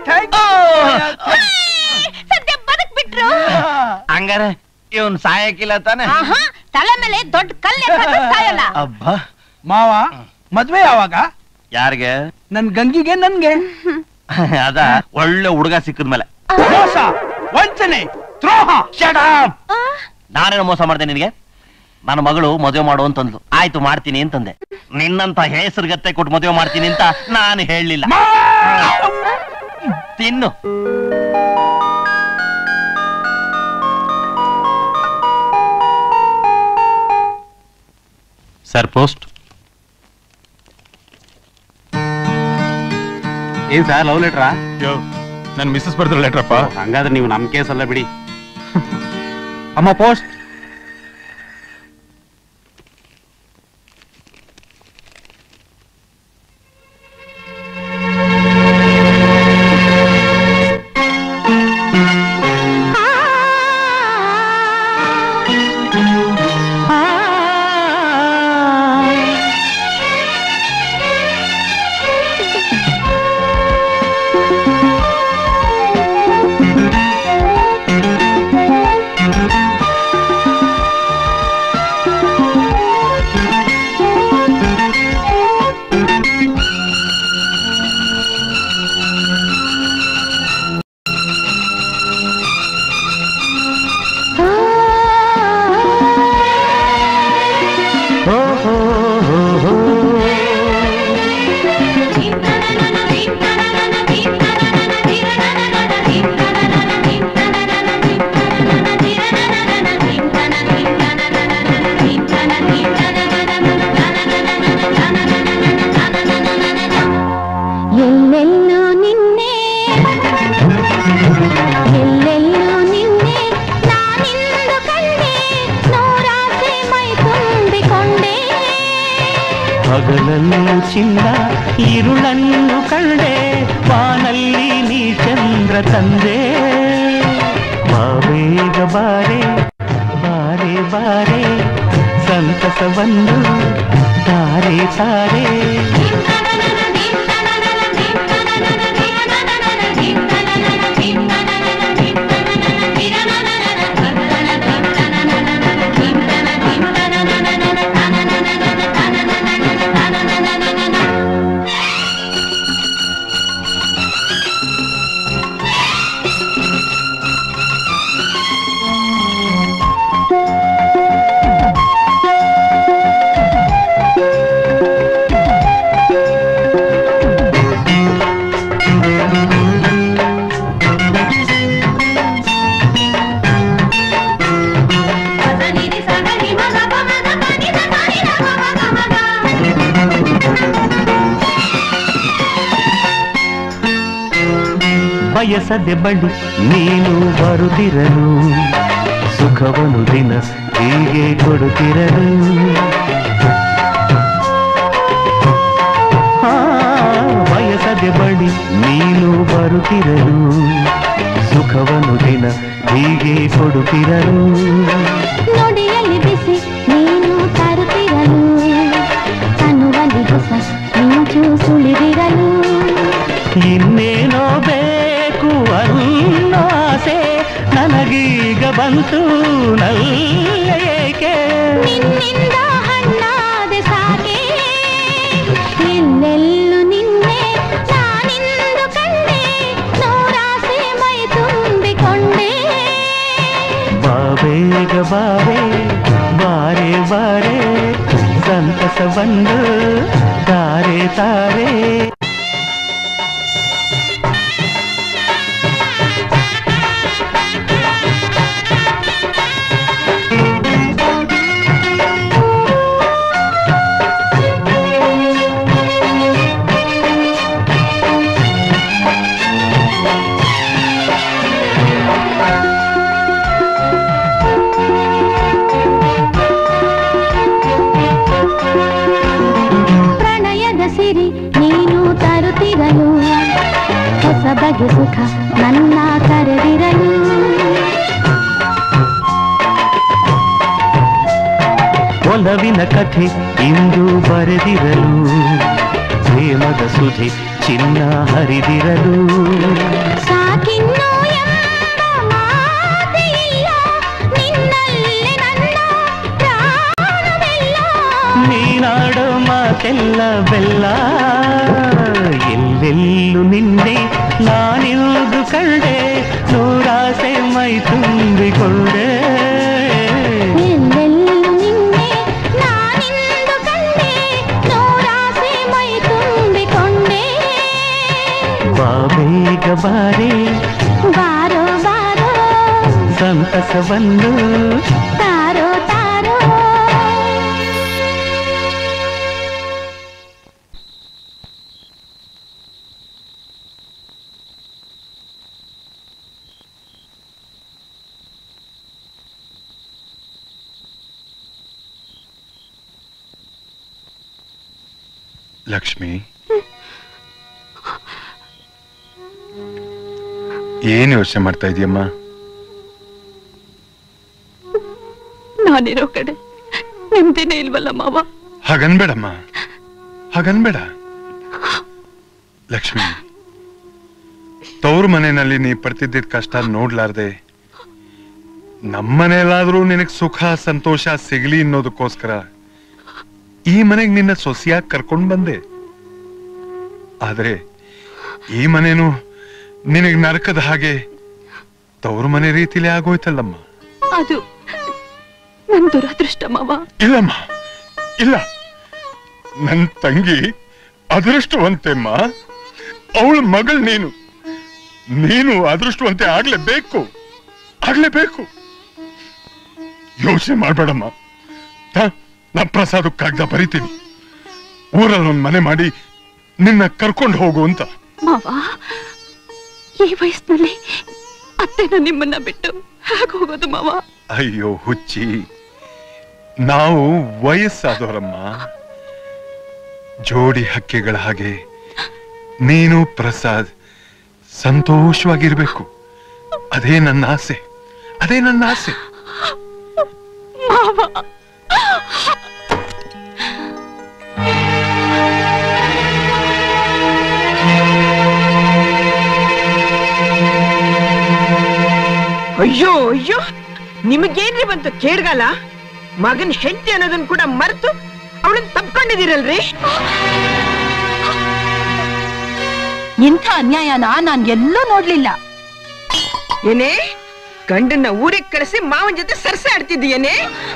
ಸದ್ಯ ಬದುಕ್ಬಿಟ್ರು ಹಂಗಾರೆ ಇವನ್ ಸಾಯಕ್ಕಿಲ್ಲ ತಾನೆ ಆಹಾ, ತಲೆ ಮೇಲೆ ದೊಡ್ಡ ಕಲ್ಲು ಎತ್ತಾದ್ರೂ ಸಾಯಲ್ಲ ಅಬ್ಬಾ ಮಾವ ಮದ್ವೆ ಯಾವಾಗ ಯಾರಿಗೆ ನನ್ ಗಂಗಿಗೆ ನನ್ಗೆ ಅದ ಒಳ್ಳೆ ಹುಡುಗ ಸಿಕ್ಕಿದ್ಮೇಲೆ ಮೋಸ ವಂಚನೆ ದ್ರೋಹ ನಾನೇನು ಮೋಸ ಮಾಡ್ದೆ ನಿನಗೆ ನನ್ನ ಮಗಳು ಮದುವೆ ಮಾಡು ಅಂತಂದ್ಲು ಆಯ್ತು ಮಾಡ್ತೀನಿ ಅಂತಂದೆ ನಿನ್ನಂತ ಹೆಸರುಗತ್ತೆ ಕೊಟ್ಟು ಮದುವೆ ಮಾಡ್ತೀನಿ ಅಂತ ನಾನು ಹೇಳಲಿಲ್ಲ ತಿನ್ನು ಸರ್ ಪೋಸ್ಟ್ ಏನ್ ಸರ್ ಲವ್ ಲೆಟ್ರಾ ನನ್ ಮಿಸ್ಸಸ್ ಬರ್ದ್ರ ಲೆಟ್ರಪ್ಪ ಹಂಗಾದ್ರೆ ನೀವು ನಮ್ ಕೇಸ್ ಅಲ್ಲ ಬಿಡಿ ಅಮ್ಮ ಪೋಸ್ಟ್ ಎಲ್ಲೆಲ್ಲೂ ನಿನ್ನೆ ಎಲ್ಲೆಲ್ಲೂ ನಿನ್ನೆ ನಾನಿಂದು ಕಂಡೆ ನೂರಾಸೆ ಮೈ ತುಂಬಿಕೊಂಡೆ ಹಗಲನ್ನು ಚಿನ್ನ ഇരുಳನ್ನು ಕಂಡೆ ವಾನಲ್ಲಿ ನೀ ಚಂದ್ರ ತಂದೆ ಬಾವೇಗ ಬಾರೆ ಬಾರೆ ಬಾರೆ ಸಂತಸವನ್ನು ತಾರೆ ತಾರೆ ಆ ಬಯಸದೆ ಬಳಿ ನೀನು ಬರುತ್ತಿರಲು ಸುಖವನು ದಿನ ಹೀಗೆ ಕೊಡುತ್ತಿರಲು ಆ, ಬಯಸದೆ ಬಳಿ ನೀನು ಬರುತ್ತಿರಲು ಸುಖವನು ದಿನ ಹೀಗೆ ಕೊಡುತ್ತಿರಲು ನುಡಿಯಲ್ಲಿ ಬಿಸಿ ನೀನು ತರುತ್ತಿರಲು ತನುವಲ್ಲಿ ಹೊಸ ಮಿಂಚು ಸುಳಿದಿರಲು ಇನ್ನೇನೋ ಬೇಕು ಅನ್ನೋ ಆಸೆ ನನಗೀಗ ಬಂತು ನಲ್ಲೇಕೆ ನಿನ್ನಿಂದ ಹಣ್ಣಾದೆ ಸಾಕೆ ಎಲ್ಲೆಲ್ಲೂ ನಿನ್ನೆ ನಾನಿಂದು ಕಂಡೆ ನೂರಾಸೆ ಮೈ ತುಂಬಿಕೊಂಡೆ ಬಾಬೇಗ ಬಾರೆ ಬಾರೆ ಬಾರೆ ಸಂತಸ ಬಂದು ತಾರೆ ತಾರೆ ಪ್ರಣಯದ ಸಿರಿ ನೀನು ತರುತ್ತಿರಲು ಹೊಸ ಬಗೆ ಸುಖ ನನ್ನ ಕರೆದಿರಲು ಒಲವಿನ ಕಥೆ ಇಂದು ಬರೆದಿರಲು ಪ್ರೇಮದ ಸುಧೆ ಚಿನ್ನ ಹರಿದಿರಲು ಸಾಕಿನ್ನು ಎಂಬ ಮಾತೇ ಇಲ್ಲ ನಿನ್ನಲ್ಲೇ ನನ್ನ ಪ್ರಾಣವೆಲ್ಲ ನೀನಾಡೋ ಮಾತೆಲ್ಲ ಬೆಲ್ಲ ಎಲ್ಲೆಲ್ಲೂ ನಿನ್ನೆ ನಾನಿರುವುದು ಕಂಡೆ ನೂರಾಸೆ ಮೈ ತುಂಬಿಕೊಂಡೆ ಎಲ್ಲೆಲ್ಲೂ ನಿನ್ನೆ ನಾನಿಂದು ಕಂಡೆ ನೂರಾಸೆ ಮೈ ತುಂಬಿಕೊಂಡೆ ಬಾಬೇಗ ಬಾರೆ ಬಾರೋ ಬಾರೋ ಸಂತಸವನ್ನು ತಾರೋ ತಾರೋ ಲಕ್ಷ್ಮಿ ಏನ್ ಯೋಚನೆ ಮಾಡ್ತಾ ಇದೀಯಮ್ಮ ನಾನಿರೋ ಕಡೆ ನಿಮ್ದೇನೆ ಇಲ್ವಲ್ಲ ಮಾವ ಹಾಗನ್ಬೇಡಮ್ಮ ಹಾಗನ್ಬೇಡ ಲಕ್ಷ್ಮಿ ತವ್ರ ಮನೆಯಲ್ಲಿ ನೀ ಪಡ್ತಿದ್ದಿದ್ ಕಷ್ಟ ನೋಡ್ಲಾರ್ದೆ ನಮ್ಮನೇಲಾದ್ರೂ ನಿನಗ್ ಸುಖ ಸಂತೋಷ ಸಿಗ್ಲಿ ಅನ್ನೋದಕ್ಕೋಸ್ಕರ ಈ ಮನೆಗ್ ನಿನ್ನ ಸೊಸೆಯಾಗಿ ಕರ್ಕೊಂಡ್ ಬಂದೆ ಆದ್ರೆ ಈ ಮನೇನು ನಿನಗ್ ನರಕದ ಹಾಗೆ ತವ್ರ ಮನೆ ರೀತಿಲಿ ಆಗೋಯ್ತಲ್ಲಮ್ಮ ಅದು ನನ್ ದುರದೃಷ್ಟ ಮಾವ ಇಲ್ಲಮ್ಮ ಇಲ್ಲ ನನ್ ತಂಗಿ ಅದೃಷ್ಟವಂತೆಮ್ಮ ಅವಳ ಮಗಳು ನೀನು ನೀನು ಅದೃಷ್ಟವಂತೆ ಆಗ್ಲೇಬೇಕು ಆಗ್ಲೇಬೇಕು ಯೋಚನೆ ಮಾಡ್ಬೇಡಮ್ಮ ತಾ, ನಾ ಪ್ರಸಾದ ಕಾಗ್ದ ಬರಿತೀನಿ ಊರಲ್ಲಿ ಒಂದ್ ಮನೆ ಮಾಡಿ ನಿನ್ನ ಕರ್ಕೊಂಡು ಹೋಗು ಅಂತ ಮಾವ ಈ ವಯಸ್ಸಿನಲ್ಲಿ ಅತ್ತೆನ ನಿಮ್ಮನ್ನ ಬಿಟ್ಟು ಹೇಗೆ ಹೋಗೋದು ಮಾವ ಅಯ್ಯೋ ಹುಚ್ಚಿ ನಾವು ವಯಸ್ಸಾದವರಮ್ಮ ಜೋಡಿ ಹಕ್ಕಿಗಳ ಹಾಗೆ ನೀನು ಪ್ರಸಾದ್ ಸಂತೋಷವಾಗಿರ್ಬೇಕು ಅದೇ ನನ್ನ ಆಸೆ ಅದೇ ನನ್ನ ಆಸೆ ಮಾವ ಅಯ್ಯೋ ಅಯ್ಯೋ ನಿಮಗೇನ್ರಿ ಬಂತು ಕೇಡ್ಗಾಲ ಮಗನ್ ಹೆಂಡತಿ ಅನ್ನೋದನ್ನ ಕೂಡ ಮರೆತು ಅವಳನ್ನ ತಪ್ಕೊಂಡಿದ್ದೀರಲ್ರಿ ಇಂಥ ಅನ್ಯಾಯನ ನಾನ್ ಎಲ್ಲೂ ನೋಡ್ಲಿಲ್ಲ ಏನೇ ಗಂಡನ್ನ ಊರಿಗೆ ಕಳಿಸಿ ಮಾವನ್ ಜೊತೆ ಸರ್ಸೆ ಆಡ್ತಿದ್ದೀಯೇನೆ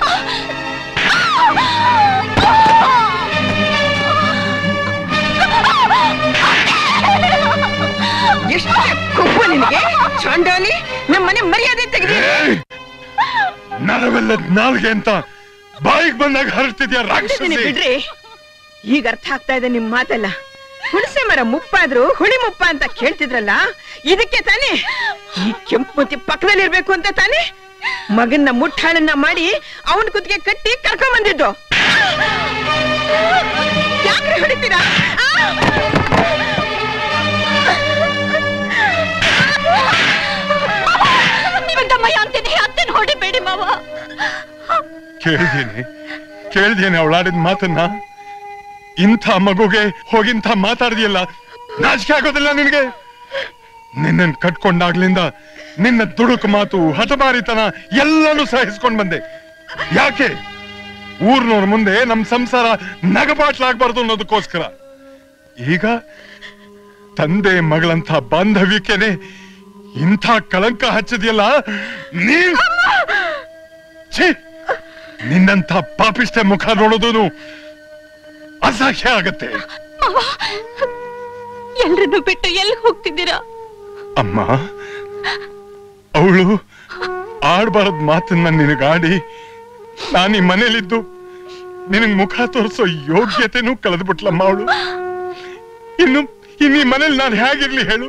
ಎಷ್ಟು ಕೊಬ್ಬು ನಿನಗೆ ಚಾಂಡಾಲಿ ನಮ್ಮ ಮನೆ ಮರ್ಯಾದೆ ತೆಗೆದಿ ನರವೆಲ್ಲದ್ ನಾಲ್ಗೆ ಅಂತ ಬಾಯಿಗೆ ಬಂದಾಗ ಹರಡ್ತಿದ್ಯಾ ಅಂದಿದ್ದೀನಿ ರಾಕ್ಷಸಿ ಬಿಡ್ರಿ ಈಗ ಅರ್ಥ ಆಗ್ತಾ ಇದೆ ನಿಮ್ ಮಾತೆಲ್ಲ ಹುಣಸೆ ಮರ ಮುಪ್ಪಾದ್ರು ಹುಳಿ ಮುಪ್ಪ ಅಂತ ಕೇಳ್ತಿದ್ರಲ್ಲ ಇದಕ್ಕೆ ತಾನೇ ಈ ಕೆಂಪು ಮುತ್ತಿ ಪಕ್ಕದಲ್ಲಿ ಇರ್ಬೇಕು ಅಂತ ತಾನೇ ಮಗನ್ನ ಮುಟ್ಟಾಳನ್ನ ಮಾಡಿ ಅವನ್ ಕುತ್ತಿಗೆ ಕಟ್ಟಿ ಕರ್ಕೊಂಡ್ ಬಂದಿದ್ದು ಯಾಕ್ರೆ ಹೊಡಿತೀರಾ ನಿಮಗಮ್ಮಯ್ಯ ಅಂತೀನಿ ಅತ್ತೇನು ಹೊಡಿಬೇಡಿ ಮಾವ ಕೇಳಿದ್ದೀನಿ ಕೇಳಿದ್ದೀನಿ ಅವಳಾಡಿದ ಮಾತನ್ನ ಇಂಥ ಮಗುಗೆ ಹೋಗಿಂಥ ಮಾತಾಡಿದೆಯಲ್ಲ ನಾಚಿಕೆ ಆಗೋದಿಲ್ಲ ನಿನಗೆ ನಿನ್ನನ್ ಕಟ್ಕೊಂಡಾಗ್ಲಿಂದ ನಿನ್ನ ದುಡುಕು ಮಾತು ಹಠಮಾರಿತನ ಎಲ್ಲನೂ ಸಹಿಸ್ಕೊಂಡ್ ಬಂದೆ ಯಾಕೆ ಊರ್ನವ್ರ ಮುಂದೆ ನಮ್ ಸಂಸಾರ ನಗಬಾಟ್ಲಾಗ್ಬಾರ್ದು ಅನ್ನೋದಕ್ಕೋಸ್ಕರ ಈಗ ತಂದೆ ಮಗಳಂಥ ಬಾಂಧವ್ಯಕ್ಕೆನೆ ಇಂಥ ಕಳಂಕ ಹಚ್ಚದಿಯಲ್ಲ ನೀನ್ ಛೀ ನಿನ್ನಂಥ ಪಾಪಿಷ್ಟೆ ಮುಖ ನೋಡೋದು ಅಸಹ್ಯ ಆಗತ್ತೆ ಮಾವ ಎಲ್ರನ್ನು ಬಿಟ್ಟು ಎಲ್ಲಿ ಹೋಗ್ತಿದ್ದೀರಾ ಅಮ್ಮ ಅವಳು ಆಡ್ಬಾರದ್ ಮಾತನ್ನ ನಿನಗಾಡಿ ನಾನು ಈ ಮನೇಲಿದ್ದು ನಿನಗ್ ಮುಖ ತೋರಿಸೋ ಯೋಗ್ಯತೆನೂ ಕಳೆದ್ಬಿಟ್ಲಮ್ಮ ಅವಳು ಇನ್ನು ಇನ್ನು ಈ ಮನೇಲಿ ನಾನು ಹೇಗಿರ್ಲಿ ಹೇಳು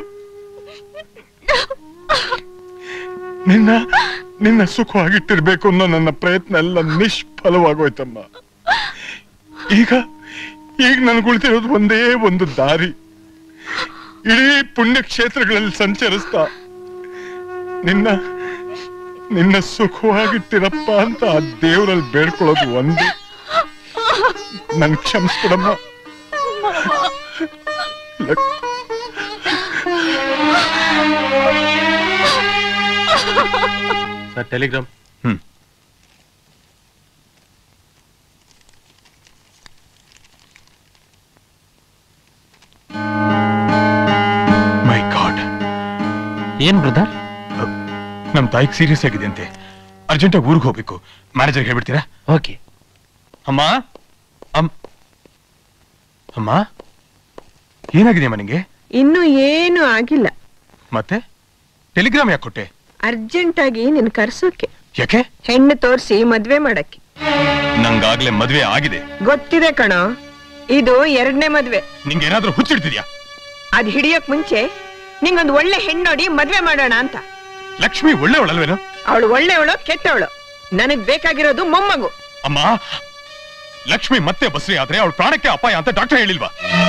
ನಿನ್ನ ನಿನ್ನ ಸುಖವಾಗಿಟ್ಟಿರ್ಬೇಕು ಅನ್ನೋ ನನ್ನ ಪ್ರಯತ್ನ ಎಲ್ಲ ನಿಷ್ಫಲವಾಗೋಯ್ತಮ್ಮ ಈಗ ಈಗ ನನ್ಗುಳ್ತಿರೋದು ಒಂದೇ ಒಂದು ದಾರಿ ಇಡೀ ಪುಣ್ಯಕ್ಷೇತ್ರಗಳಲ್ಲಿ ಸಂಚರಿಸ್ತಾ ನಿನ್ನ ನಿನ್ನ ಸುಖವಾಗಿಟ್ಟಿರಪ್ಪ ಅಂತ ಆ ದೇವರಲ್ಲಿ ಬೇಡ್ಕೊಳ್ಳೋದು ಒಂದು ನನ್ ಕ್ಷಮಿಸ್ಬಿಡಮ್ಮ ಲಕ್- sir telegram hmm my god ಏನ್ ಬ್ರದರ್ ನಮ್ ತಾಯಿಗೆ ಸೀರಿಯಸ್ ಆಗಿದೆ ಅಂತೆ ಅರ್ಜೆಂಟಾಗಿ ಊರಿಗೆ ಹೋಗ್ಬೇಕು ಮ್ಯಾನೇಜರ್ ಹೇಳ್ಬಿಡ್ತೀರಾ ಓಕೆ ಅಮ್ಮ ಅಮ್ ಅಮ್ಮ ಏನಾಗಿದೆಯಮ್ಮ ನಿಂಗೆ ಇನ್ನು ಏನು ಆಗಿಲ್ಲ ಮತ್ತೆ ಟೆಲಿಗ್ರಾಮ್ ಯಾಕೆ ಕೊಟ್ಟೆ ಅರ್ಜೆಂಟ್ ಆಗಿ ನಿನ್ ಕರ್ಸೋಕೆ ಯಾಕೆ ಹೆಣ್ಣು ತೋರ್ಸಿ ಮದ್ವೆ ಮಾಡಕ್ಕೆ ನಂಗಾಗ್ಲೇ ಮದ್ವೆ ಆಗಿದೆ ಗೊತ್ತಿದೆ ಕಣೋ ಇದು ಎರಡನೇ ಮದ್ವೆ ನಿಂಗೆ ಏನಾದ್ರೂ ಹುಚ್ಚಿಡ್ತಿದ್ಯಾ ಅದ್ ಹಿಡಿಯೋಕ್ ಮುಂಚೆ ನಿಂಗೊಂದ್ ಒಳ್ಳೆ ಹೆಣ್ಣೋಡಿ ಮದ್ವೆ ಮಾಡೋಣ ಅಂತ ಲಕ್ಷ್ಮಿ ಒಳ್ಳೆಯವಳಲ್ವೇನು ಅವಳು ಒಳ್ಳೆಯವಳು ಕೆಟ್ಟವಳು ನನಗ್ ಬೇಕಾಗಿರೋದು ಮೊಮ್ಮಗು ಅಮ್ಮ ಲಕ್ಷ್ಮಿ ಮತ್ತೆ ಬಸ್ರಿ ಆದ್ರೆ ಅವಳ ಪ್ರಾಣಕ್ಕೆ ಅಪಾಯ ಅಂತ ಡಾಕ್ಟರ್ ಹೇಳಿಲ್ವಾ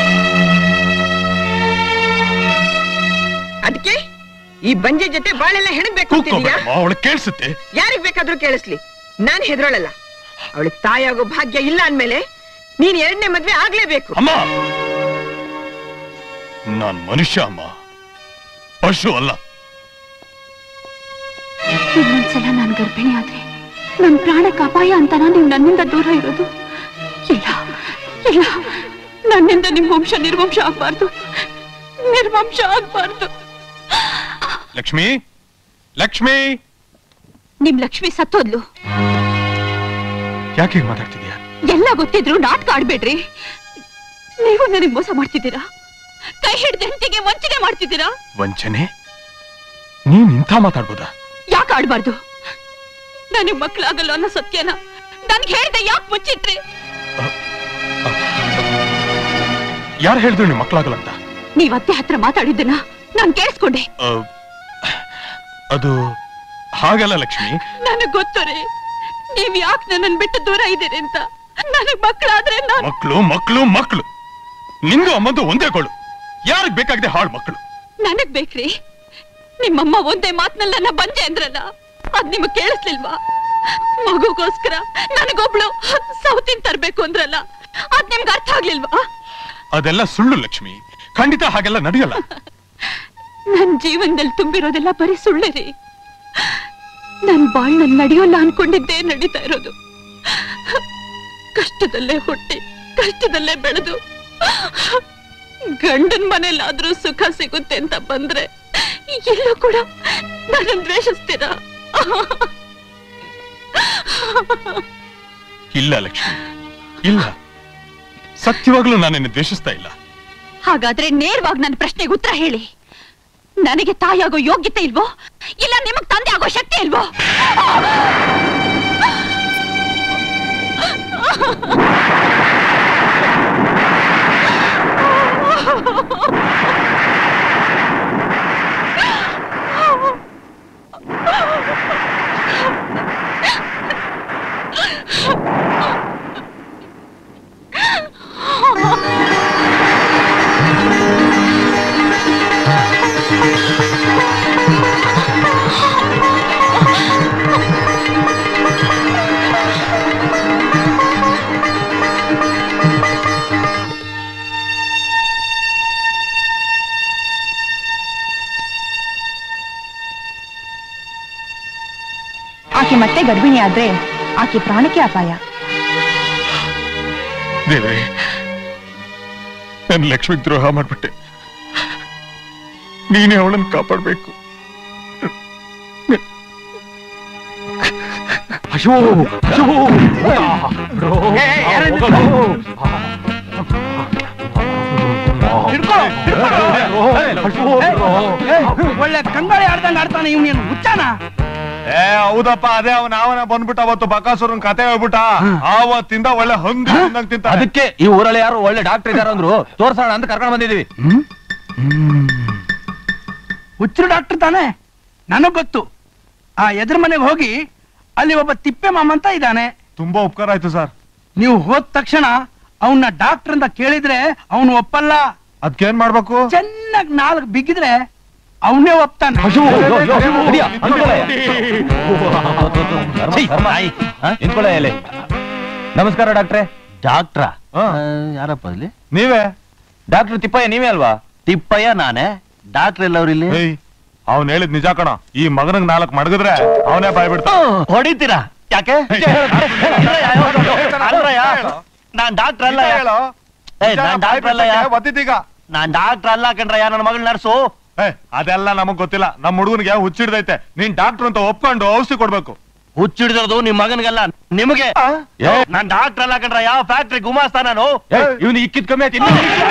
ಅದಕ್ಕೆ ಈ ಬಂಜೆ ಜೊತೆ ಬಾಳೆಲ್ಲ ಹೆಣಗ್ಬೇಕು ಅಂತಿದ್ಯಾ ಅವಳು ಕೇಳಿಸುತ್ತೆ ಯಾರಿಗ್ ಬೇಕಾದ್ರೂ ಕೇಳಿಸ್ಲಿ ನಾನ್ ಹೆದ್ರೋಳಲ್ಲ ಅವಳಿಗೆ ತಾಯಾಗೋ ಭಾಗ್ಯ ಇಲ್ಲ ಅಂದ್ಮೇಲೆ ನೀನ್ ಎರಡನೇ ಮದ್ವೆ ಆಗ್ಲೇಬೇಕು ಅಮ್ಮ ನಾನ್ ಮನುಷ್ಯ ಅಮ್ಮ ಪಶು ಅಲ್ಲ ಇನ್ನೊಂದ್ಸಲ ನಾನ್ ಗರ್ಭಿಣಿ ಆದ್ರೆ ನನ್ ಪ್ರಾಣಕ್ಕೆ ಅಪಾಯ ಅಂತನಾ ನೀವು ನನ್ನಿಂದ ದೂರ ಇರೋದು ಇಲ್ಲ ಇಲ್ಲ ನನ್ನಿಂದ ನಿಮ್ ವಂಶ ನಿರ್ವಂಶ ಆಗ್ಬಾರ್ದು ನಿರ್ವಂಶ ಆಗ್ಬಾರ್ದು ಲಕ್ಷ್ಮಿ ಲಕ್ಷ್ಮಿ ನಿಮ್ ಲಕ್ಷ್ಮಿ ಸತ್ತೋದ್ಲು ಯಾಕೆ ಹೀಗ್ ಮಾತಾಡ್ತಿದ್ಯಾ ಎಲ್ಲ ಗೊತ್ತಿದ್ರು ನಾಟಕ ಆಡ್ಬೇಡ್ರಿ ನೀವು ನನಗೆ ಮೋಸ ಮಾಡ್ತಿದ್ದೀರಾ ಕೈ ಹಿಡ್ದು ಹೆಂಡತಿಗೆ ವಂಚನೆ ಮಾಡ್ತಿದ್ದೀರಾ ವಂಚನೆ ನೀನ್ ಇಂಥ ಮಾತಾಡ್ಬೋದಾ ಯಾಕೆ ಆಡ್ಬಾರ್ದು ನನಗೆ ಮಕ್ಕಳಾಗಲ್ಲ ಅನ್ನೋ ಸತ್ಯನ ನನ್ಗೆ ಹೇಳ್ದೆ ಯಾಕೆ ಮುಚ್ಚಿಟ್ರಿ ಯಾರು ಹೇಳಿದ್ರು ನಿಮ್ ಮಕ್ಕಳಾಗಲ್ಲ ಅಂತ ನೀವ್ ಅತ್ತೆ ಹತ್ರ ಮಾತಾಡಿದ್ದನ್ನ ನಾನ್ ಕೇಳಿಸ್ಕೊಂಡೆ ಆ, ಅದು ಹಾಗಲ್ಲ ಲಕ್ಷ್ಮಿ ನನಗ್ ಗೊತ್ತು ರೀ ನೀವ್ ಯಾಕೆ ನನ್ನನ್ ಬಿಟ್ಟು ದೂರ ಇದ್ದೀರಿ ಅಂತ ನನಗ್ ಮಕ್ಕಳಾದ್ರೆ ನಾನು ಮಕ್ಕಳು ಮಕ್ಕಳು ಮಕ್ಕಳು ನಿಂದು ಅಮ್ಮಂದು ಒಂದೇ ಗೋಳು ಯಾರಿಗ್ ಬೇಕಾಗಿದೆ ಹಾಳು ಮಕ್ಕಳು ನನಗ್ ಬೇಕ್ರಿ ನಿಮ್ಮಮ್ಮ ಒಂದೇ ಮಾತ್ನಲ್ಲಿ ನನ್ನ ಬಂಜೆ ಅಂದ್ರಲ್ಲ ಅದ್ ನಿಮಗ್ ಕೇಳಿಸ್ಲಿಲ್ವಾ ಮಗುಗೋಸ್ಕರ ನನಗೊಬ್ಳು ಸೌತಿನ್ ತರ್ಬೇಕು ಅಂದ್ರಲ್ಲ ಅದ್ ನಿಮ್ಗೆ ಅರ್ಥ ಆಗ್ಲಿಲ್ವಾ ಅದೆಲ್ಲ ಸುಳ್ಳು ಲಕ್ಷ್ಮಿ ಖಂಡಿತ ಹಾಗೆಲ್ಲ ನಡೆಯಲ್ಲ ನನ್ ಜೀವನದಲ್ಲಿ ತುಂಬಿರೋದೆಲ್ಲ ಬರೀ ಸುಳ್ಳೆ ರೀ ನನ್ ಬಾಳ್ನಲ್ಲಿ ನಡೆಯೋಲ್ಲ ಅನ್ಕೊಂಡಿದ್ದೇ ನಡೀತಾ ಇರೋದು ಕಷ್ಟದಲ್ಲೇ ಹುಟ್ಟಿ ಕಷ್ಟದಲ್ಲೇ ಬೆಳೆದು ಗಂಡನ್ ಮನೇಲಾದ್ರೂ ಸುಖ ಸಿಗುತ್ತೆ ಅಂತ ಬಂದ್ರೆ ಎಲ್ಲೂ ಕೂಡ ನನ್ನ ದ್ವೇಷಿಸ್ತೀರಾ ಇಲ್ಲ ಲಕ್ಷ್ಮಿ ಇಲ್ಲ ಸತ್ಯವಾಗ್ಲೂ ನಾನೇನು ದ್ವೇಷಿಸ್ತಾ ಇಲ್ಲ ಹಾಗಾದ್ರೆ ನೇರವಾಗಿ ನನ್ನ ಪ್ರಶ್ನೆಗೆ ಉತ್ತರ ಹೇಳಿ ನನಗೆ ತಾಯಿಯಾಗೋ ಯೋಗ್ಯತೆ ಇಲ್ವೋ ಇಲ್ಲ ನಿಮಗ್ ತಂದೆ ಆಗೋ ಶಕ್ತಿ ಇಲ್ವೋ ಆಕೆ ಮತ್ತೆ ಗರ್ಭಿಣಿ ಆದ್ರೆ ಆಕೆ ಪ್ರಾಣಕ್ಕೆ ಅಪಾಯ ದೇವ್ರೆ ನನ್ನ ಲಕ್ಷ್ಮಿಗೆ ದ್ರೋಹ ಮಾಡ್ಬಿಟ್ಟೆ ನೀನೇ ಅವಳನ್ನು ಕಾಪಾಡ್ಬೇಕು ಅಶೋ ಅಶೋ ಒಳ್ಳೆ ಕಂಗಾಳಿ ಆಡ್ದಂಗ ಆಡ್ತಾನೆ ಇವ್ನೇನು ಹುಚ್ಚಾನ ಏ ಹೌದಪ್ಪ ಅದೇ ಅವನ ಅವನ ಬಂದ್ಬಿಟ್ಟ ಅವತ್ತು ಬಕಾಸುರನ್ ಕತೆ ಹೇಳ್ಬಿಟ್ಟ ಆವತ್ತಿಂದ ಒಳ್ಳೆ ಹಂದಿ ತಿಂದಂಗ್ ತಿಂತ ಅದಕ್ಕೆ ಈ ಊರಲ್ಲಿ ಯಾರು ಒಳ್ಳೆ ಡಾಕ್ಟರ್ ಇದಾರ ಅಂದ್ರು ತೋರ್ಸೋಣ ಅಂತ ಕರ್ಕೊಂಡು ಬಂದಿದೀವಿ ಹುಚ್ಚರು ಡಾಕ್ಟರ್ ತಾನೆ ನನಗ್ ಗೊತ್ತು ಆ ಎದುರು ಮನೆಗೆ ಹೋಗಿ ಅಲ್ಲಿ ಒಬ್ಬ ತಿಪ್ಪೆ ಮಾಮ ಅಂತ ಇದ್ದಾನೆ ತುಂಬಾ ಉಪಕಾರ ಆಯ್ತು ಸರ್ ನೀವು ಹೋದ ತಕ್ಷಣ ಅವನ್ನ ಡಾಕ್ಟರ್ ಅಂತ ಕೇಳಿದ್ರೆ ಅವನು ಒಪ್ಪಲ್ಲ ಅದ್ಕೇನ್ ಮಾಡ್ಬೇಕು ಚೆನ್ನಾಗಿ ನಾಲ್ಕು ಬಿಗಿದ್ರೆ ಅವನೇ ಒಪ್ತಾನೆ ನಿಂತ್ಕೊಳ್ಳ ಎಲೆ ನಮಸ್ಕಾರ ಡಾಕ್ಟ್ರೆ ಡಾಕ್ಟ್ರ ಯಾರಪ್ಪ ಇಲ್ಲಿ ನೀವೇ ಡಾಕ್ಟರ್ ತಿಪ್ಪಯ್ಯ ನೀವೇ ಅಲ್ವಾ ತಿಪ್ಪಯ್ಯ ನಾನೇ ಡಾಕ್ಟರ್ ಎಲ್ಲವ್ರು ಇಲ್ಲಿ ಅವ್ನ್ ಹೇಳಿದ್ ನಿಜ ಕಣ ಈ ಮಗನಿಗೆ ನಾಲ್ಕು ಮಡಗಿದ್ರೆ ಅವನೇ ಬಾಯ್ಬಿಡ್ತ ಹೊಡಿತೀರಾ ಯಾಕೆ ಅಲ್ರಯ್ಯ, ನಾನ್ ಡಾಕ್ಟರ್ ಅಲ್ಲ ಏ ನಾನ್ ಡಾಕ್ಟರ್ ಅಲ್ಲ ಒತ್ತಿದ್ದೀಗ ನಾನ್ ಡಾಕ್ಟರ್ ಅಲ್ಲ ಕಣ್ರಯ್ಯ ನನ್ನ ಮಗಳ ನರ್ಸು ಏ ಅದೆಲ್ಲ ನಮಗ್ ಗೊತ್ತಿಲ್ಲ ನಮ್ ಹುಡುಗನಿಗೆ ಹುಚ್ಚಿಡ್ದೈತೆ ನೀನ್ ಡಾಕ್ಟರ್ ಅಂತ ಒಪ್ಕೊಂಡು ಔಷಧಿ ಕೊಡ್ಬೇಕು ಹುಚ್ಚಿಡಿದಿರೋದು ನಿಮ್ ಮಗನಿಗೆಲ್ಲ ನಿಮಗೆ ನಾನ್ ಡಾಕ್ಟರ್ ಅಲ್ಲ ಕಣ್ರ ಯಾವ ಫ್ಯಾಕ್ಟ್ರಿ ಗುಮಾಸ್ತಾ ನಾನು ಇವನು ಇಕ್ಕಿದ್ ಕಮ್ಮಿ ಆಯ್ತು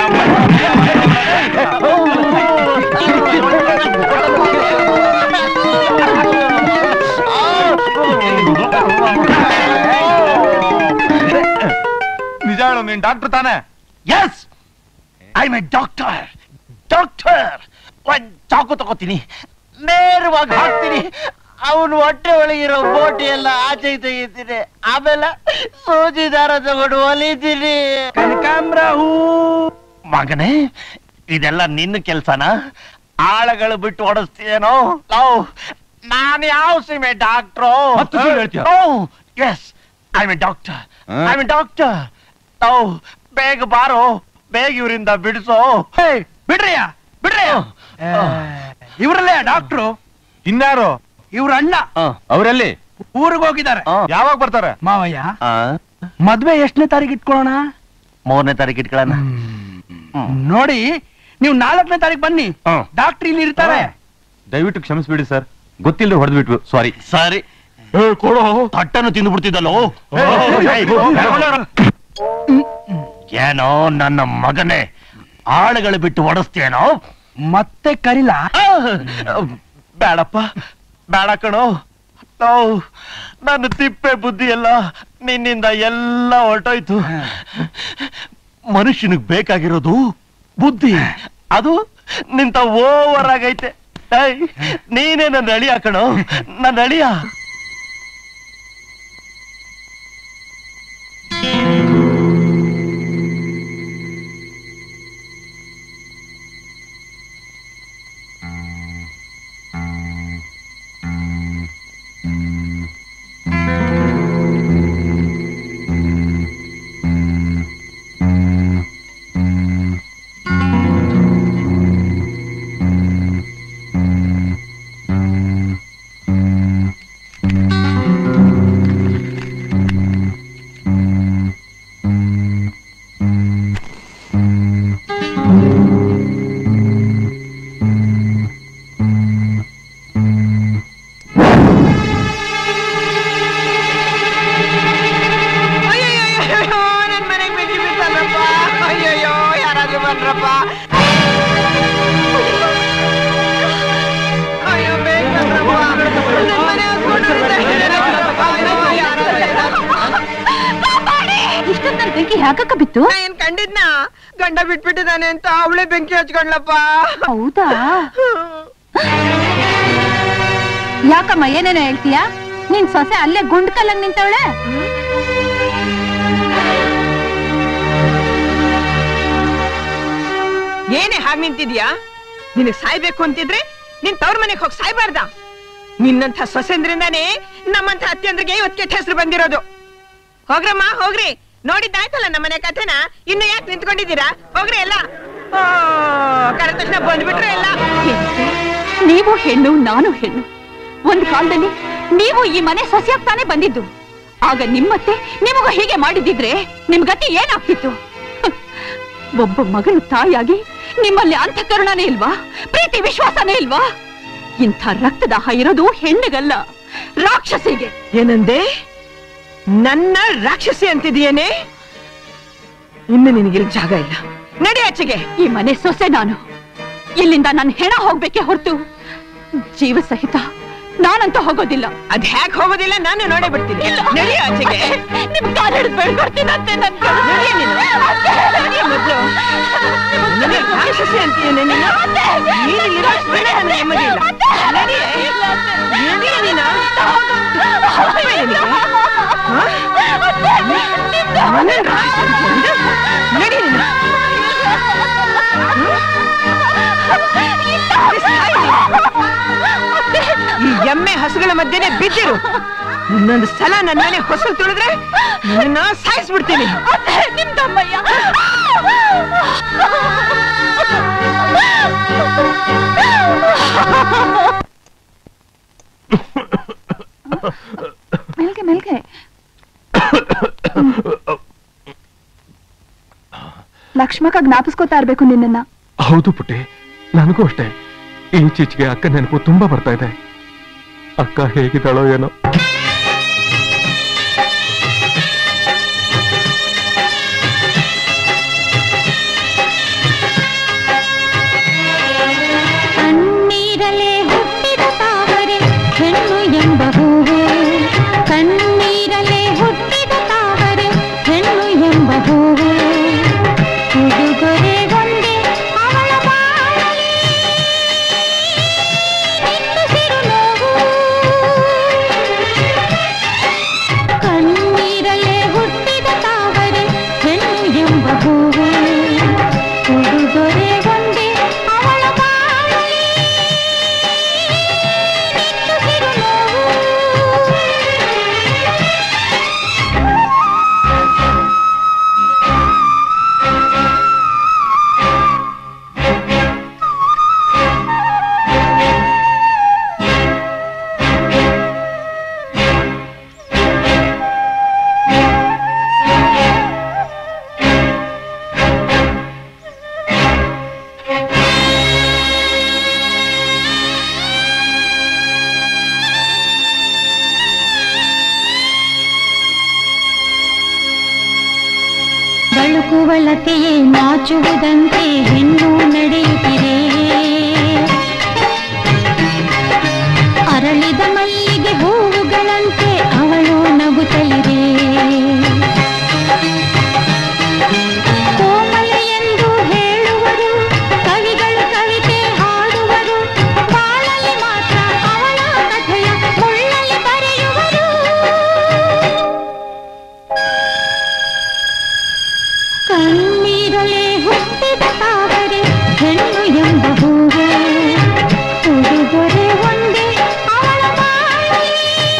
ನಿಜ ಹೇಳು ನೀನ್ ಡಾಕ್ಟರ್ ತಾನೆ yes I a doctor doctor ಒಂದ್ ಚಾಕು ತಗೋತೀನಿ ನೇರವಾಗಿ ಹಾಕ್ತೀನಿ ಅವನು ಹೊಟ್ಟೆ ಒಳಗಿರೋ ಬೋಟಿ ಎಲ್ಲ ಆಚೆ ತೆಗಿತೀನಿ ಆಮೇಲೆ ಸೂಜಿ ದಾರ ತಗೊಂಡು ಹೊಲಿತೀನಿ ಕನಕಾಂಬ್ರ ಹೂ ಮಗನೇ ಇದೆಲ್ಲ ನಿನ್ನ ಕೆಲ್ಸನ ಆಳಗಳು ಬಿಟ್ಟು ಓಡಿಸ್ತೀಯೇನೋ ಲವ್ ನಾನು ಯಾವ ಸೀಮೆ ಡಾಕ್ಟ್ರು ಮತ್ತೆ ಸುಳ್ಳು ಹೇಳ್ತೀಯ? Yes I a doctor I a doctor love ಬೇಗ ಬಾರೋ ಬೇಗ ಇವರಿಂದ ಬಿಡಿಸೋ ಬಿಡ್ರಿಯ ಬಿಡ್ರಿಯ ಇವ್ರಲ್ಲೇ ಡಾಕ್ಟ್ರು ಇನ್ಯಾರು ಇವ್ರ ಅಣ್ಣ ಅವರಲ್ಲಿ ಊರಿಗೆ ಹೋಗಿದ್ದಾರೆ ಯಾವಾಗ ಬರ್ತಾರೆ ಮಾವಯ್ಯ ಮದ್ವೆ ಎಷ್ಟನೇ ತಾರೀಕು ಇಟ್ಕೊಳ್ಳೋಣ ಮೂರನೇ ತಾರೀಕು ಇಟ್ಕೊಳ್ಳೋಣ ನೋಡಿ ನೀವು ನಾಲ್ಕನೇ ತಾರೀಕು ಬನ್ನಿ ಡಾಕ್ಟರ್ ಇಲ್ಲಿ ಇರ್ತಾರೆ ದಯವಿಟ್ಟು ಕ್ಷಮಿಸ್ಬಿಡಿ ಸರ್ ಗೊತ್ತಿಲ್ಲದೆ ಹೊಡೆದ್ಬಿಟ್ವು ಸಾರಿ ಸರಿ ಕೊಡು ತಟ್ಟನ್ನು ತಿಂದು ಬಿಡ್ತಿದ್ದಲ್ಲೋ ಏನೋ ನನ್ನ ಮಗನೇ ಆಳುಗಳು ಬಿಟ್ಟು ಓಡಿಸ್ತೇನೋ ಮತ್ತೆ ಕರಿಲ ಬೇಡಪ್ಪ ಬೇಡ ಕಣೋ ನಾವು ನನ್ನ ತಿಪ್ಪೆ ಬುದ್ಧಿ ಎಲ್ಲ ನಿನ್ನಿಂದ ಎಲ್ಲ ಹೊರಟೋಯ್ತು ಮನುಷ್ಯನಿಗೆ ಬೇಕಾಗಿರೋದು ಬುದ್ಧಿ ಅದು ನಿಂತ ಓವರ್ ಆಗೈತೆ ಏಯ್, ನೀನೇ ನನ್ನ ಅಳಿಯ ಕಣೋ ನನ್ನ ಅಳಿಯ ಅಯ್ಯಯ್ಯೋ ನನ್ ಮನೆಗ್ ಬೆಂಕಿ ಬಿತ್ತಲ್ಲಪ್ಪ ಅಯ್ಯಯ್ಯೋ ಯಾರಾದ್ರೂ ಬಂದ್ರಪ್ಪ ಅಯ್ಯೋ ಬೇಗ ಬಂದ್ರಪ್ಪ ನನ್ ಮನೆ ಇಷ್ಟೊತ್ತಲ್ಲಿ ಬೆಂಕಿ ಯಾಕಕ್ಕ ಬಿತ್ತು ಏನ್ ಕಂಡಿದ್ನ ಗಂಡ ಬಿಟ್ಬಿಟ್ಟಿದ್ದಾನೆ ಅಂತ ಅವಳೇ ಬೆಂಕಿ ಹಚ್ಕೊಂಡ್ಲಪ್ಪ ಹೌದಾ ಯಾಕಮ್ಮ ಏನೇನೋ ಹೇಳ್ತೀಯಾ ನಿನ್ ಸೊಸೆ ಅಲ್ಲೇ ಗುಂಡ್ಕಲ್ಲಂಗ್ ನಿಂತವಳೆ ಏನೇ ಹಾಗೆ ನಿಂತಿದ್ಯಾ ನಿನಗ್ ಸಾಯ್ಬೇಕು ಅಂತಿದ್ರೆ ನಿನ್ ತವ್ರ ಮನೆಗ್ ಹೋಗಿ ಸಾಯ್ಬಾರ್ದ ನಿನ್ನಂಥ ಸೊಸೆಂದ್ರಿಂದಾನೇ ನಮ್ಮಂಥ ಅತ್ಯಂದ್ರಿಗೆ ಇವತ್ತು ಕೆಟ್ಟ ಹೆಸರು ಬಂದಿರೋದು ಹೋಗ್ರಮ್ಮ ಹೋಗ್ರಿ ನೋಡಿದ್ದಾಯ್ತಲ್ಲ ನಮ್ಮನೆ ಕಥೆನ ಇನ್ನು ಯಾಕೆ ನಿಂತ್ಕೊಂಡಿದ್ದೀರಾ ಹೋಗ್ರಿ ಎಲ್ಲ ಓ, ಕರೆದ ತಕ್ಷಣ ಬಂದ್ಬಿಟ್ರೆ ಎಲ್ಲ ನೀವು ಹೆಣ್ಣು ನಾನು ಹೆಣ್ಣು ಒಂದ್ ಕಾಲದಲ್ಲಿ ನೀವು ಈ ಮನೆ ಸೊಸೆಯಾಗ್ತಾನೆ ಬಂದಿದ್ದು ಆಗ ನಿಮ್ಮತ್ತೆ ನಿಮಗೂ ಹೀಗೆ ಮಾಡಿದಿದ್ರೆ ನಿಮ್ ಗತಿ ಏನಾಗ್ತಿತ್ತು ಹ್, ಒಬ್ಬ ಮಗನ ತಾಯಿಯಾಗಿ ನಿಮ್ಮಲ್ಲಿ ಅಂತಃಕರಣನೇ ಇಲ್ವಾ ಪ್ರೀತಿ ವಿಶ್ವಾಸನೇ ಇಲ್ವಾ ಇಂಥ ರಕ್ತದಾಹ ಇರೋದು ಹೆಣ್ಣಿಗಲ್ಲ ರಾಕ್ಷಸಿಗೆ ಏನಂದೆ ನನ್ನ ರಾಕ್ಷಸಿ ಅಂತಿದೀಯೇನೆ ಇನ್ನು ನಿನಗಿಲ್ ಜಾಗ ಇಲ್ಲ ನಡಿ ಆಚೆಗೆ ಈ ಮನೆ ಸೊಸೆ ನಾನು ಇಲ್ಲಿಂದ ನನ್ನ ಹೆಣ ಹೋಗ್ಬೇಕೆ ಹೊರತು ಜೀವ ಸಹಿತ ನಾನಂತೂ ಹೋಗೋದಿಲ್ಲ ಅದ್ ಹ್ಯಾಕ್ ಹೋಗೋದಿಲ್ಲ ನಾನು ನೋಡೇ ಬಿಡ್ತೀನಿ ನಡಿ ಆಚೆಗೆ ನಿಮ್ ಕಾಲ್ ಹಿಡಿದು ಬೇಡ್ಕೊಡ್ತೀನಂತೆ ನನ್ ನಡಿ ನೀನು. ನಡಿ ಮೊದ್ಲು. ನಡಿ, ರಾಕ್ಷಸಿ ಅಂತೀಯೇನೆ ನೀನು? ನೀನು ಇಲ್ಲಿರೋಷ್ಟು ಬೇಡ ನನ್ನ ನೆಮ್ಮದಿ ಇಲ್ಲ. ನಡಿ. ನಡಿ ನೀನು. ಅಪ್ಪ ನಿನಗೆ? ಹ? ನನ್ನ ರಾಕ್ಷಸಿ ಅಂತೀಯ? ನಡಿ ನೀನು. ಈ ಎಮ್ಮೆ ಹಸುಗಳ ಮಧ್ಯೆನೆ ಬಿದ್ದಿರು ಇನ್ನೊಂದು ಸಲ ನನ್ನ ಮನೆ ಹೊಸಲು ತುಳಿದ್ರೆ ನಿನ್ನ ಸಾಯಿಸ್ಬಿಡ್ತೀನಿ ನಿಮ್ದಮ್ಮಯ್ಯ ಮೆಲ್ಗೆ ಮೆಲ್ಗೆ ಲಕ್ಷ್ಮಕ್ಕ ಜ್ಞಾಪಿಸ್ಕೋತಾ ಇರ್ಬೇಕು ನಿನ್ನನ್ನ ಹೌದು ಪುಟ್ಟಿ ನನಗೂ ಅಷ್ಟೇ ಈಚೀಚೆಗೆ ಅಕ್ಕ ನೆನಪು ತುಂಬಾ ಬರ್ತಾ ಇದೆ ಅಕ್ಕ ಹೇಗಿದ್ದಾಳೋ ಏನೋ ಕಣ್ಣೀರಲೆ ಹುಟ್ಟಿದ ತಾವರೆ ಹೆಣ್ಣು ಎಂಬ ಹೂವು ಕಣ್ಣೀರಲೆ ಹುಟ್ಟಿದ ತಾವರೆ ಹೆಣ್ಣು ಎಂಬ ಹೂವು ಉಡುಗೊರೆ ಒಂದೇ ಅವಳ ಬಾಳಲಿ ನಿಟ್ಟುಸಿರು ನೋವು ಕಣ್ಣೀರಲೆ ಹುಟ್ಟಿದ ತಾವರೆ ಹೆಣ್ಣು ಎಂಬ ಹೂವು ಉಡುಗೊರೆ ಒಂದೇ ಅವಳ ಬಾಳಲಿ ನಿಟ್ಟುಸಿರು ನೋವು ಬಳುಕುವಳತೆಯೇ ನಾಚುವುದಂತೆ ಹೆಣ್ಣು ನಡೆಯುತ್ತಿದೆ ಅರಳಿದ ಮಲ್ಲಿಗೆ ಹೂವುಗಳಂತೆ ಅವಳು ನಗುತ್ತಲಿದೆ ಕೋಮಲ ಎಂದು ಹೇಳುವರು ಕವಿಗಳು ಕವಿತೆ ಹಾಡುವರು ಬಾಳಲ್ಲಿ ಮಾತ್ರ ಅವಳ ಕಥೆಯ ಮುಳ್ಳಲ್ಲಿ ಬರೆಯುವರು ಕಣ್ಣೀರಲೆ ಹುಟ್ಟಿದ ತಾವರೆ ಹೆಣ್ಣು ಎಂಬ ಹೂವು ಉಡುಗೊರೆ ಒಂದೇ ಅವಳ ಬಾಳಲಿ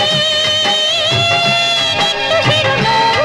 ನಿಟ್ಟುಸಿರು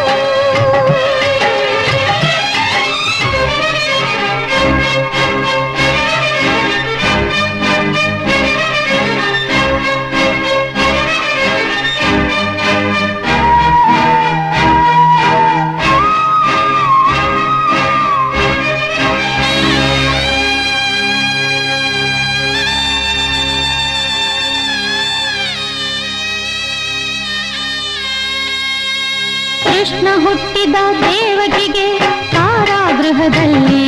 ಕೃಷ್ಣ ಹುಟ್ಟಿದ ದೇವಕಿಗೆ ಕಾರಾಗೃಹದಲ್ಲಿ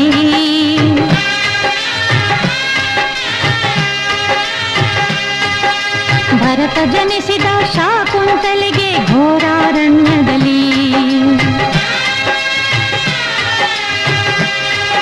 ಭರತ ಜನಿಸಿದ ಶಾಕುಂತಲೆಗೆ ಘೋರಾರಣ್ಯದಲ್ಲಿ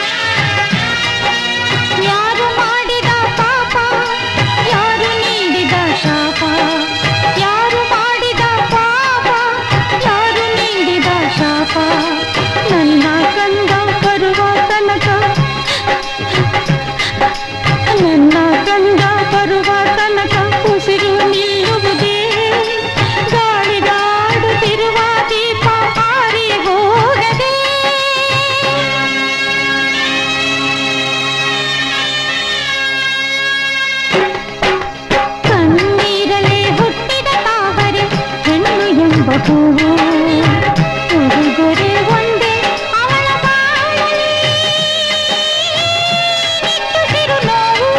ಬರುವ ತನಕ ಉಸಿರು ನಿಲ್ಲುವುದೇ ಗಾಳಿಗಾಡುತ್ತಿರುವ ದೀಪ ಆರಿ ಹೋಗದೆ ಕಣ್ಣೀರಲೆ ಹುಟ್ಟಿದ ತಾವರೆ ಹೆಣ್ಣು ಎಂಬ ಹೂವು ಉಡುಗೊರೆ ಒಂದೇ ಅವಳ ಬಾಳಲಿ ನಿಟ್ಟುಸಿರು ನೋವು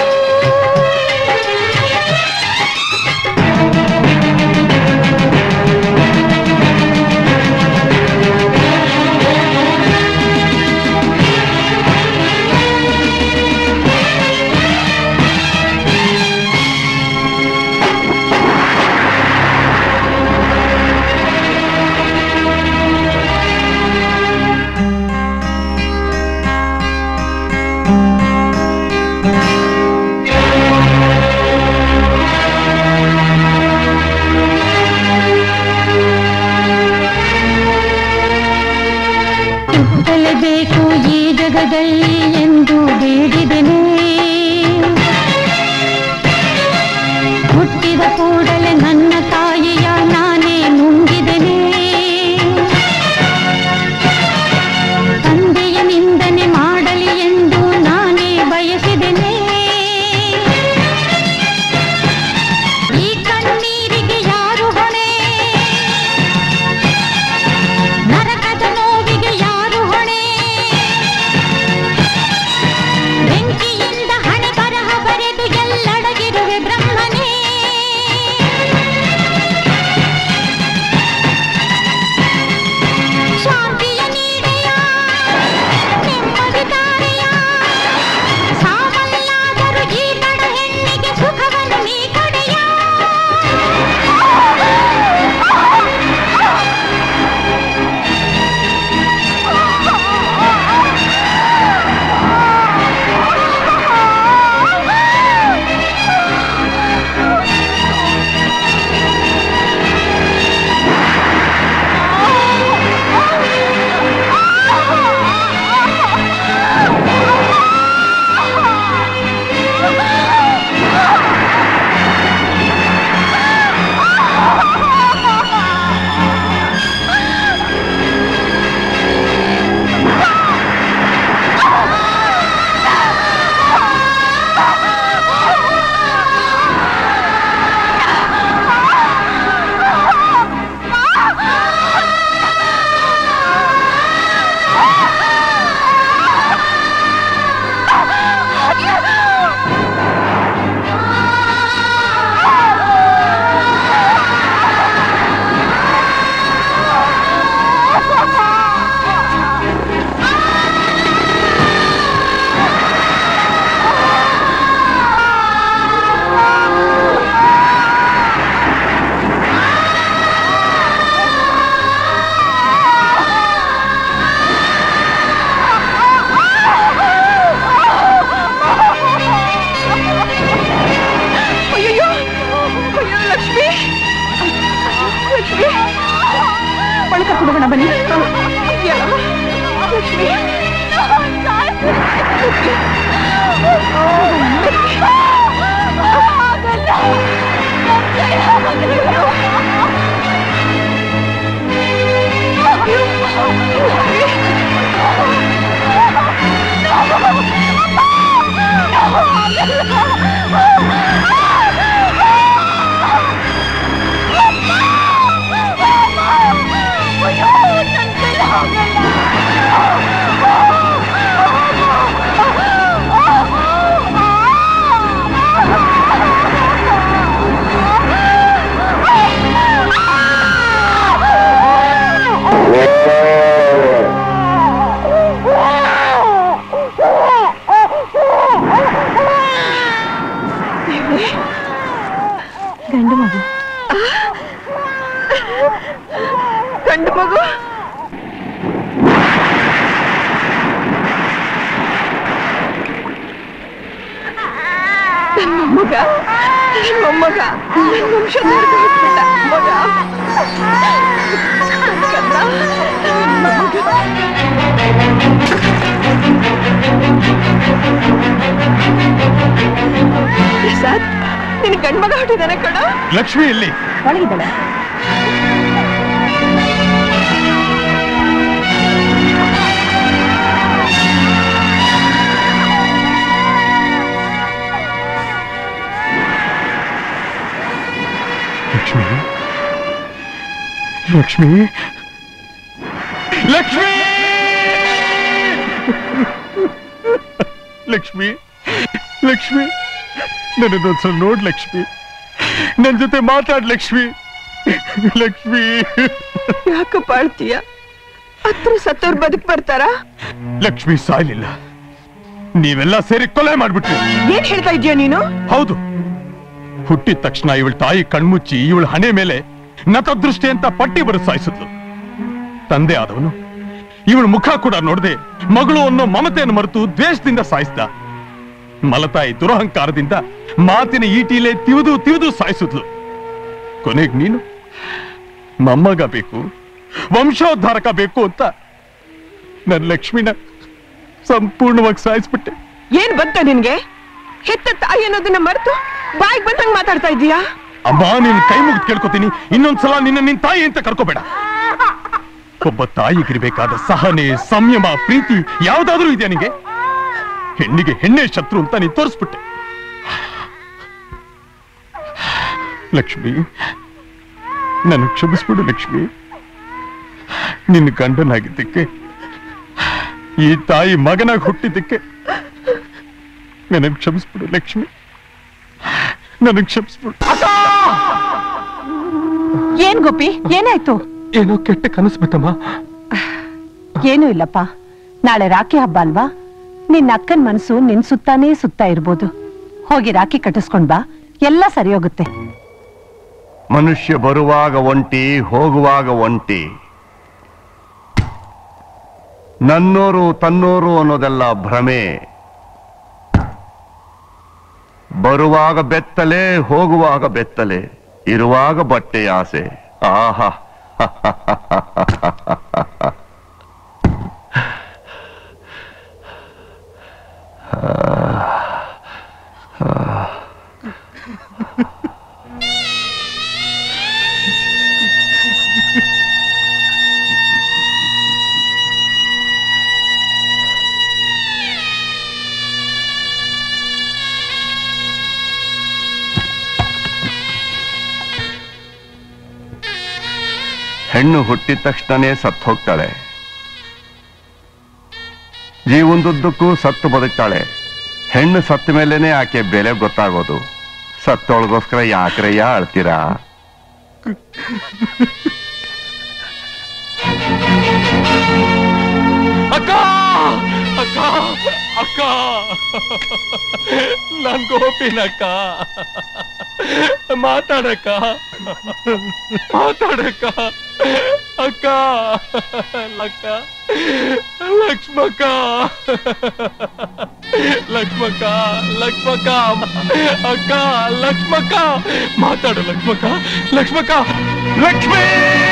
ಹುಟ್ಟಲೇಬೇಕು ಈ ಜಗದಲ್ಲಿ ಎಂದು ಬೇಡಿದೆನೆ ಹುಟ್ಟಿದ ಕೂಡಲೇ ನನ್ನ ತಾಯಿಯ ನಾನೇ ನುಂಗಿದೆನೆ ತಂದೆಯ ನಿಂದನೆ ಮಾಡಲಿ ಎಂದು ನಾನೇ ಬಯಸಿದೆನೆ ಈ ಕಣ್ಣೀರಿಗೆ ಯಾರು ಹೊಣೆ ನರಕದ ನೋವಿಗೆ ಯಾರು ಹೊಣೆ ಬೆಂಕಿಯಿಂದ ಹಣೆ ಬರಹ ಬರೆದು ಎಲ್ಲಡಗಿರುವೆ ಬ್ರಹ್ಮನೇ ಶಾಂತಿಯ ನೀಡೆಯ ನೆಮ್ಮದಿ ತಾರೆಯ ಸಾವಲ್ಲಾದರೂ ಈ ಬಡ ಹೆಣ್ಣಿಗೆ ಸುಖವನ್ನು ನೀ ಕೊಡೆಯ ಅಯ್ಯಯ್ಯೋ ಅಯ್ಯೋ ಲಕ್ಷ್ಮಿ ಲಕ್ಷ್ಮಿ ಒಳಗೆ ಕರ್ಕೊಂಡು ಹೋಗೋಣ ಬನ್ನಿ ಎಲ್ಲಮ್ಮ ಲಕ್ಷ್ಮಿ ಗಂಡು ಮಗು ಗಂಡು ಮಗು ನನ್ನ ಮೊಮ್ಮಗ ನನ್ನ ಮೊಮ್ಮಗ ನನ್ನ ವಂಶ ಹೊರಟುಬಿಟ್ಟ ಮಗ ಕಂದ, ನನ್ನ ಮಗ. ಪ್ರಸಾದ್ ನಿನ್ ಗಂಡ್ಮಗ ಹುಟ್ಟಿದಾನೆ ಕಣ ಲಕ್ಷ್ಮಿ ಇಲ್ಲಿ ಒಳಗಿದ್ದಾಳೆ ಲಕ್ಷ್ಮಿ ಲಕ್ಷ್ಮಿ ಲಕ್ಷ್ಮಿ ಲಕ್ಷ್ಮಿ ಲಕ್ಷ್ಮಿ ನನ್ನದೊಂದ್ಸಲ ನೋಡ್ ಲಕ್ಷ್ಮಿ ನನ್ ಜೊತೆ ಮಾತಾಡ್ ಲಕ್ಷ್ಮಿ ಲಕ್ಷ್ಮಿ ಯಾಕಪ್ಪ ಅಳ್ತೀಯ ಹತ್ರ ಸತ್ತವ್ರು ಬದುಕ್ ಬರ್ತಾರ ಲಕ್ಷ್ಮಿ ಸಾಯ್ಲಿಲ್ಲ ನೀವೆಲ್ಲ ಸೇರಿ ಕೊಲೆ ಮಾಡ್ಬಿಟ್ರಿ ಏನ್ ಹೇಳ್ತಾ ಇದೀಯ ನೀನು ಹೌದು ಹುಟ್ಟಿದ ತಕ್ಷಣ ಇವಳ ತಾಯಿ ಕಣ್ಮುಚ್ಚಿ ಇವಳ ಹಣೆ ಮೇಲೆ ನತದೃಷ್ಟಿ ಅಂತ ಪಟ್ಟಿ ಬರೆದು ಸಾಯಿಸಿದ್ಲು ತಂದೆ ಆದವನು ಇವಳ ಮುಖ ಕೂಡ ನೋಡದೆ ಮಗಳು ಅನ್ನೋ ಮಮತೆಯನ್ನು ಮರೆತು ದ್ವೇಷದಿಂದ ಸಾಯಿಸ್ದ ಮಲತಾಯಿ ದುರಹಂಕಾರದಿಂದ ಮಾತಿನ ಈಟಿಲೆ ತಿವಿದು ತಿವಿದು ಸಾಯಿಸಿದ್ಲು ಕೊನೆಗೆ ನೀನು ಮೊಮ್ಮಗ ಬೇಕು ವಂಶೋದ್ಧಾರಕ ಬೇಕು ಅಂತ ನನ್ನ ಲಕ್ಷ್ಮಿನ ಸಂಪೂರ್ಣವಾಗಿ ಸಾಯಿಸ್ಬಿಟ್ಟೆ ಏನ್ ಬಂತ ನಿನ್ಗೆ ಹೆತ್ತ ತಾಯಿ ಅನ್ನೋದನ್ನ ಮರೆತು ಬಾಯಿಗೆ ಬಂದಂಗ್ ಮಾತಾಡ್ತಾ ಇದೀಯಾ ಅಮ್ಮ ನಿನ್ ಕೈ ಮುಗಿದು ಕೇಳ್ಕೊತೀನಿ ಇನ್ನೊಂದ್ಸಲ ನಿನ್ನ ನಿನ್ ತಾಯಿ ಅಂತ ಕರ್ಕೋಬೇಡ ಒಬ್ಬ ತಾಯಿಗಿರ್ಬೇಕಾದ ಸಹನೆ ಸಂಯಮ ಪ್ರೀತಿ ಯಾವ್ದಾದ್ರೂ ಇದೆಯಾ ನಿಂಗೆ ಹೆಣ್ಣಿಗೆ ಹೆಣ್ಣೆ ಶತ್ರು ಅಂತ ನೀನ್ ತೋರಿಸ್ಬಿಟ್ಟೆ ಲಕ್ಷ್ಮಿ ನನ್ನ ಕ್ಷಮಿಸ್ಬಿಡು ಲಕ್ಷ್ಮಿ ನಿನ್ನ ಗಂಡನಾಗಿದ್ದಕ್ಕೆ ಈ ತಾಯಿ ಮಗನಾಗಿ ಹುಟ್ಟಿದ್ದಕ್ಕೆ ನನಗೆ ಕ್ಷಮಿಸ್ಬಿಡು ಲಕ್ಷ್ಮಿ ನನಗೆ ಕ್ಷಮಿಸ್ಬಿಡು ಏನ್ ಗೋಪಿ ಏನಾಯ್ತು ಏನೋ ಕೆಟ್ಟ ಕನಸು ಬಿಟ್ಟಮ್ಮ ಏನೂ ಇಲ್ಲಪ್ಪ ನಾಳೆ ರಾಖಿ ಹಬ್ಬ ಅಲ್ವಾ ನಿನ್ನ ಅಕ್ಕನ್ ಮನಸ್ಸು ನಿನ್ ಸುತ್ತಾನೇ ಸುತ್ತಾ ಇರ್ಬೋದು ಹೋಗಿ ರಾಖಿ ಕಟ್ಟಿಸ್ಕೊಂಡ್ ಬಾ ಎಲ್ಲ ಸರಿ ಹೋಗುತ್ತೆ ಮನುಷ್ಯ ಬರುವಾಗ ಒಂಟಿ ಹೋಗುವಾಗ ಒಂಟಿ ನನ್ನೋರು ತನ್ನೋರು ಅನ್ನೋದೆಲ್ಲ ಭ್ರಮೆ ಬರುವಾಗ ಬೆತ್ತಲೆ ಹೋಗುವಾಗ ಬೆತ್ತಲೆ ಇರುವಾಗ ಬಟ್ಟೆ ಆಸೆ ಆಹಾ ಹೆಣ್ಣು ಹುಟ್ಟಿದ ತಕ್ಷಣನೇ ಸತ್ತು ಹೋಗ್ತಾಳೆ ಜೀವನದುದ್ದಕ್ಕೂ ಸತ್ತು ಬದುಕ್ತಾಳೆ ಹೆಣ್ಣು ಸತ್ತ ಮೇಲೇನೆ ಆಕೆ ಬೆಲೆ ಗೊತ್ತಾಗೋದು ಸತ್ತೊಳಗೋಸ್ಕರ ಯಾಕ್ರಯ್ಯ ಅಳ್ತೀರಾ ಅಕ್ಕ ಅಕ್ಕ ಅಕ್ಕ ನನ್ ಗೋಪಿನಕ್ಕ ಮಾತಾಡಕ್ಕ ಮಾತಾಡಕ್ಕ ಅಕ್ಕ ಲಕ್ಕ ಲಕ್ಷ್ಮಕ್ಕ ಲಕ್ಷ್ಮಕ್ಕ ಲಕ್ಷ್ಮಕ್ಕ ಅಕ್ಕ ಲಕ್ಷ್ಮಕ್ಕ ಮಾತಾಡು ಲಕ್ಷ್ಮಕ್ಕ ಲಕ್ಷ್ಮಕ್ಕ ಲಕ್ಷ್ಮೀ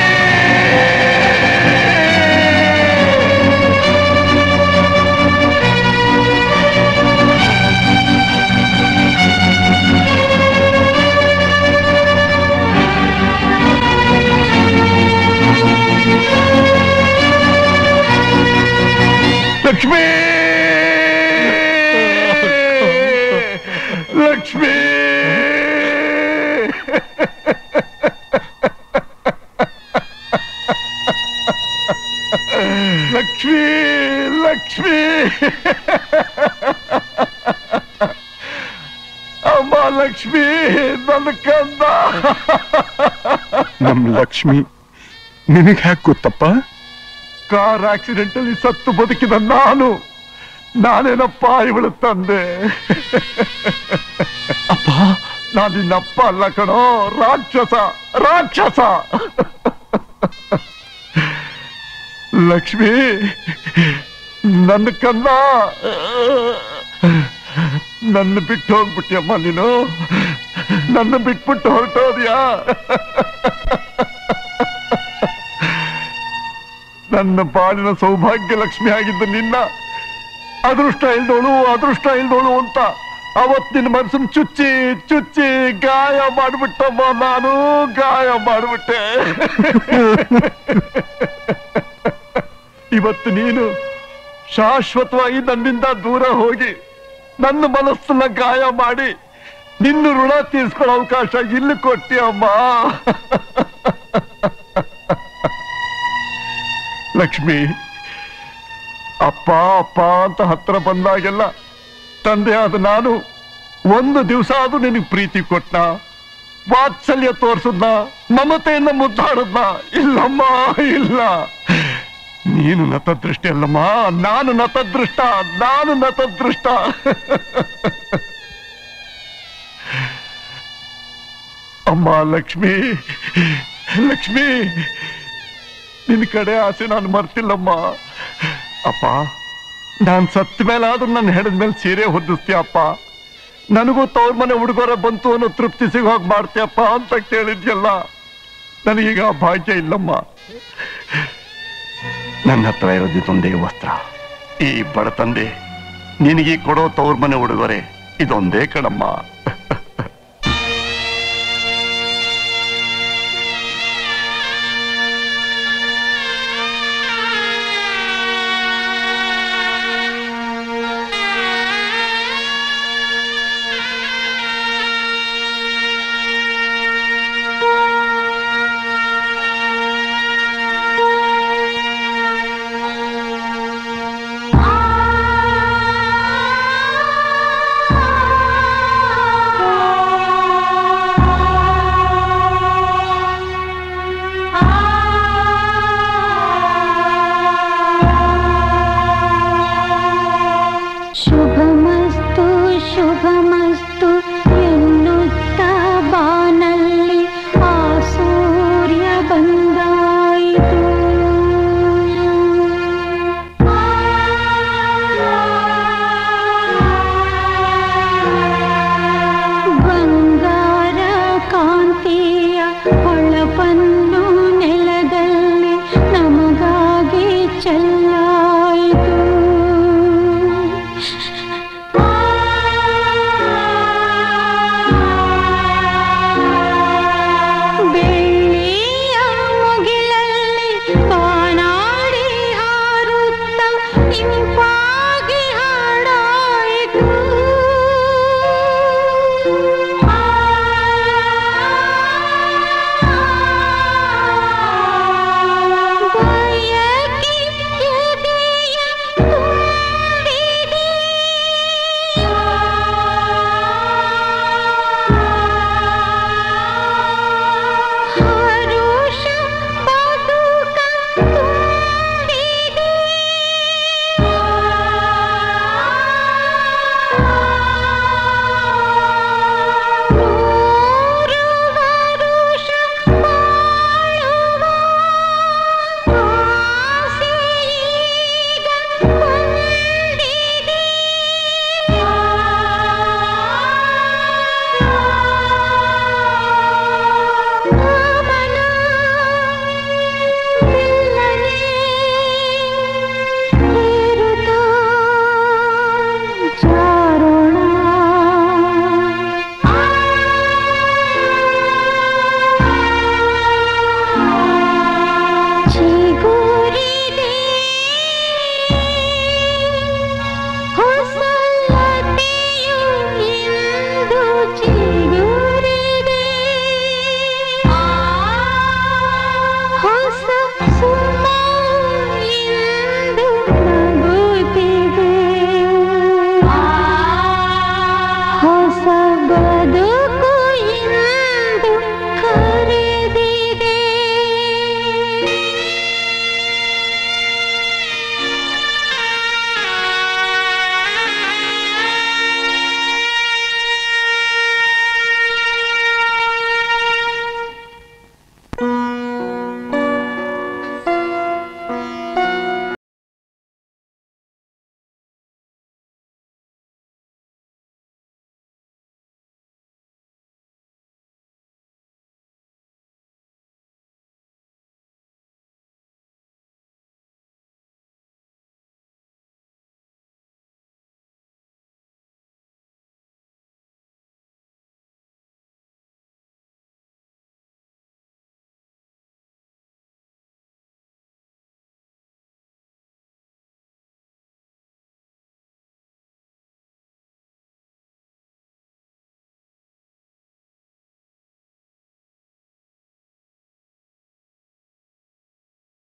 ಲಕ್ಷ್ಮೀ ಲಕ್ಷ್ಮೀ ಲಕ್ಷ್ಮೀ ಲಕ್ಷ್ಮೀ ಅಮ್ಮ ಲಕ್ಷ್ಮೀ ನನ್ನ ಕಂದ ನಮ್ ಲಕ್ಷ್ಮಿ ನಿನಗ್ ಹ್ಯಾಕ್ ಗೊತ್ತಪ್ಪ ಕಾರ್ ಆಕ್ಸಿಡೆಂಟ್ ಅಲ್ಲಿ ಸತ್ತು ಬದುಕಿದ ನಾನು ನಾನೇನಪ್ಪ ಇವಳು ತಂದೆ ಅಪ್ಪ ನಾನು ನಿನ್ನಪ್ಪ ಅಲ್ಲ ಕಣೋ ರಾಕ್ಷಸ ರಾಕ್ಷಸ ಲಕ್ಷ್ಮಿ ನನ್ನ ಕನ್ನ ನನ್ನ ಬಿಟ್ಟು ಹೋಗ್ಬಿಟ್ಯಮ್ಮ ನೀನು ನನ್ನ ಬಿಟ್ಬಿಟ್ಟು ಹೊರಟೋದ್ಯಾ ನನ್ನ ಬಾಳಿನ ಸೌಭಾಗ್ಯ ಲಕ್ಷ್ಮಿ ಆಗಿದ್ದ ನಿನ್ನ ಅದೃಷ್ಟ ಇಲ್ದೋಳು ಅದೃಷ್ಟ ಇಲ್ದೋಳು ಅಂತ ಅವತ್ ನಿನ್ನ ಮನಸ್ಸನ್ ಚುಚ್ಚಿ ಚುಚ್ಚಿ ಗಾಯ ಮಾಡ್ಬಿಟ್ಟಮ್ಮ ನಾನು ಗಾಯ ಮಾಡ್ಬಿಟ್ಟೆ ಇವತ್ತು ನೀನು ಶಾಶ್ವತವಾಗಿ ನನ್ನಿಂದ ದೂರ ಹೋಗಿ ನನ್ನ ಮನಸ್ಸನ್ನ ಗಾಯ ಮಾಡಿ ನಿನ್ನ ಋಣ ತೀರ್ಸ್ಕೊಳ್ಳೋ ಅವಕಾಶ ಇಲ್ಲಿ ಕೊಟ್ಟಿ ಅಮ್ಮ ಲಕ್ಷ್ಮಿ ಅಪ್ಪ ಅಪ್ಪ ಅಂತ ಹತ್ರ ಬಂದಾಗೆಲ್ಲ ತಂದೆ ಆದ ನಾನು ಒಂದು ದಿವಸ ಅದು ನಿನಗೆ ಪ್ರೀತಿ ಕೊಟ್ಟ ವಾತ್ಸಲ್ಯ ತೋರ್ಸದ್ನ ಮಮತೆಯಿಂದ ಮುದ್ದಾಡದ್ನ ಇಲ್ಲಮ್ಮ ಇಲ್ಲ ನೀನು ನತದೃಷ್ಟಿ ಅಲ್ಲಮ್ಮ ನಾನು ನತದೃಷ್ಟ ನಾನು ನತದೃಷ್ಟ ಅಮ್ಮ ಲಕ್ಷ್ಮಿ ಲಕ್ಷ್ಮಿ ನಿನ್ ಕಡೆ ಆಸೆ ನಾನು ಮರ್ತಿಲ್ಲಮ್ಮ ಅಪ್ಪ ನಾನ್ ಸತ್ತ ಮೇಲಾದ್ರೂ ನನ್ನ ಹೆಣದ ಮೇಲೆ ಸೀರೆ ಹೊದಿಸ್ತೀಯಪ್ಪ ನನಗೂ ತವ್ರ ಮನೆ ಹುಡುಗರ ಬಂತು ಅನ್ನೋ ತೃಪ್ತಿ ಸಿಗೋಗ್ ಮಾಡ್ತೀಯಪ್ಪ ಅಂತ ಕೇಳಿದ್ಯಲ್ಲ ನನಗೀಗ ಆ ಭಾಗ್ಯ ಇಲ್ಲಮ್ಮ ನನ್ನ ಹತ್ರ ಇರೋದಿದೊಂದೇ ವಸ್ತ್ರ ಈ ಬಡತಂದೆ ನಿನಗೆ ಕೊಡೋ ತವ್ರ ಮನೆ ಉಡುಗೊರೆ ಇದೊಂದೇ ಕಣಮ್ಮ ಶುಭಮಸ್ತು ಶುಭಮಸ್ತು ಎನ್ನುತ್ತ ಬಾನಲ್ಲಿ ಆ ಸೂರ್ಯ ಬಂದಾಯಿತು ಬಂಗಾರ ಕಾಂತಿಯ ಹೊಳಪನ್ನು ನೆಲದಲ್ಲಿ ನಮಗಾಗಿ ಚೆಲ್ಲಾಯಿತು ಬೆಳ್ಳಿಯ ಮುಗಿಲಲ್ಲಿ ಬಾನಾಡಿ ಹಾರುತ್ತ ಇಂಪಾಗಿ ಹಾಡಾಯಿತು ಬಯಕೆ ಎದೆಯ ತುಂಬಿದೆ. ಹರುಷ ಬದುಕ ತುಂಬಿದೆ. ನೂರು ವರುಷ ಬಾಳುವ ಆಸೆ ಈಗ ಬಂದಿದೆ. ಗಮನ ಮೆಲ್ಲನೆ ಏರುತ್ತಾ ಜಾರೋಣ ಚಿಗುರಿದೆ ಹೊಸ ಲತೆಯು ಇಂದು ಚಿಗುರಿದೆ ಹೊಸ ಸುಮವು ಇಂದು ನಗುತ್ತಿದೆ ಹೊಸ